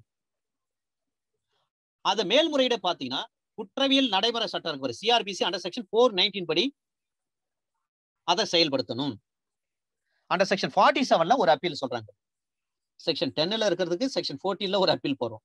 அது மேல்முறையீடு பாத்தீங்கன்னா குற்றவியல் நடைமுறை சட்டம் இருக்கு ஒரு CrPC under section four nineteen படி அதை செயல்படுத்தணும் அண்டர் செக்ஷன் ஃபார்ட்டி செவன்ல ஒரு அப்பீல் சொல்றாங்க செக்ஷன் டென்ல இருக்கிறதுக்கு செக்ஷன் ஃபோர்டீன்ல ஒரு அப்பீல் போறோம்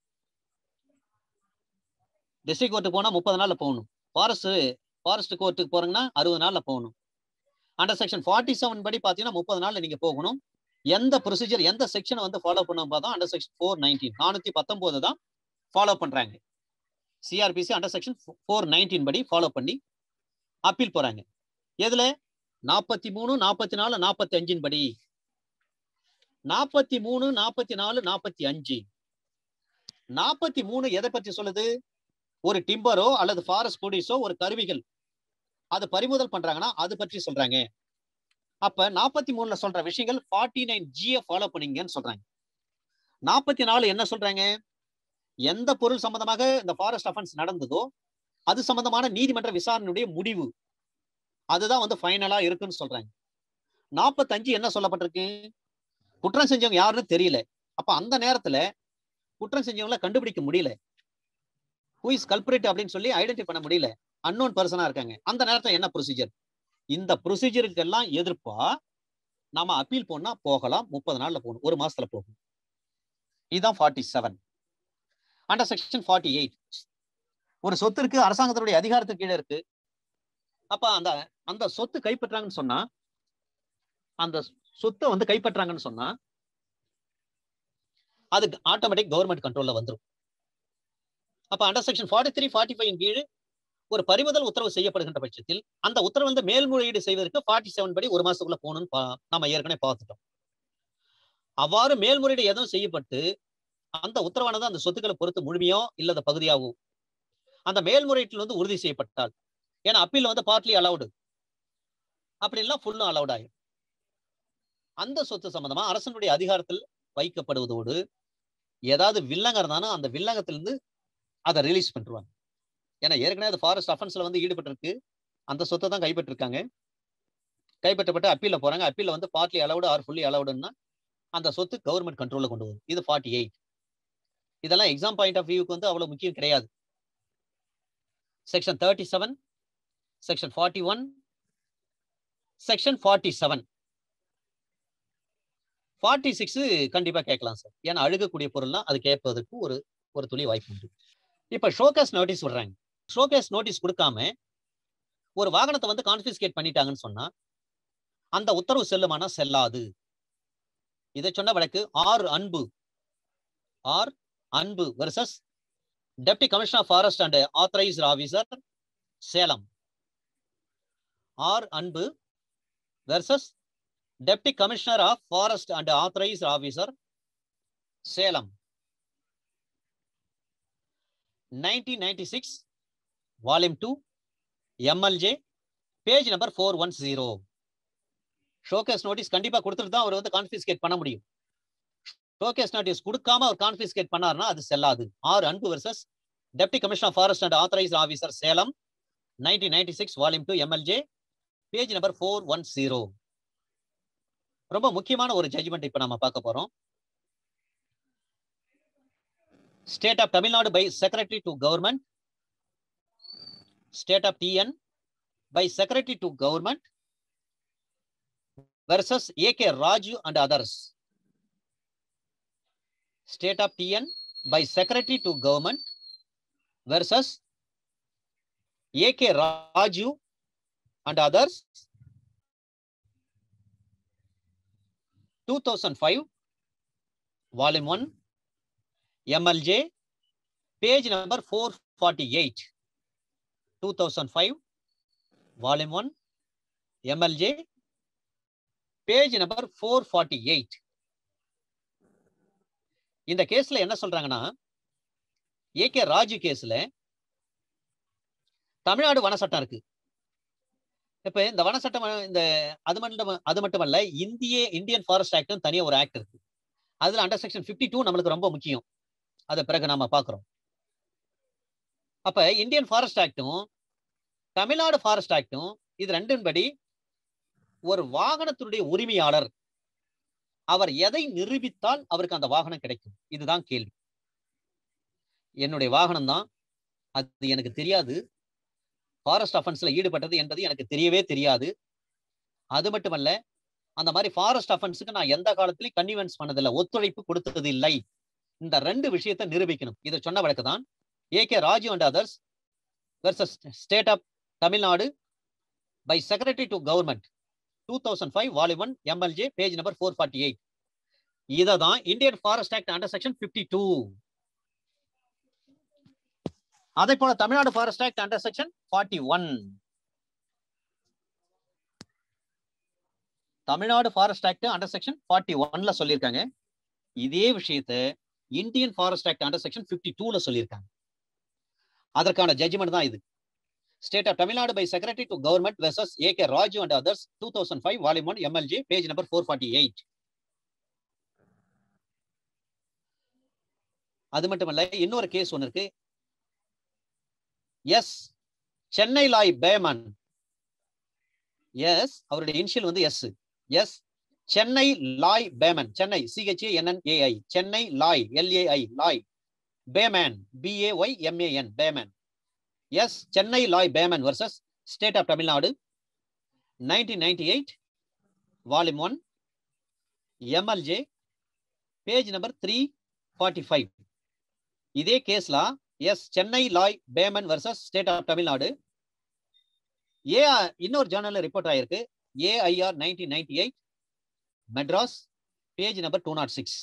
டிஸ்ட்ரிக்ட் கோர்ட்டுக்கு போனா முப்பது நாள்ல போகணும் ஃபாரஸ்ட் ஃபாரஸ்ட் கோர்ட்டுக்கு போறீங்கன்னா அறுபது நாள்ல போகணும் அண்டர் செக்ஷன் ஃபார்ட்டி செவன் படி பாத்தீங்கன்னா முப்பது நாள்ல நீங்க போகணும் எந்த ப்ரொசீஜர் எந்த செக்ஷனை வந்து ஃபாலோ பண்ண பார்த்தா அண்டர் செக்ஷன் ஃபோர் நைன்டீன் நானூத்தி பத்தொன்பது தான் ஃபாலோ பண்றாங்க CrPC under section four nineteen படி ஃபாலோ பண்ணி அப்பீல் போறாங்க எதுல நாற்பத்தி மூணு நாற்பத்தி நாலு நாற்பத்தி அஞ்சின் படி நாற்பத்தி மூணு நாற்பத்தி நாலு நாற்பத்தி அஞ்சு நாற்பத்தி மூணு எதை பற்றி சொல்லுது ஒரு டிம்பரோ அல்லது ஃபாரஸ்ட் போலீஸோ ஒரு கருவிகள் அது பறிமுதல் பண்றாங்கன்னா அது பற்றி சொல்றாங்க அப்ப நாற்பத்தி மூணுல சொல்ற விஷயங்கள் ஃபார்ட்டி நைன் ஜியை ஃபாலோ பண்ணீங்கன்னு சொல்றாங்க நாற்பத்தி நாலு என்ன சொல்றாங்க எந்த பொருள் சம்பந்தமாக இந்த ஃபாரஸ்ட் அஃபென்ஸ் நடந்ததோ அது சம்பந்தமான நீதிமன்ற விசாரணையுடைய முடிவு அதுதான் வந்து ஃபைனலா இருக்குன்னு சொல்றாங்க நாற்பத்தஞ்சு என்ன சொல்லப்பட்டிருக்கு குற்றம் செஞ்சவங்க யாருன்னு தெரியல அப்ப அந்த நேரத்துல குற்றம் செஞ்சவங்கள கண்டுபிடிக்க முடியல ஹூ இஸ் கல்பரேட் அப்படின்னு சொல்லி ஐடென்டிஃபை பண்ண முடியல அன்னோன் பர்சனா இருக்காங்க அந்த நேரத்துல என்ன ப்ரொசீஜர் இந்த ப்ரொசீஜருக்கு எல்லாம் எதிர்ப்பா நாம அப்பீல் போனா போகலாம் முப்பது நாள்ல போகணும் ஒரு மாசத்துல போகணும் இதுதான் forty seven under section forty eight ஒரு சொத்து இருக்கு அரசாங்கத்தினுடைய அதிகாரத்துக்கு கீழே இருக்கு அப்ப அந்த அந்த சொத்து கைப்பற்றாங்கன்னு சொன்னா அந்த சொத்தை வந்து கைப்பற்றாங்கன்னு சொன்னா அது ஆட்டோமேட்டிக் கவர்மெண்ட் கண்ட்ரோல்ல வந்துடும் அப்ப under section forty three forty five கீழ் ஒரு பறிமுதல் உத்தரவு செய்யப்படுகின்ற பட்சத்தில் அந்த உத்தரவு வந்து மேல்முறையீடு செய்வதற்கு ஃபார்ட்டி செவன் படி ஒரு மாசத்துக்குள்ள போகணும்னு பா- நம்ம ஏற்கனவே பார்த்துட்டோம் அவ்வாறு மேல்முறையீடு எதுவும் செய்யப்பட்டு அந்த உத்தரவானது அந்த சொத்துக்களை பொறுத்து முழுமையோ இல்லத பகுதியாகவோ அந்த மேல்முறையீட்டில் வந்து உறுதி செய்யப்பட்டால் ஏன்னா அப்பீல் வந்து பார்ட்லி அலௌடு அப்படி எல்லாம் ஃபுல்லும் அலௌட் ஆகும் அந்த சொத்து சம்பந்தமா அரசனுடைய அதிகாரத்தில் வைக்கப்படுவதோடு ஏதாவது வில்லங்க இருந்தாலும் அந்த வில்லங்கத்திலிருந்து அதை ரிலீஸ் பண்ணிருவாங்க ஏன்னா ஏற்கனவே அது ஃபாரஸ்ட் அஃபென்ஸ்ல வந்து ஈடுபட்டிருக்கு அந்த சொத்தை தான் கைப்பற்றிருக்காங்க கைப்பற்றப்பட்டு அப்பீல போறாங்க அப்பீல வந்து பார்ட்லி அலௌடு ஆர் ஃபுல்லி அலௌடுன்னா அந்த சொத்து கவர்மெண்ட் கண்ட்ரோல்ல கொண்டு வரும் இது ஃபார்ட்டி எயிட் இதெல்லாம் எக்ஸாம் பாயிண்ட் ஆஃப் வியூக்கு வந்து அவ்வளவு முக்கியம் கிடையாது section thirty seven section forty one section forty seven forty six கண்டிப்பா கேட்கலாம் சார் ஏன்னா அழுகக்கூடிய பொருள்லாம் அது கேட்பதற்கு ஒரு ஒரு துளி வாய்ப்பு உண்டு இப்ப ஷோகேஸ் நோட்டீஸ் விடுறாங்க ஷோகேஸ் நோட்டீஸ் கொடுக்காம ஒரு வாகனத்தை வந்து கான்பிஸ்கேட் பண்ணிட்டாங்கன்னு சொன்னா அந்த உத்தரவு செல்லுமானா செல்லாது இதை சொன்ன வழக்கு R Anbu R Anbu versus deputy commissioner of forest and authorised officer Salem R Anbu versus deputy commissioner of forest and authorised officer Salem nineteen ninety six volume two MLJ page number four one zero show cause notice கண்டிப்பா கொடுத்துட்டு தான் அவர் வந்து கான்பிஸ்கேட் பண்ண முடியும் showcase notice கொடுக்காம அவர் கான்பிஸ்கேட் பண்ணாருன்னா அது செல்லாது ஆறு Anbu versus deputy commissioner forest and authorise officer Salem nineteen ninety six volume two MLJ page number four one zero ரொம்ப முக்கியமான ஒரு ஜட்ஜ்மெண்ட் இப்ப நம்ம பார்க்க போறோம் State of Tamil Nadu by Secretary to Government. State of TN by Secretary to Government versus AK Raju and others. State of TN by Secretary to Government versus AK Raju and others. 2005, Volume 1, MLJ, page number 448. 2005, Volume 1, MLJ, page number 448. இந்த கேஸ்ல என்ன சொல்றாங்கன்னா AK Raju கேஸ்ல தமிழ்நாடு வன சட்டம் இருக்கு இப்ப இந்த வன சட்டம் இந்த அது மட்டும் அது மட்டுமல்ல இந்திய இந்தியன் ஃபாரஸ்ட் ஆக்ட் தனியா ஒரு ஆக்ட் இருக்கு அதுல அண்டர் செக்ஷன் பிப்டி டூ நம்மளுக்கு ரொம்ப முக்கியம் அதை பிறகு நாம பாக்குறோம் அப்ப இந்தியன் ஃபாரஸ்ட் ஆக்டும் தமிழ்நாடு ஃபாரஸ்ட் ஆக்டும் இது ரெண்டின் படி ஒரு வாகனத்தினுடைய உரிமையாளர் அவர் எதை நிரூபித்தால் அவருக்கு அந்த வாகனம் கிடைக்கும் இதுதான் கேள்வி என்னுடைய வாகனம் தான் அது எனக்கு தெரியாது ஃபாரஸ்ட் அஃபென்ஸ்ல ஈடுபட்டது என்பது எனக்கு தெரியவே தெரியாது அது மட்டுமல்ல அந்த மாதிரி ஃபாரஸ்ட் அஃபென்ஸுக்கு நான் எந்த காலத்திலையும் கன்வீன்ஸ் பண்ணதில்லை ஒத்துழைப்பு கொடுத்தது இல்லை இந்த ரெண்டு விஷயத்தை நிரூபிக்கணும் இதை சொன்ன வழக்கு தான் A K Raju and others versus state of Tamil Nadu by secretary to government two thousand five volume one MLJ page number four forty eight இதை தான் Indian forest act under section fifty two அதே போல Tamil Nadu forest act under section forty one Tamil Nadu forest act under section forty ஒன்ல சொல்லியிருக்காங்க இதே விஷயத்த Indian forest act under section fifty டூல சொல்லியிருக்காங்க அதற்கான ஜட்ஜ்மெண்ட் தான் இது state of Tamil Nadu by secretary to government versus A K Raju and others two thousand five volume one MLJ page number four forty eight அது மட்டுமல்ல இன்னொரு கேஸ் ஒன்று இருக்கு எஸ் சென்னை லாய் பேமன் எஸ் அவருடைய இனிஷியல் வந்து S S Chennai Lai Bayman Chennai CHA NNAI Chennai Lai LAI Lai Bayman BAY MAN Bayman S Chennai Lai பேமன் versus state of Tamil Nadu nineteen ninety eight volume one MLJ page number three forty five இதே கேஸ்ல S Chennai Lai பேமன் versus state of Tamil Nadu ஏ இன்னொரு ஜேர்னல்ல report ஆயிருக்கு AIR nineteen ninety eight Madras page number two naught six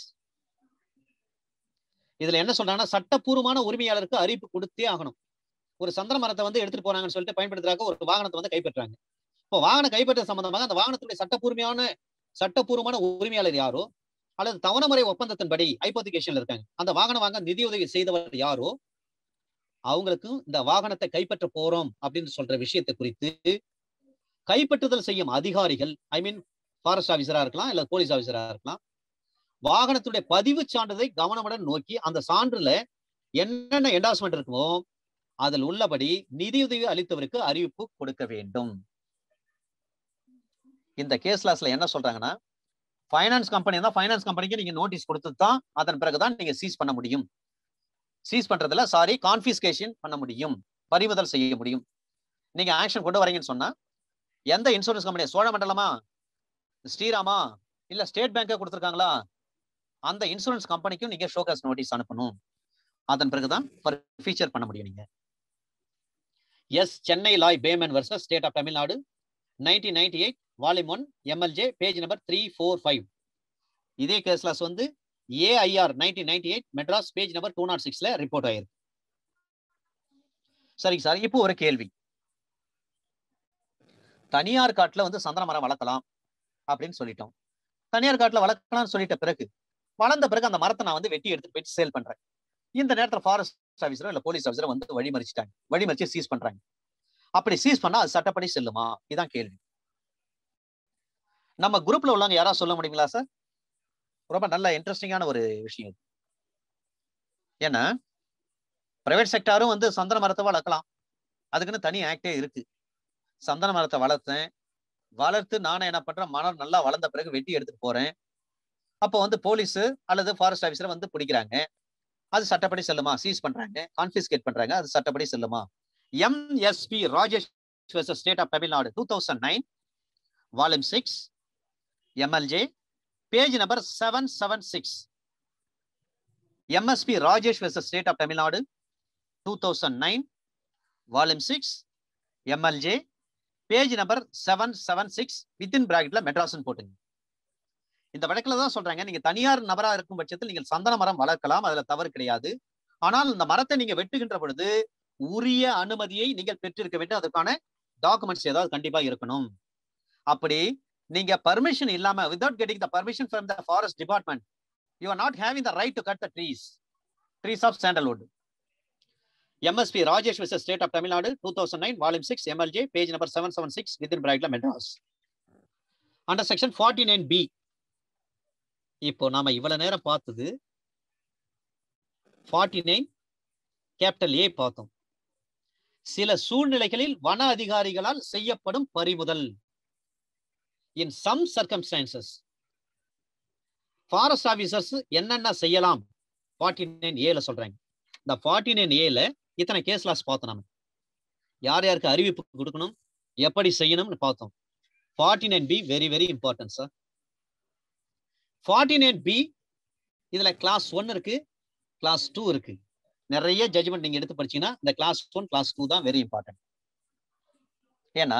இதுல என்ன சொல்றாங்கன்னா சட்டப்பூர்வமான உரிமையாளருக்கு அறிவிப்பு கொடுத்தே ஆகணும் ஒரு சந்திர மரத்தை வந்து எடுத்துட்டு போறாங்கன்னு சொல்லிட்டு பயன்படுத்துறாங்க ஒரு வாகனத்தை வந்து கைப்பற்றாங்க இப்போ வாகனம் கைப்பற்ற சம்பந்தமாக அந்த வாகனத்துடைய சட்டப்பூர்வமான சட்டப்பூர்வமான உரிமையாளர் யாரோ அல்லது தவணமுறை ஒப்பந்தத்தின்படி ஐப்போதிகேஷன்ல இருக்காங்க அந்த வாகனம் வாங்க நிதியுதவி செய்தவர் யாரோ அவங்களுக்கும் இந்த வாகனத்தை கைப்பற்ற போறோம் அப்படின்னு சொல்ற விஷயத்தை குறித்து கைப்பற்றுதல் செய்யும் அதிகாரிகள் ஐ மீன் ஃபாரஸ்ட் ஆஃபீஸரா இருக்கலாம் இல்ல போலீஸ் ஆஃபீஸரா இருக்கலாம் வாகனத்துடைய பதிவு சான்றிதழை கவனமுடன் நோக்கி அந்த சான்றுல என்னென்ன என்டாஸ்மெண்ட் இருக்குமோ அதில் உள்ளபடி நிதியுதவி அளித்தவருக்கு அறிவிப்பு கொடுக்க வேண்டும் இந்த கேஸ் லாஸ்ல என்ன சொல்றாங்கன்னா ஃபைனான்ஸ் கம்பெனி தான் ஃபைனான்ஸ் கம்பெனிக்கு நீங்க நோட்டீஸ் கொடுத்து தான் அதன் பிறகுதான் நீங்க சீஸ் பண்ண முடியும் சீஸ் பண்றதுல சாரி கான்பிஸ்கேஷன் பண்ண முடியும் பறிமுதல் செய்ய முடியும் நீங்க ஆக்ஷன் கொண்டு வரீங்கன்னு சொன்னா எந்த இன்சூரன்ஸ் கம்பெனி சோழமண்டலமா ஸ்ரீராமா இல்ல ஸ்டேட் பேங்க கொடுத்துருக்காங்களா அந்த இன்சூரன்ஸ் கம்பெனிக்கும் நீங்க ஷோகாஸ் நோட்டீஸ் அனுப்பணும் அதன் பிறகுதான் ஃபீச்சர் பண்ண முடியும் நீங்க S Chennai Lai பேமன் versus state of Tamil Nadu nineteen ninety eight volume one MLJ page number three four five இதே கேஸ்லாஸ் வந்து AIR nineteen ninety eight Madras page number two naught சிக்ஸ்ல ரிப்போர்ட் ஆயிருக்கு சரிங்க சார் இப்போ ஒரு கேள்வி தனியார் காட்டுல வந்து சந்தன மரம் வளர்க்கலாம் அப்படின்னு சொல்லிட்டோம் தனியார் காட்டுல வளர்க்கலாம்னு சொல்லிட்ட பிறகு வளர்ந்த பிறகு அந்த மரத்தை நான் வந்து வெட்டி எடுத்துட்டு போயிட்டு சேல் பண்றேன் இந்த நேரத்துல ஃபாரஸ்ட் ஆஃபீஸரோ இல்ல போலீஸ் ஆஃபீஸரோ வந்து வழிமறிச்சிட்டாங்க வழிமறிச்சு சீஸ் பண்றாங்க அப்படி சீஸ் பண்ணா அது சட்டப்படி செல்லுமா இதான் கேள்வி நம்ம குரூப்ல உள்ளவங்க யாராவது சொல்ல முடியுங்களா சார் ரொம்ப நல்ல இன்ட்ரெஸ்டிங்கான ஒரு விஷயம் இது ஏன்னா பிரைவேட் செக்டாரும் வந்து சந்தன மரத்தை வளர்க்கலாம் அதுக்குன்னு தனி ஆக்டே இருக்கு சந்தன மரத்தை வளர்த்தேன் வளர்த்து நானே என்ன பண்றேன் மரம் நல்லா வளர்ந்த பிறகு வெட்டி எடுத்துட்டு போறேன் அப்போ வந்து போலீஸ் அல்லது ஃபாரஸ்ட் ஆஃபீஸர் வந்து பிடிக்கிறாங்க அது சட்டப்படி செல்லுமா சீஸ் பண்றாங்க கான்பிஸ்கேட் பண்றாங்க அது சட்டப்படி செல்லுமா MSP Rajesh state of Tamil Nadu two thousand nine volume six MLJ page number seven seven six MSP Rajesh versus state of Tamil Nadu two thousand nine volume six MLJ page number seven seven six within பிராக்கெட்ல மெட்ராஸ்னு போட்டுங்க இந்த வழக்குல தான் சொல்றாங்க நீங்க தனியார் நபரா இருக்கும் பட்சத்தில் நீங்கள் சந்தன மரம் வளர்க்கலாம் அதுல தவறு கிடையாது ஆனால் இந்த மரத்தை நீங்க வெட்டுகின்ற பொழுது உரிய அனுமதியை நீங்கள் பெற்றிருக்க வேண்டும் அதற்கான டாக்குமெண்ட்ஸ் ஏதாவது கண்டிப்பா இருக்கணும் அப்படி நீங்க பர்மிஷன் இல்லாம without getting the permission from the forest department you are not having the right to cut the trees trees of sandalwood MSP Rajesh versus state of Tamil Nadu two thousand nine volume six MLJ page number seven seven six within பிராக்ல Madras under section forty nine B இப்போ நாம இவ்வளவு நேரம் பார்த்தது forty nine capital ஏ பார்த்தோம் சில சூழ்நிலைகளில் வன அதிகாரிகளால் செய்யப்படும் பறிமுதல் in some circumstances forest officers என்னென்ன செய்யலாம் ஃபார்ட்டி நைன் ஏல சொல்றாங்க இந்த ஃபார்ட்டி நைன் ஏல இத்தனை கேஸ் லாஸ் பார்த்தோம் நம்ம யார் யாருக்கு அறிவிப்பு கொடுக்கணும் எப்படி செய்யணும்னு பார்த்தோம் forty nine B very very important sir forty nine B இதுல கிளாஸ் ஒன் இருக்கு கிளாஸ் டூ இருக்கு நிறைய ஜட்ஜ்மெண்ட் நீங்க எடுத்து படிச்சீங்கன்னா இந்த கிளாஸ் ஒன் கிளாஸ் டூ தான் வெரி இம்பார்ட்டன்ட் ஏன்னா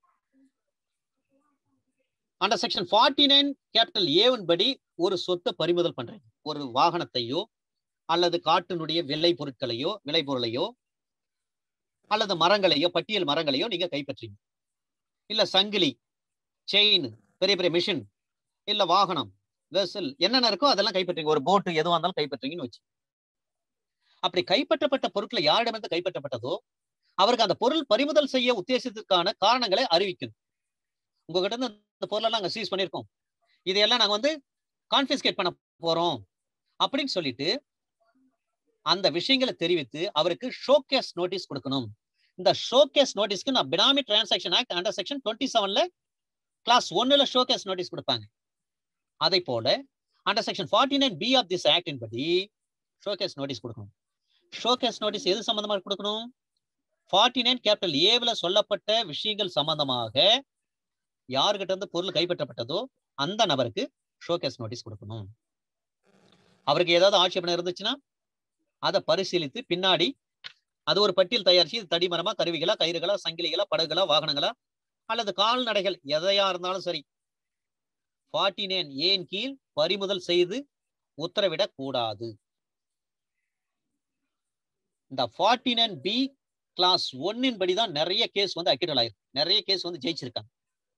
under section forty nine capital ஏவன் படி ஒரு சொத்தை பறிமுதல் பண்றீங்க ஒரு வாகனத்தையோ அல்லது காட்டினுடைய விலை பொருட்களையோ விலை பொருளையோ அல்லது மரங்களையோ பட்டியல் மரங்களையோ நீங்க கைப்பற்றீங்க இல்ல சங்கிலி செயின் பெரிய பெரிய மிஷின் இல்ல வாகனம் வெசல் என்னென்ன இருக்கோ அதெல்லாம் கைப்பற்றீங்க ஒரு போட்டு எதுவாக இருந்தாலும் கைப்பற்றீங்கன்னு வச்சு அப்படி கைப்பற்றப்பட்ட பொருட்களை யாரிடமிருந்து கைப்பற்றப்பட்டதோ அவருக்கு அந்த பொருள் பறிமுதல் செய்ய உத்தேசத்திற்கான காரணங்களை அறிவிக்கணும் உங்ககிட்ட இருந்து அந்த பொருளெல்லாம் நாங்க சீஸ் பண்ணியிருக்கோம் இதையெல்லாம் நாங்க வந்து கான்பிஸ்கேட் பண்ண போறோம் அப்படின்னு சொல்லிட்டு அந்த விஷயங்களை தெரிவித்து அவருக்கு ஷோகேஸ் நோட்டீஸ் கொடுக்கணும் இந்த ஷோகேஸ் நோட்டீஸ்க்கு நான் benami transaction act under section twenty செவன்ல கிளாஸ் ஒன்னுல ஷோகேஸ் நோட்டீஸ் கொடுப்பாங்க அதை போல under section forty nine B of this ஆக்டின் படி ஷோகேஸ் நோட்டீஸ் கொடுக்கணும் ஷோகேஸ் நோட்டீஸ் எது சம்பந்தமா கொடுக்கணும் ஃபார்ட்டி நைன் கேபிட்டல் ஏவில் சொல்லப்பட்ட விஷயங்கள் சம்பந்தமாக யாருக்கிட்ட இருந்து பொருள் கைப்பற்றப்பட்டதோ அந்த நபருக்கு ஷோகேஸ் நோட்டீஸ் கொடுக்கணும் அவருக்கு ஏதாவது ஆட்சேபனை இருந்துச்சுன்னா அதை பரிசீலித்து பின்னாடி அது ஒரு பட்டியல் தயாரிச்சு இது தடிமரமா கருவிகளா கயிறுகளா சங்கிலிகளா படகுகளா வாகனங்களா அல்லது கால்நடைகள் எதையா இருந்தாலும் சரி ஃபார்ட்டி நைன் ஏன் கீழ் பறிமுதல் செய்து உத்தரவிடக் கூடாது இந்த ஃபார்ட்டி நைன் பி கிளாஸ் ஒன்னின் படி தான் நிறைய கேஸ் வந்து அக்கிடல் ஆயிருக்கு நிறைய கேஸ் வந்து ஜெயிச்சிருக்காங்க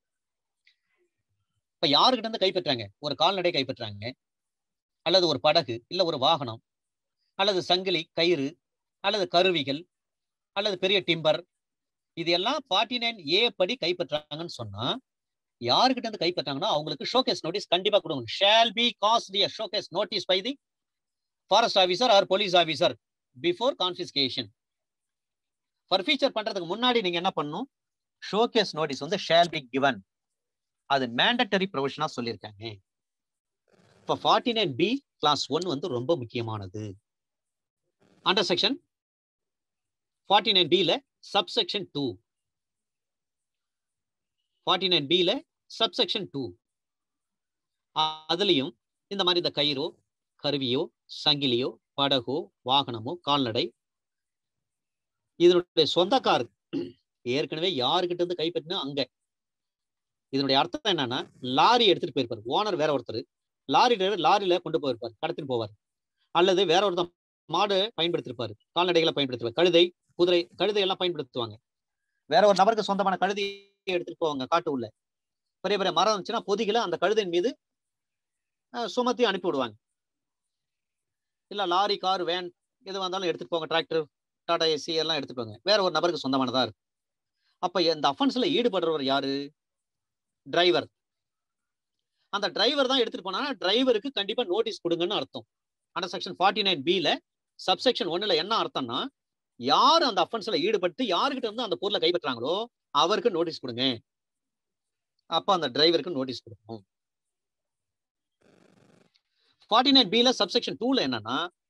இப்ப யாருக்கிட்ட இருந்து கைப்பற்றாங்க ஒரு கால்நடை கைப்பற்றாங்க அல்லது ஒரு படகு இல்ல ஒரு வாகனம் அல்லது சங்கிலி கயிறு அல்லது கருவிகள் அல்லது பெரிய டிம்பர் இது எல்லாம் ஃபார்ட்டி நைன் ஏ படி கைப்பற்றாங்கன்னு சொன்னா யாருக்கிட்ட இருந்து கைப்பற்றாங்கன்னா அவங்களுக்கு ஷோகேஸ் நோட்டீஸ் கண்டிப்பா கொடுக்கணும் shall be cast the show cause notice by the forest officer or police officer before confiscation forfeiture பண்றதுக்கு முன்னாடி நீங்க என்ன பண்ணணும் ஷோகேஸ் நோட்டீஸ் வந்து ஷேல் பி கிவன் அது மேண்டட்டரி ப்ரொவிஷனா சொல்லியிருக்காங்க இப்போ forty nine B clause one வந்து ரொம்ப முக்கியமானது அண்டர் செக்ஷன் ஃபார்ட்டி நைன் பில சப்செக்ஷன் டூ ஃபார்ட்டி நைன் பில சப்செக்ஷன் டூ அதுலயும் இந்த மாதிரி இந்த கயிறோ கருவியோ சங்கிலியோ படகோ வாகனமோ கால்நடை இதனுடைய சொந்தக்கார் ஏற்கனவே யாருக்கிட்ட இருந்து கைப்பற்றினா அங்க இதனுடைய அர்த்தம் என்னன்னா லாரி எடுத்துட்டு போயிருப்பாரு ஓனர் வேற ஒருத்தர் லாரி டிரைவர் லாரியில கொண்டு போயிருப்பாரு கடத்திட்டு போவார் அல்லது வேற ஒருத்தர் மாடு பயன்படுத்திருப்பாரு கால்நடைகளை பயன்படுத்துவார் கழுதை குதிரை கழுதை எல்லாம் பயன்படுத்துவாங்க வேற ஒரு நபருக்கு சொந்தமான கழுதையை எடுத்துட்டு போவாங்க காட்டு உள்ள பெரிய பெரிய மரம் இருந்துச்சுன்னா பொதிகளை அந்த கழுதையின் மீது சுமத்தி அனுப்பி விடுவாங்க இல்ல லாரி கார் வேன் எது வந்தாலும் எடுத்துட்டு போங்க டிராக்டர் டாடா ஏசி எல்லாம் எடுத்துட்டு போங்க வேற ஒரு நபருக்கு சொந்தமானதா இருக்கு அப்ப இந்த அஃபென்ஸ்ல ஈடுபடுறவர் யாரு டிரைவர் அந்த டிரைவர் தான் எடுத்துட்டு போனா டிரைவருக்கு கண்டிப்பா நோட்டீஸ் கொடுங்கன்னு அர்த்தம் அண்டர் செக்ஷன் ஃபார்ட்டி நைன் பில சப்செக்ஷன் ஒன்னுல என்ன அர்த்தம்னா யார் அந்த அஃபென்ஸ்ல ஈடுபட்டு யாருக்கிட்ட இருந்து அந்த பொருளை கைப்பற்றாங்களோ அவருக்கு நோட்டீஸ் கொடுங்க அப்ப அந்த டிரைவருக்கு நோட்டீஸ் கொடுக்கணும் ஃபார்ட்டி நைன் பில சப்செக்ஷன் டூல என்னன்னா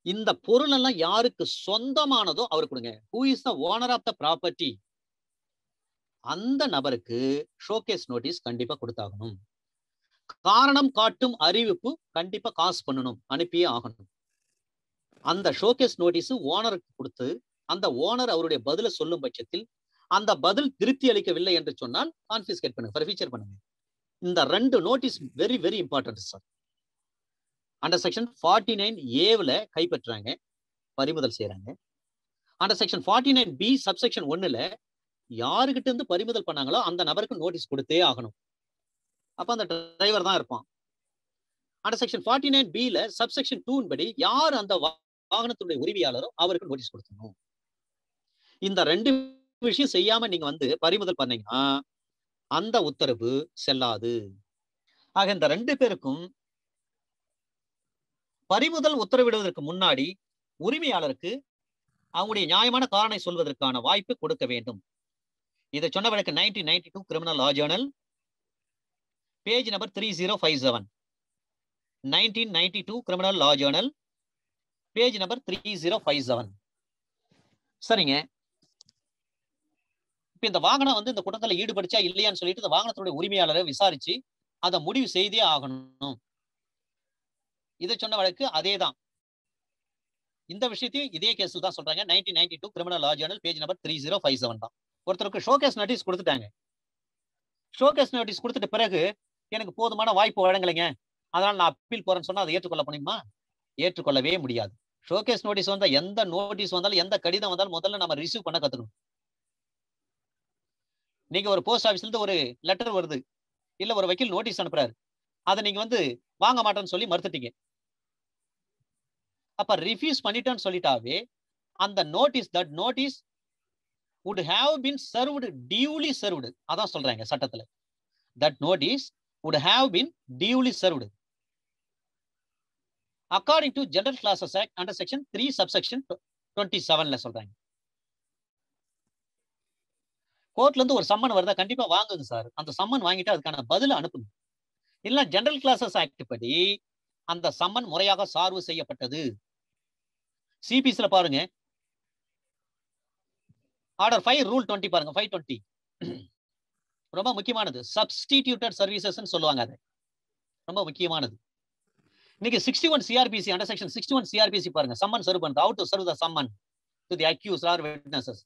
இந்த பொருள் எல்லாம் யாருக்கு சொந்தமானதோ அவர் கொடுங்க who is the owner of the property அந்த நபருக்கு ஷோகேஸ் நோட்டீஸ் கண்டிப்பா கொடுத்தாகணும் காரணம் காட்டும் அறிவிப்பு கண்டிப்பா காசு பண்ணணும் அனுப்பியே ஆகணும் அந்த ஷோகேஸ் நோட்டீஸ் ஓனருக்கு கொடுத்து அந்த ஓனர் அவருடைய பதில சொல்லும் பட்சத்தில் அந்த பதில் திருப்தி அளிக்கவில்லை என்று சொன்னால் கான்பிஸ்கேட் பண்ணுங்க ஃபர்ஃபீச்சர் பண்ணுங்க இந்த ரெண்டு notice very very important sir under section forty nine ஏவில் கைப்பற்றுறாங்க பறிமுதல் செய்யறாங்க under section forty nine B subsection ஒன்னுல யாருகிட்ட இருந்து பறிமுதல் பண்ணாங்களோ அந்த நபருக்கு நோட்டீஸ் கொடுத்தே ஆகணும் அப்ப அந்த டிரைவர் தான் இருப்பான் அண்டர் செக்ஷன் ஃபார்ட்டி நைன் பில சப்செக்ஷன் டூன் படி யார் அந்த வாகனத்துடைய உரிமையாளரோ அவருக்கு நோட்டீஸ் கொடுக்கணும் இந்த ரெண்டு விஷயம் செய்யாம நீங்க வந்து பறிமுதல் பண்ணீங்கன்னா அந்த உத்தரவு செல்லாது ஆக இந்த ரெண்டு பேருக்கும் பறிமுதல் உத்தரவிடுவதற்கு முன்னாடி உரிமையாளருக்கு அவங்களுடைய நியாயமான காரணை சொல்வதற்கான வாய்ப்பு கொடுக்க வேண்டும் இதை சொன்ன வழக்கு nineteen ninety two criminal law journal page number three zero five seven nineteen ninety two criminal law journal page number three zero five seven சரிங்க இப்ப இந்த வாகனம் வந்து இந்த குற்றத்துல ஈடுபடுச்சா இல்லையான்னு சொல்லிட்டு இந்த வாகனத்துடைய உரிமையாளரை விசாரிச்சு அதை முடிவு செய்தே ஆகணும் இதை சொன்ன வழக்கு அதே தான் இந்த விஷயத்தையும் இதே கேஸில் தான் சொல்றாங்க nineteen ninety two criminal law journal page number three zero five seven தான் ஒருத்தருக்கு ஷோகேஸ் நோட்டீஸ் கொடுத்துட்டாங்க ஷோகேஸ் நோட்டீஸ் கொடுத்துட்ட பிறகு எனக்கு போதுமான வாய்ப்பு வழங்கலைங்க அதனால நான் அப்பீல் போறேன்னு சொன்னா அதை ஏற்றுக்கொள்ள முடியுமா ஏற்றுக்கொள்ளவே முடியாது ஷோகேஸ் நோட்டீஸ் வந்தா எந்த நோட்டீஸ் வந்தாலும் எந்த கடிதம் வந்தாலும் முதல்ல நம்ம ரிசீவ் பண்ண கத்துக்கணும் நீங்க ஒரு போஸ்ட் ஆஃபீஸ்ல இருந்து ஒரு லெட்டர் வருது இல்ல ஒரு வக்கீல் நோட்டீஸ் அனுப்புறாரு அதை நீங்க வந்து வாங்க மாட்டேன்னு சொல்லி மறுத்துட்டீங்க அப்ப ரிஃப்யூஸ் பண்ணிட்டேன்னு சொல்லிட்டாவே அந்த notice that notice would have been served duly served அதான் சொல்றாங்க சட்டத்துல that notice would have been duly served according to general classes act under section 3 subsection 27 ல சொல்றாங்க கோர்ட்ல இருந்து ஒரு சம்மன் வருதா கண்டிப்பா வாங்குங்க சார் அந்த சம்மன் வாங்கிட்டு அதுக்கான பதில அனுப்புங்க இல்ல ஜெனரல் கிளாஸஸ் ஆக்ட் படி அந்த சம்மன் முறையாக சார்பு செய்யப்பட்டது சிபிஎஸ்ல பாருங்க ஆர்டர் ஃபைவ் ரூல் டுவெண்ட்டி பாருங்க ஃபைவ் டுவெண்ட்டி ரொம்ப முக்கியமானது சப்ஸ்டிடியூட்டட் சர்வீசஸ் சொல்லுவாங்க அது ரொம்ப முக்கியமானது இன்னைக்கு sixty one CrPC under section sixty one CrPC பாருங்க சம்மன் சர்வ் பண்ணுது out to serve the summon to the accuse or witnesses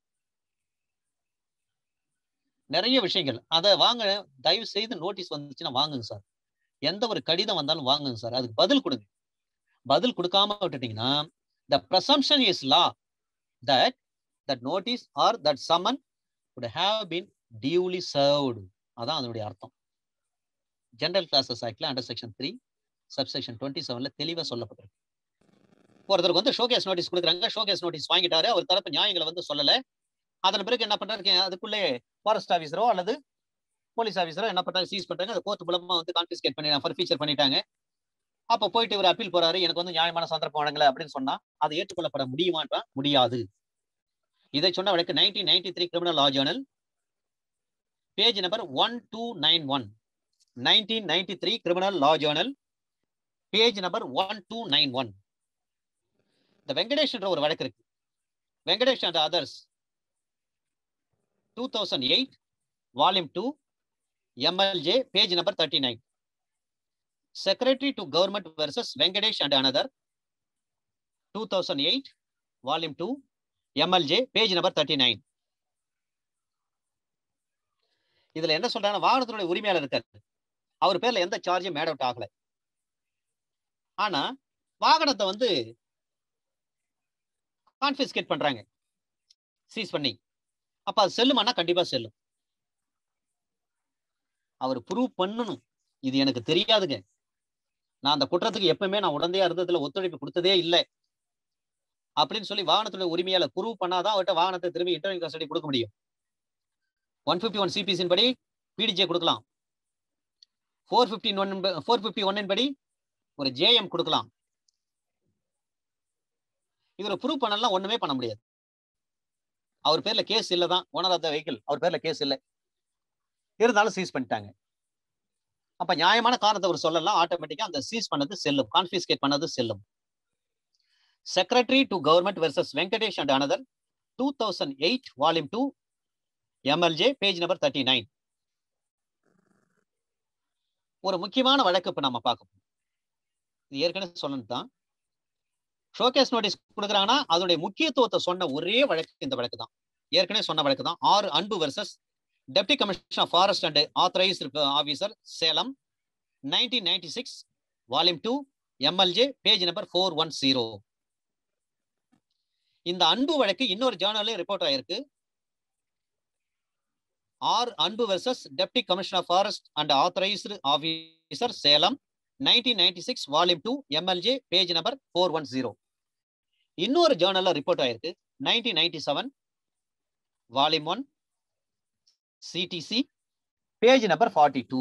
நிறைய விஷயங்கள் அதை வாங்க தயவு செய்து நோட்டீஸ் வந்துச்சுன்னா வாங்குங்க சார் எந்த ஒரு கடிதம் வந்தாலும் வாங்குங்க சார் அதுக்கு பதில் கொடுங்க பதில் கொடுக்காம விட்டுட்டீங்கன்னா the presumption is law that that notice or that summon would have been duly served அதான் அதனுடைய அர்த்தம் ஜெனரல் கிளாஸஸ் ஆக்ட்ல under section three subsection twenty செவன்ல தெளிவா சொல்லப்பட்டிருக்கு ஒருத்தருக்கு வந்து ஷோகேஸ் நோட்டீஸ் கொடுக்குறாங்க ஷோகேஸ் நோட்டீஸ் வாங்கிட்டாரு அவர் தரப்பு நியாயங்களை வந்து சொல்லல அதன் பிறகு என்ன பண்றாரு அதுக்குள்ளே ஃபாரஸ்ட் ஆஃபீஸரோ அல்லது போலீஸ் ஆஃபீஸரோ என்ன பண்றாங்க சீஸ் பண்றாங்க அதை கோர்ட் மூலமா வந்து கான்பிஸ்கேட் பண்ணி ஃபர்ஃபீச்சர் பண்ணிட்டாங்க அப்ப போயிட்டு இவர் அப்பீல் போறாரு எனக்கு வந்து நியாயமான சந்தர்ப்பம் வழங்கல அப்படின்னு சொன்னா அது ஏற்றுக்கொள்ளப்பட முடியுமான்றா முடியாது இதை சொன்ன வழக்கு nineteen ninety three criminal law journal page number one two nine one nineteen ninety three criminal law journal page number one two nine one இந்த வெங்கடேஷ் என்ற ஒரு வழக்கு இருக்கு Venkatesh and others two thousand eight volume two MLJ page number thirty nine secretary to government versus Venkatesh and another two thousand eight volume two MLJ page number thirty nine இதுல என்ன சொல்றாங்க வாகனத்தினுடைய உரிமையாளர் இருக்காரு அவர் பேர்ல எந்த சார்ஜும் மேட் அவுட் ஆகல ஆனா வாகனத்தை வந்து கான்பிஸ்கேட் பண்றாங்க சீஸ் பண்ணி அப்ப அது செல்லுமானா கண்டிப்பா செல்லும் அவர் ப்ரூவ் பண்ணணும் இது எனக்கு தெரியாதுங்க நான் அந்த குற்றத்துக்கு எப்பவுமே நான் உடந்தையா இருந்ததுல ஒத்துழைப்பு கொடுத்ததே இல்லை அப்படின்னு சொல்லி வாகனத்துடைய உரிமையாளர் ப்ரூவ் பண்ணாதான் அவர்கிட்ட வாகனத்தை திரும்பி இன்டர்வியூ கஸ்டடி கொடுக்க முடியும் ஒன் ஃபிஃப்டி ஒன் சிபிசின் படி பிடிஜே கொடுக்கலாம் four fifty one four fifty ஒன்னின் படி ஒரு ஜேஎம் கொடுக்கலாம் இவர் ப்ரூவ் பண்ணலாம் ஒண்ணுமே பண்ண முடியாது அவர் பேர்ல கேஸ் இல்ல தான் ஓனர் ஆஃப் த வெஹிக்கிள் அவர் பேர்ல கேஸ் இல்லை இருந்தாலும் சீஸ் பண்ணிட்டாங்க அப்ப நியாயமான காரணத்தை அவர் சொல்லலாம் ஆட்டோமேட்டிக்கா அந்த சீஸ் பண்ணது செல்லும் கான்பிஸ்கேட் பண்ணது செல்லும் secretary to government versus Venkatesh and another two thousand eight volume two MLJ page number thirty nine ஒரு முக்கியமான வழக்கு இப்ப நம்ம பார்க்க போறோம் இது ஏற்கனவே சொன்னது தான் ஷோகேஸ் நோட்டீஸ் கொடுக்குறாங்கன்னா அதனுடைய முக்கியத்துவத்தை சொன்ன ஒரே வழக்கு இந்த வழக்கு தான் ஏற்கனவே சொன்ன வழக்கு தான் ஆறு Anbu versus deputy commissioner of forest and authorised officer Salem nineteen ninety six volume two MLJ page number four one zero இந்த அன்பு வழக்கு இன்னொரு ஜேர்னல்ல ரிப்போர்ட் ஆயிருக்கு or Anbu versus deputy commissioner of forest and authorised officer Salem nineteen ninety six volume two MLJ page number four one zero இன்னொரு ஜேர்னல்ல report ஆயிருக்கு nineteen ninety seven volume one CTC page number forty two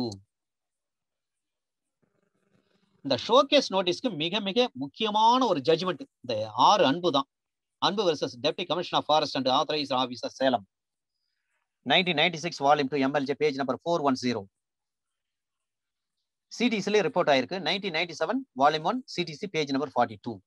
இந்த show cause நோட்டீஸ்க்கு மிக மிக முக்கியமான ஒரு judgement இந்த ஆறு அன்பு தான் Anbu versus deputy commissioner of forest and authorise officer Salem nineteen ninety six volume two MLJ page number four one zero சிடிசிலே report ஆயிருக்கு nineteen ninety seven volume one CTC page number forty two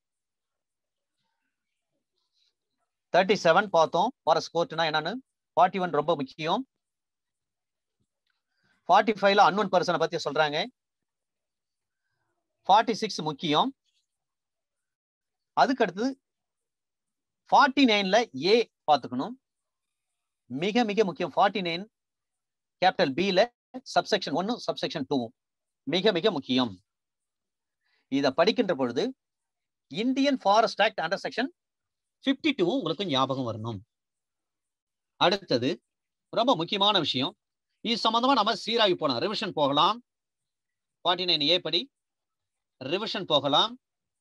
thirty seven பார்த்தோம் forest கோர்ட்னா என்னன்னு forty one ரொம்ப முக்கியம் forty ஃபைவ்ல unknown பர்சனை பத்தி சொல்றாங்க ஃபார்ட்டி சிக்ஸ் முக்கியம் அதுக்கு அடுத்தது ஃபார்ட்டி நைன்ல ஏ பார்த்துக்கணும் மிக மிக முக்கியம் ஃபார்ட்டி நைன் கேபிட்டல் பில சப்செக்ஷன் ஒன்னு சப்செக்ஷன் டூ மிக மிக முக்கியம் இத படிக்கின்ற பொழுது Indian forest act under section fifty two உங்களுக்கு ஞாபகம் வரணும் அடுத்தது ரொம்ப முக்கியமான விஷயம் இது சம்பந்தமா நம்ம சீராய்வு போகலாம் ரிவிஷன் போகலாம் ஃபார்ட்டி நைன் ஏ படி ரிவிஷன் போகலாம்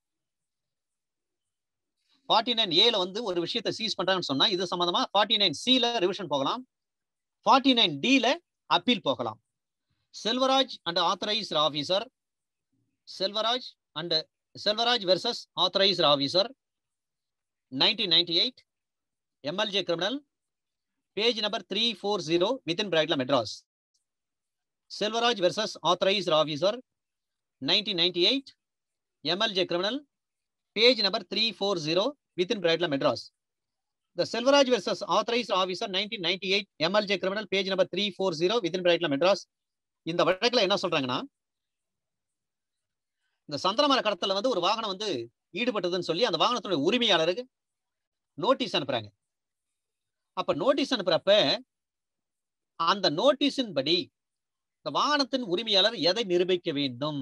ஃபார்ட்டி நைன் ஏல வந்து ஒரு விஷயத்தை சீஸ் பண்றாங்கன்னு சொன்னா இது சம்பந்தமா ஃபார்ட்டி நைன் சில ரிவிஷன் போகலாம் ஃபார்ட்டி நைன் டில அப்பீல் போகலாம் Selvaraj and authorised officer Selvaraj and Selvaraj versus authorised officer nineteen ninety eight MLJ criminal page number three four zero within பிராக்ல Madras Selvaraj versus authorised officer nineteen ninety eight MLJ criminal page number three four zero within பிராக்ல Madras the Selvaraj versus authorised officer nineteen ninety eight MLJ criminal page number three four zero within பிராக்ல மெட்ராஸ் இந்த வழக்குல என்ன சொல்றாங்கன்னா இந்த சந்திரமர கடத்தல வந்து ஒரு வாகனம் வந்து ஈடுபட்டதுன்னு சொல்லி அந்த வாகனத்துடைய உரிமையாளருக்கு நோட்டீஸ் அனுப்புறாங்க அப்ப நோட்டீஸ் அனுப்புறப்ப அந்த நோட்டீஸின் படி இந்த வாகனத்தின் உரிமையாளர் எதை நிரூபிக்க வேண்டும்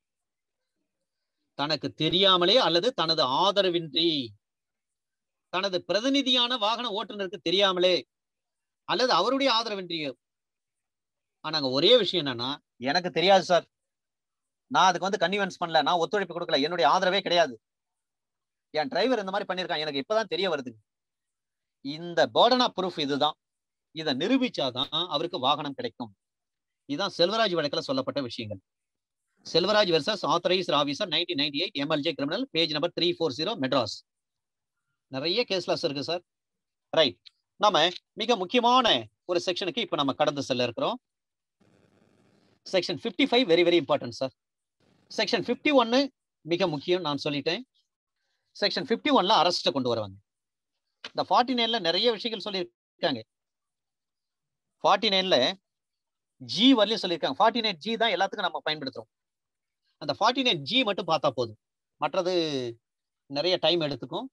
தனக்கு தெரியாமலே அல்லது தனது ஆதரவின்றி தனது பிரதிநிதியான வாகன ஓட்டுநருக்கு தெரியாமலே அல்லது அவருடைய ஆதரவின்றியோ ஆனாங்க ஒரே விஷயம் என்னன்னா எனக்கு தெரியாது சார் நான் அதுக்கு வந்து கன்வீன்ஸ் பண்ணல நான் ஒத்துழைப்பு கொடுக்கல என்னுடைய ஆதரவே கிடையாது என் டிரைவர் இந்த மாதிரி பண்ணிருக்கான் எனக்கு இப்பதான் தெரிய வருது இந்த பேர்டன் ஆஃப் ப்ரூஃப் இதுதான் இதை நிரூபிச்சாதான் அவருக்கு வாகனம் கிடைக்கும் இதுதான் செல்வராஜ் வழக்குல சொல்லப்பட்ட விஷயங்கள் Selvaraj versus authorised officer nineteen ninety eight MLJ criminal page number three four zero Madras நிறைய கேஸ்லாஸ் இருக்கு சார் ரைட் நாம மிக முக்கியமான ஒரு செக்ஷனுக்கு இப்ப நம்ம கடந்து செல்ல இருக்கிறோம் section fifty five very very important sir section fifty ஒன்னு மிக முக்கியம் நான் சொல்லிட்டேன் செக்ஷன் பிப்டி ஒன்ல அரெஸ்ட்டை கொண்டு வருவாங்க இந்த ஃபார்ட்டி நைன்ல நிறைய விஷயங்கள் சொல்லியிருக்காங்க ஃபார்ட்டி நைன்ல ஜி வரலையும் சொல்லியிருக்காங்க ஃபார்ட்டி நைன் ஜி தான் எல்லாத்துக்கும் நம்ம பயன்படுத்துறோம் அந்த ஃபார்ட்டி நைன் ஜி மட்டும் பார்த்தா போதும் மற்றது நிறைய டைம் எடுத்துக்கும்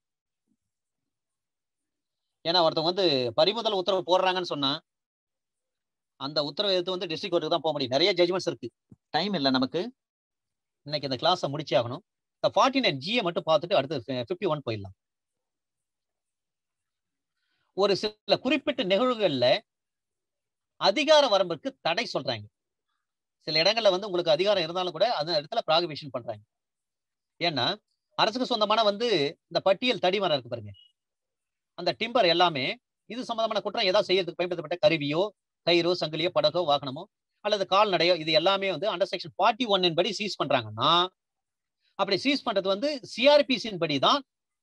ஏன்னா ஒருத்தவங்க வந்து பறிமுதல் உத்தரவு போடுறாங்கன்னு சொன்னா அந்த உத்தரவு எடுத்து வந்து டிஸ்ட்ரிக்ட் கோர்ட்டுக்கு தான் போக முடியும் நிறைய ஜட்ஜ்மெண்ட்ஸ் இருக்கு டைம் இல்லை நமக்கு இன்னைக்கு இந்த கிளாஸை முடிச்சே ஆகணும் இந்த ஃபார்ட்டி நைன் ஜியை மட்டும் பார்த்துட்டு அடுத்து ஃபிஃப்டி ஒன் போயிடலாம் ஒரு சில குறிப்பிட்ட நிகழ்வுகள்ல அதிகார வரம்புக்கு தடை சொல்றாங்க சில இடங்கள்ல வந்து உங்களுக்கு அதிகாரம் இருந்தாலும் கூட அந்த இடத்துல ப்ராகிபிஷன் பண்றாங்க ஏன்னா அரசுக்கு சொந்தமான வந்து இந்த பட்டியல் தடிமரம் இருக்கு பாருங்க அந்த டிம்பர் எல்லாமே இது சம்பந்தமான குற்றம் ஏதாவது செய்யறதுக்கு பயன்படுத்தப்பட்ட கருவியோ கயிறோ சங்கிலியோ படகோ வாகனமோ அல்லது கால்நடையோ இது எல்லாமே வந்து அண்டர் செக்ஷன் ஃபார்ட்டி ஒன்னின் படி சீஸ் பண்றாங்கன்னா அப்படி சீஸ் பண்றது வந்து சிஆர்பிசியின் படி தான்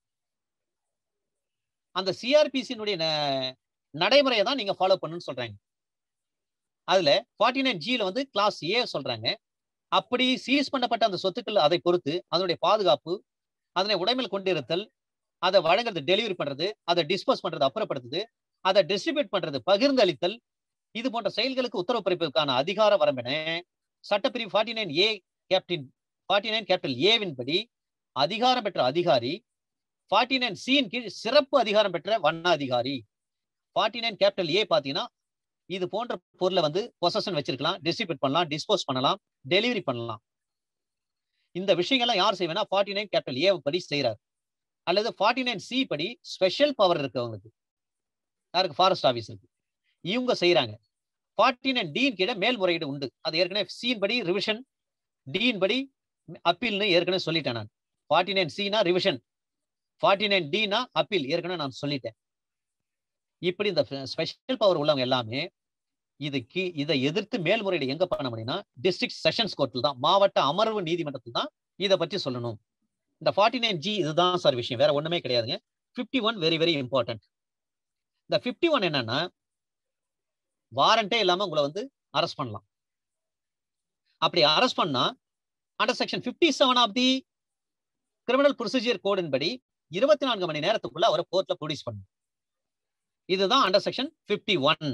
அந்த சிஆர்பிசியினுடைய நடைமுறையை தான் நீங்க ஃபாலோ பண்ணுன்னு சொல்றாங்க அதுல ஃபார்ட்டி நைன் ஜில வந்து கிளாஸ் ஏ சொல்றாங்க அப்படி சீஸ் பண்ணப்பட்ட அந்த சொத்துக்கள் அதை பொறுத்து அதனுடைய பாதுகாப்பு அதனை உடைமையில் கொண்டிருத்தல் அதை வழங்குறது டெலிவரி பண்றது அதை டிஸ்போஸ் பண்றது அப்புறப்படுத்துது அதை டிஸ்ட்ரிபியூட் பண்றது பகிர்ந்து அளித்தல் இது போன்ற செயல்களுக்கு உத்தரவு பிறப்பிற்கான அதிகார வரம்பென சட்டப்பிரிவு ஃபார்ட்டி நைன் ஏ கேப்டின் ஃபார்ட்டி நைன் கேபிட்டல் ஏவின் படி அதிகாரம் பெற்ற அதிகாரி ஃபார்ட்டி நைன் சியின் கீழ் சிறப்பு அதிகாரம் பெற்ற வண்ண அதிகாரி ஃபார்ட்டி நைன் கேபிட்டல் ஏ பாத்தீங்கன்னா இது போன்ற பொருளை வந்து பொசஷன் வச்சிருக்கலாம் டிஸ்ட்ரிபியூட் பண்ணலாம் டிஸ்போஸ் பண்ணலாம் டெலிவரி பண்ணலாம் இந்த விஷயங்கள்லாம் யார் செய்வேன்னா ஃபார்ட்டி நைன் கேபிட்டல் ஏ படி செய்யறாரு அல்லது ஃபார்ட்டி நைன் சி படி ஸ்பெஷல் பவர் இருக்கு அவங்களுக்கு யாருக்கு ஃபாரஸ்ட் ஆஃபீஸ் இருக்கு இவங்க செய்யறாங்க ஃபார்ட்டி நைன் டியின் கீழே மேல்முறையீடு உண்டு அது ஏற்கனவே சியின் படி ரிவிஷன் டியின் படி அப்பீல்னு ஏற்கனவே சொல்லிட்டேன் நான் ஃபார்ட்டி நைன் சினா ரிவிஷன் ஃபார்ட்டி நைன் டினா அப்பீல் ஏற்கனவே நான் சொல்லிட்டேன் இப்படி இந்த ஸ்பெஷல் பவர் உள்ளவங்க எல்லாமே இதுக்கு இதை எதிர்த்து மேல்முறையீடு எங்க பண்ண முடியும்னா டிஸ்ட்ரிக்ட் செஷன்ஸ் கோர்ட்டில் தான் மாவட்ட அமர்வு நீதிமன்றத்தில் தான் இதை பற்றி சொல்லணும் இந்த ஃபார்ட்டி நைன் ஜி இதுதான் சார் விஷயம் வேற ஒண்ணுமே கிடையாதுங்க fifty one very very important இந்த ஃபிஃப்டி ஒன் என்னன்னா வாரண்டே இல்லாம உங்களை வந்து அரெஸ்ட் பண்ணலாம் அப்படி அரெஸ்ட் பண்ணா under section fifty seven of the criminal procedure கோடின் படி இருபத்தி நான்கு மணி நேரத்துக்குள்ள அவரை கோர்ட்ல ப்ரொடியூஸ் பண்ணும் இதுதான் அண்டர் செக்ஷன் பிப்டி ஒன்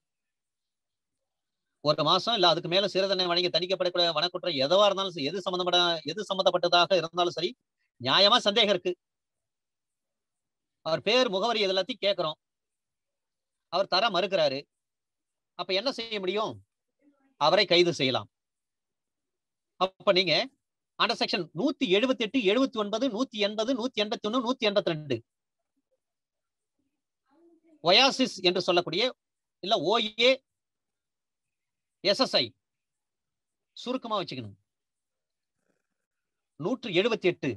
ஒரு மாசம் இல்ல அதுக்கு மேல சிறை தண்டனை வழங்கி தணிக்கப்படக்கூடிய வனக்குற்றம் எதுவா இருந்தாலும் சரி எது சம்பந்தப்பட எது சம்பந்தப்பட்டதாக இருந்தாலும் சரி நியாயமா சந்தேகம் இருக்கு அவர் பேர் முகவரி இது எல்லாத்தையும் கேட்கிறோம் அவர் தர மறுக்கிறாரு அப்ப என்ன செய்ய முடியும் அவரை கைது செய்யலாம் அப்ப நீங்க அண்டர் செக்ஷன் நூத்தி எழுபத்தி எட்டு எழுபத்தி ஒன்பது நூத்தி எண்பது நூத்தி எண்பத்தி ஒண்ணு நூத்தி எண்பத்தி ரெண்டு ஒயாசிஸ் என்று சொல்லக்கூடிய இல்ல ஓஏ எஸ்எஸ்ஐ சுருக்கமா வச்சுக்கணும் நூற்று எழுபத்தி எட்டு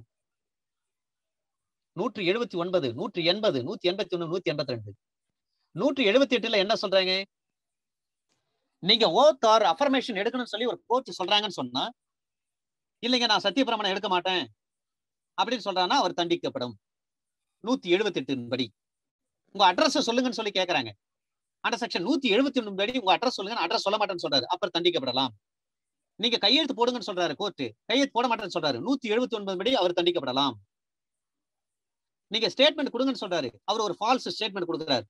நூற்று எழுபத்தி ஒன்பது நூற்று எண்பது நூத்தி எண்பத்தி ஒண்ணு நூத்தி எண்பத்தி ரெண்டு நூற்று எழுபத்தி எட்டுல என்ன சொல்றாங்க நீங்க ஓத் ஆர் அஃபர்மேஷன் எடுக்கணும்னு சொல்லி ஒரு கோர்ட் சொல்றாங்கன்னு சொன்னா இல்லைங்க நான் சத்தியப்பிரமணம் எடுக்க மாட்டேன் அப்படின்னு சொல்றாங்கன்னா அவர் தண்டிக்கப்படும் நூத்தி எழுபத்தி எட்டு படி உங்க அட்ரஸ் சொல்லுங்கன்னு சொல்லி கேக்குறாங்க அண்டர் செக்ஷன் நூத்தி எழுபத்தி ஒண்ணு படி உங்க அட்ரஸ் சொல்லுங்க அட்ரஸ் சொல்ல மாட்டேன்னு சொல்றாரு அப்புறம் தண்டிக்கப்படலாம் நீங்க கையெழுத்து போடுங்கன்னு சொல்றாரு கோர்ட்டு கையெழுத்து போட மாட்டேன்னு சொல்றாரு நூத்தி எழுபத்தி ஒன்பது படி அவர் தண்டிக்கப்படலாம் நீங்க ஸ்டேட்மெண்ட் கொடுங்கன்னு சொல்றாரு அவர் ஒரு ஃபால்ஸ் ஸ்டேட்மெண்ட் கொடுக்குறாரு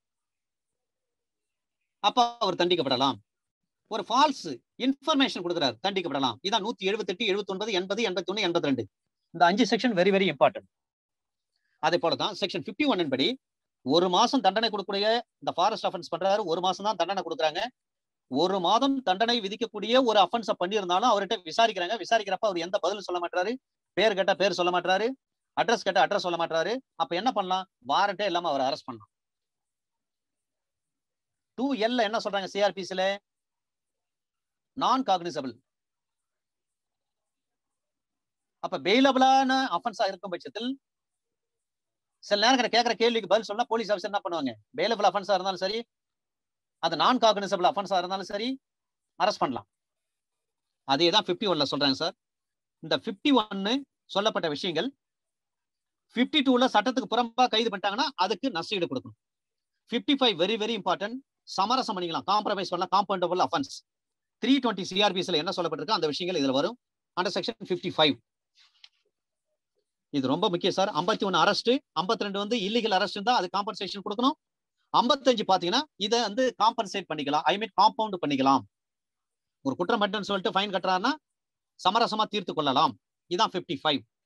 அப்ப அவர் தண்டிக்கப்படலாம் ஒரு ஃபால்ஸ் இன்ஃபர்மேஷன் கொடுக்குறாரு தண்டிக்கப்படலாம் இதான் நூத்தி எழுபத்தி எட்டு எழுபத்தி ஒன்பது எண்பது எண்பத்தி ஒண்ணு எண்பத்தி ரெண்டு இந்த அஞ்சு செக்ஷன் வெரி வெரி இம்பார்ட்டன்ட் அதே போலதான் செக்ஷன் பிப்டி ஒன் படி ஒரு மாசம் தண்டனை கொடுக்கக்கூடிய இந்த ஃபாரஸ்ட் அஃபென்ஸ் பண்றாரு ஒரு மாசம் தான் தண்டனை கொடுக்குறாங்க ஒரு மாதம் தண்டனை விதிக்கக்கூடிய ஒரு அஃபென்ஸ பண்ணியிருந்தாலும் அவர்கிட்ட விசாரிக்கிறாங்க விசாரிக்கிறப்ப அவர் எந்த பதிலும் சொல்ல மாட்டாரு பேர் கேட்டா பேர் சொல்ல மாட்டாரு அட்ரஸ் கேட்டா அட்ரஸ் சொல்ல மாட்டாரு அப்ப என்ன பண்ணலாம் வாரண்டே இல்லாம அவர் அரெஸ்ட் பண்ணலாம் டூ எல்ல என்ன சொல்றாங்க சிஆர்பிசில நான் காக்னிசபிள் அப்ப பெயிலபிளான அஃபென்ஸா இருக்கும் பட்சத்தில் சில நேரம் கேட்கிற கேள்விக்கு பதில் சொன்னா போலீஸ் ஆஃபீஸர் என்ன பண்ணுவாங்க பெயிலபிள் அஃபென்ஸா இருந்தாலும் சரி அது நான் காக்னிசபிள் அஃபென்ஸா இருந்தாலும் சரி அரெஸ்ட் பண்ணலாம் அதே தான் பிப்டி ஒன்ல சொல்றாங்க சார் இந்த பிப்டி ஒன்னு சொல்லப்பட்ட விஷயங்கள் பிப்டி டூல சட்டத்துக்கு புறம்பா கைது பண்ணிட்டாங்கன்னா அதுக்கு நஷ்டீடு கொடுக்கணும் fifty five very very important சமரசம் பண்ணிக்கலாம் காம்ப்ரமைஸ் பண்ணலாம் காம்பவுண்டபிள் அஃபென்ஸ் த்ரீ டுவெண்ட்டி சிஆர்பிஸ்ல என்ன சொல்லப்பட்டிருக்கு அந்த விஷயங்கள் இதுல வரும் அண்டர் செக்ஷன் பிப்டி ஃபைவ் இது ரொம்ப முக்கியம் சார் ஐம்பத்தி ஒன்னு அரெஸ்ட் ஐம்பத்தி ரெண்டு வந்து இல்லீகல் அரெஸ்ட் தான் அது காம்பன்சேஷன் கொடுக்கணும் ஐம்பத்தஞ்சு பாத்தீங்கன்னா இதை வந்து காம்பன்சேட் பண்ணிக்கலாம் ஐ மீன் காம்பவுண்ட் பண்ணிக்கலாம் ஒரு குற்றம் மட்டும் சொல்லிட்டு ஃபைன் கட்டுறாருன்னா சமரசமா தீர்த்து கொள்ளலாம் இதான் பிப்டி ஃபைவ்